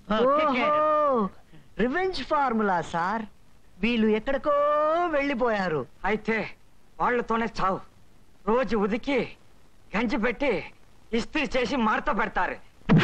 రివెంజ్ ఫార్ములా సార్ వీళ్ళు ఎక్కడికో వెళ్ళిపోయారు అయితే వాళ్ళతోనే చావు రోజు ఉదికి గంజి పెట్టి ఇస్త్రీ చేసి మడత పెడతారు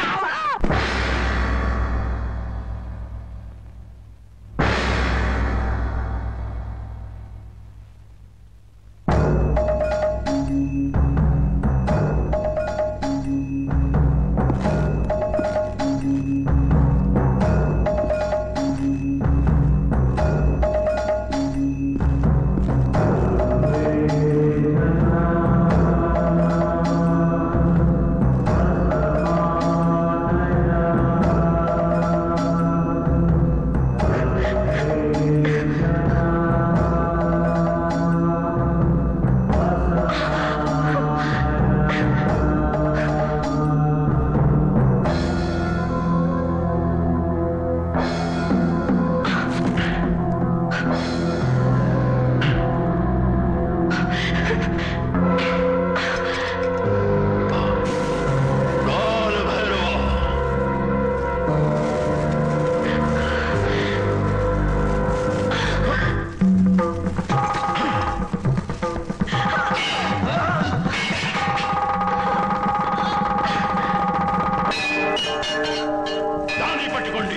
దాన్ని పట్టుకోండి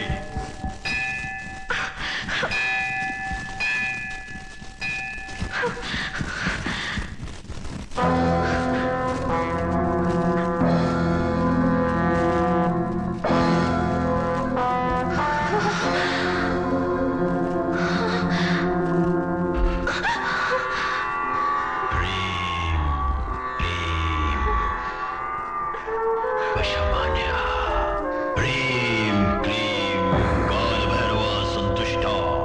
వశమాన్య హ్రీం క్లీం కాలభైరవ సంతుష్ట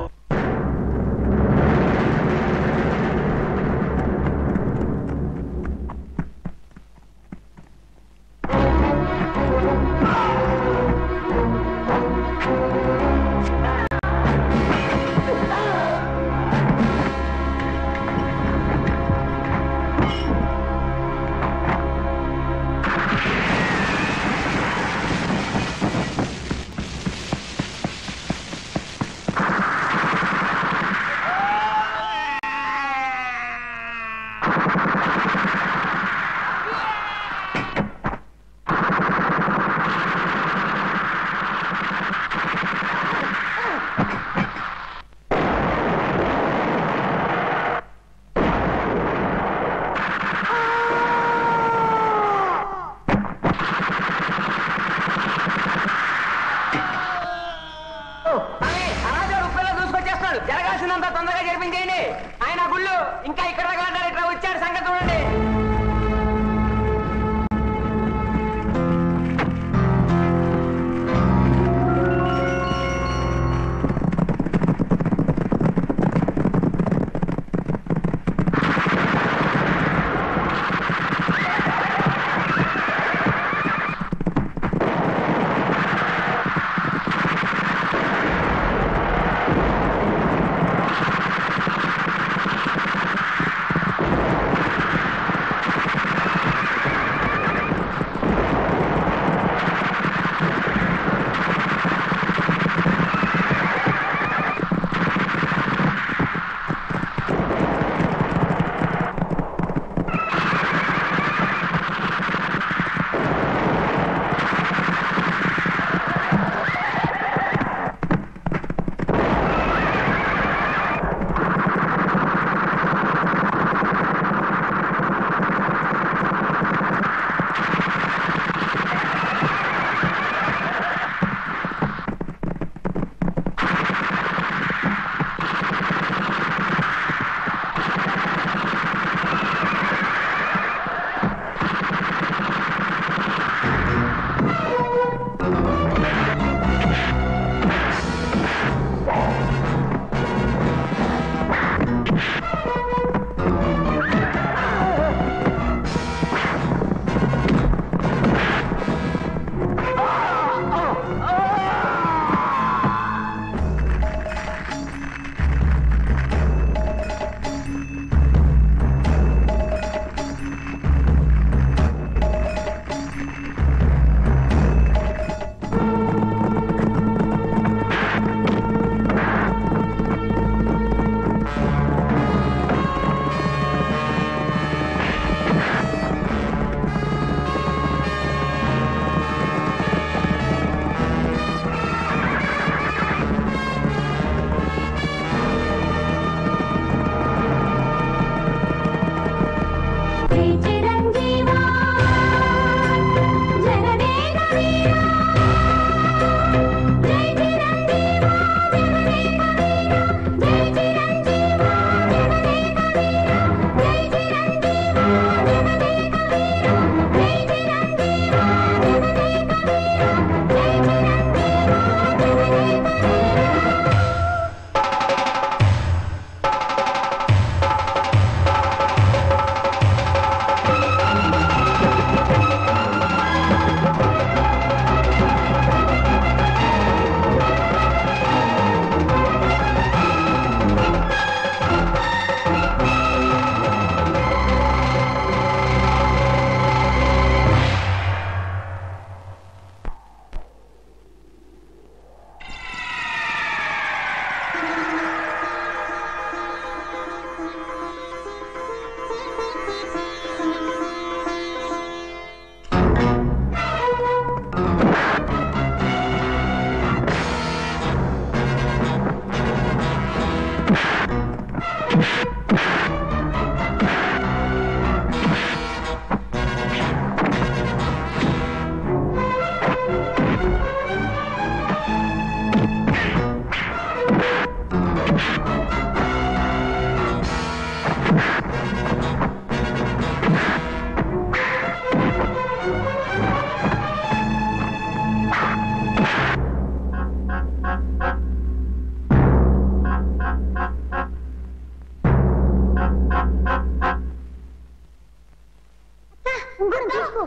అనాథోడు ఉప్పెల్లో దూసుకొచ్చేస్తున్నాడు జరగాల్సినంత తొందరగా జరిపించేయండి ఆయన గుళ్ళు ఇంకా ఇక్కడ దాకా అంటారు, ఇట్లా వచ్చాడు సంగతి చూడండి ఆ ఉంగరం తీసుకో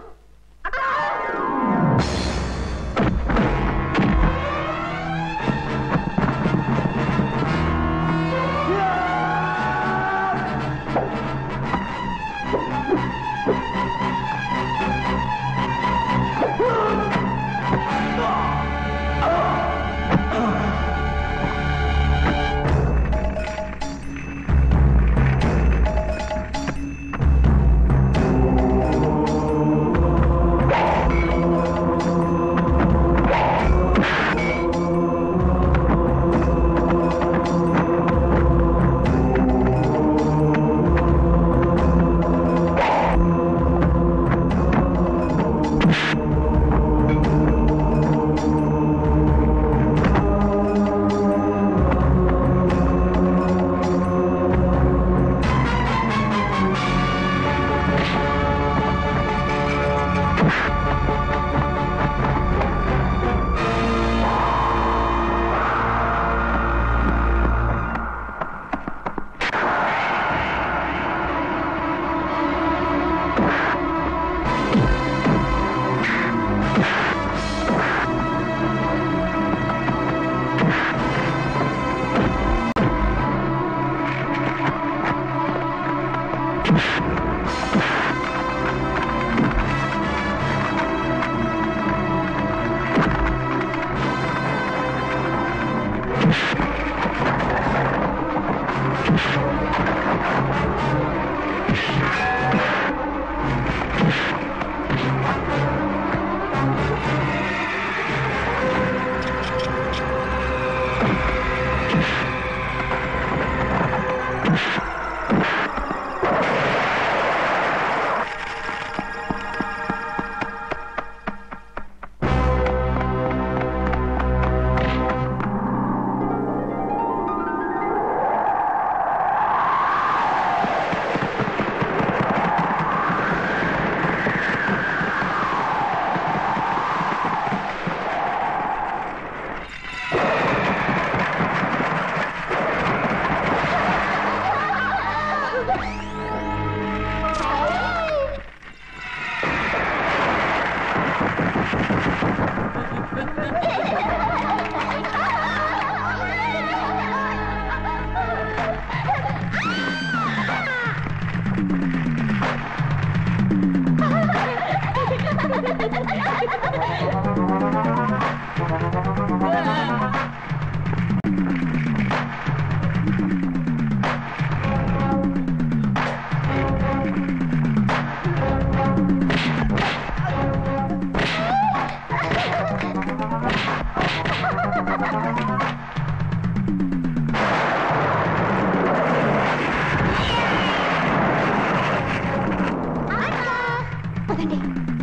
పదండి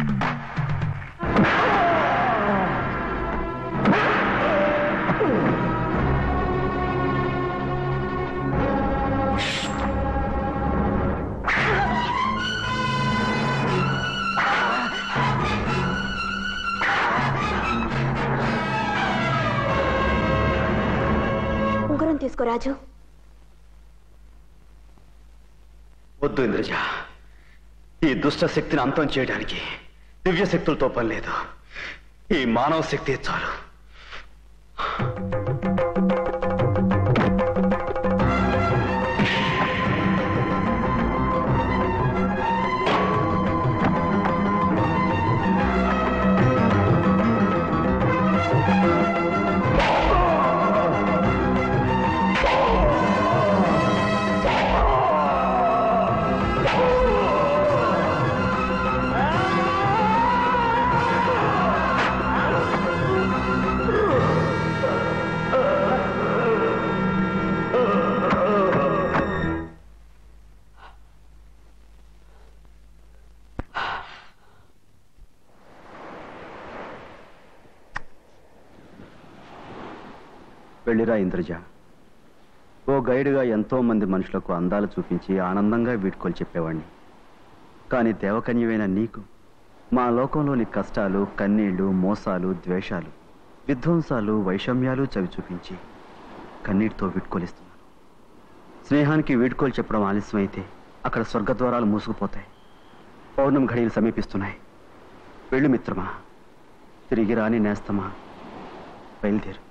ఉంగరం తీసుకో రాజు వద్దు ఇంద్రజ ఈ దుష్ట శక్తిని అంతం చేయడానికి దివ్య శక్తులతో పని లేదు ఈ మానవ శక్తి చాలు ఆ వెళ్ళిరా ఇంద్రజ ఓ గైడ్గా ఎంతో మంది మనుషులకు అందాలు చూపించి ఆనందంగా వీడ్కోలు చెప్పేవాణ్ణి కానీ దేవకన్యమైన నీకు మా లోకంలోని కష్టాలు కన్నీళ్లు మోసాలు ద్వేషాలు విధ్వంసాలు వైషమ్యాలు చవి చూపించి కన్నీటితో వీడ్కోలిస్తున్నాను స్నేహానికి వీడ్కోలు చెప్పడం ఆలస్యమైతే అక్కడ స్వర్గద్వారాలు మూసుకుపోతాయి పౌర్ణమి ఘడియలు సమీపిస్తున్నాయి వెళ్ళు మిత్రమా తిరిగి రాని నేస్తమా బయలుదేరు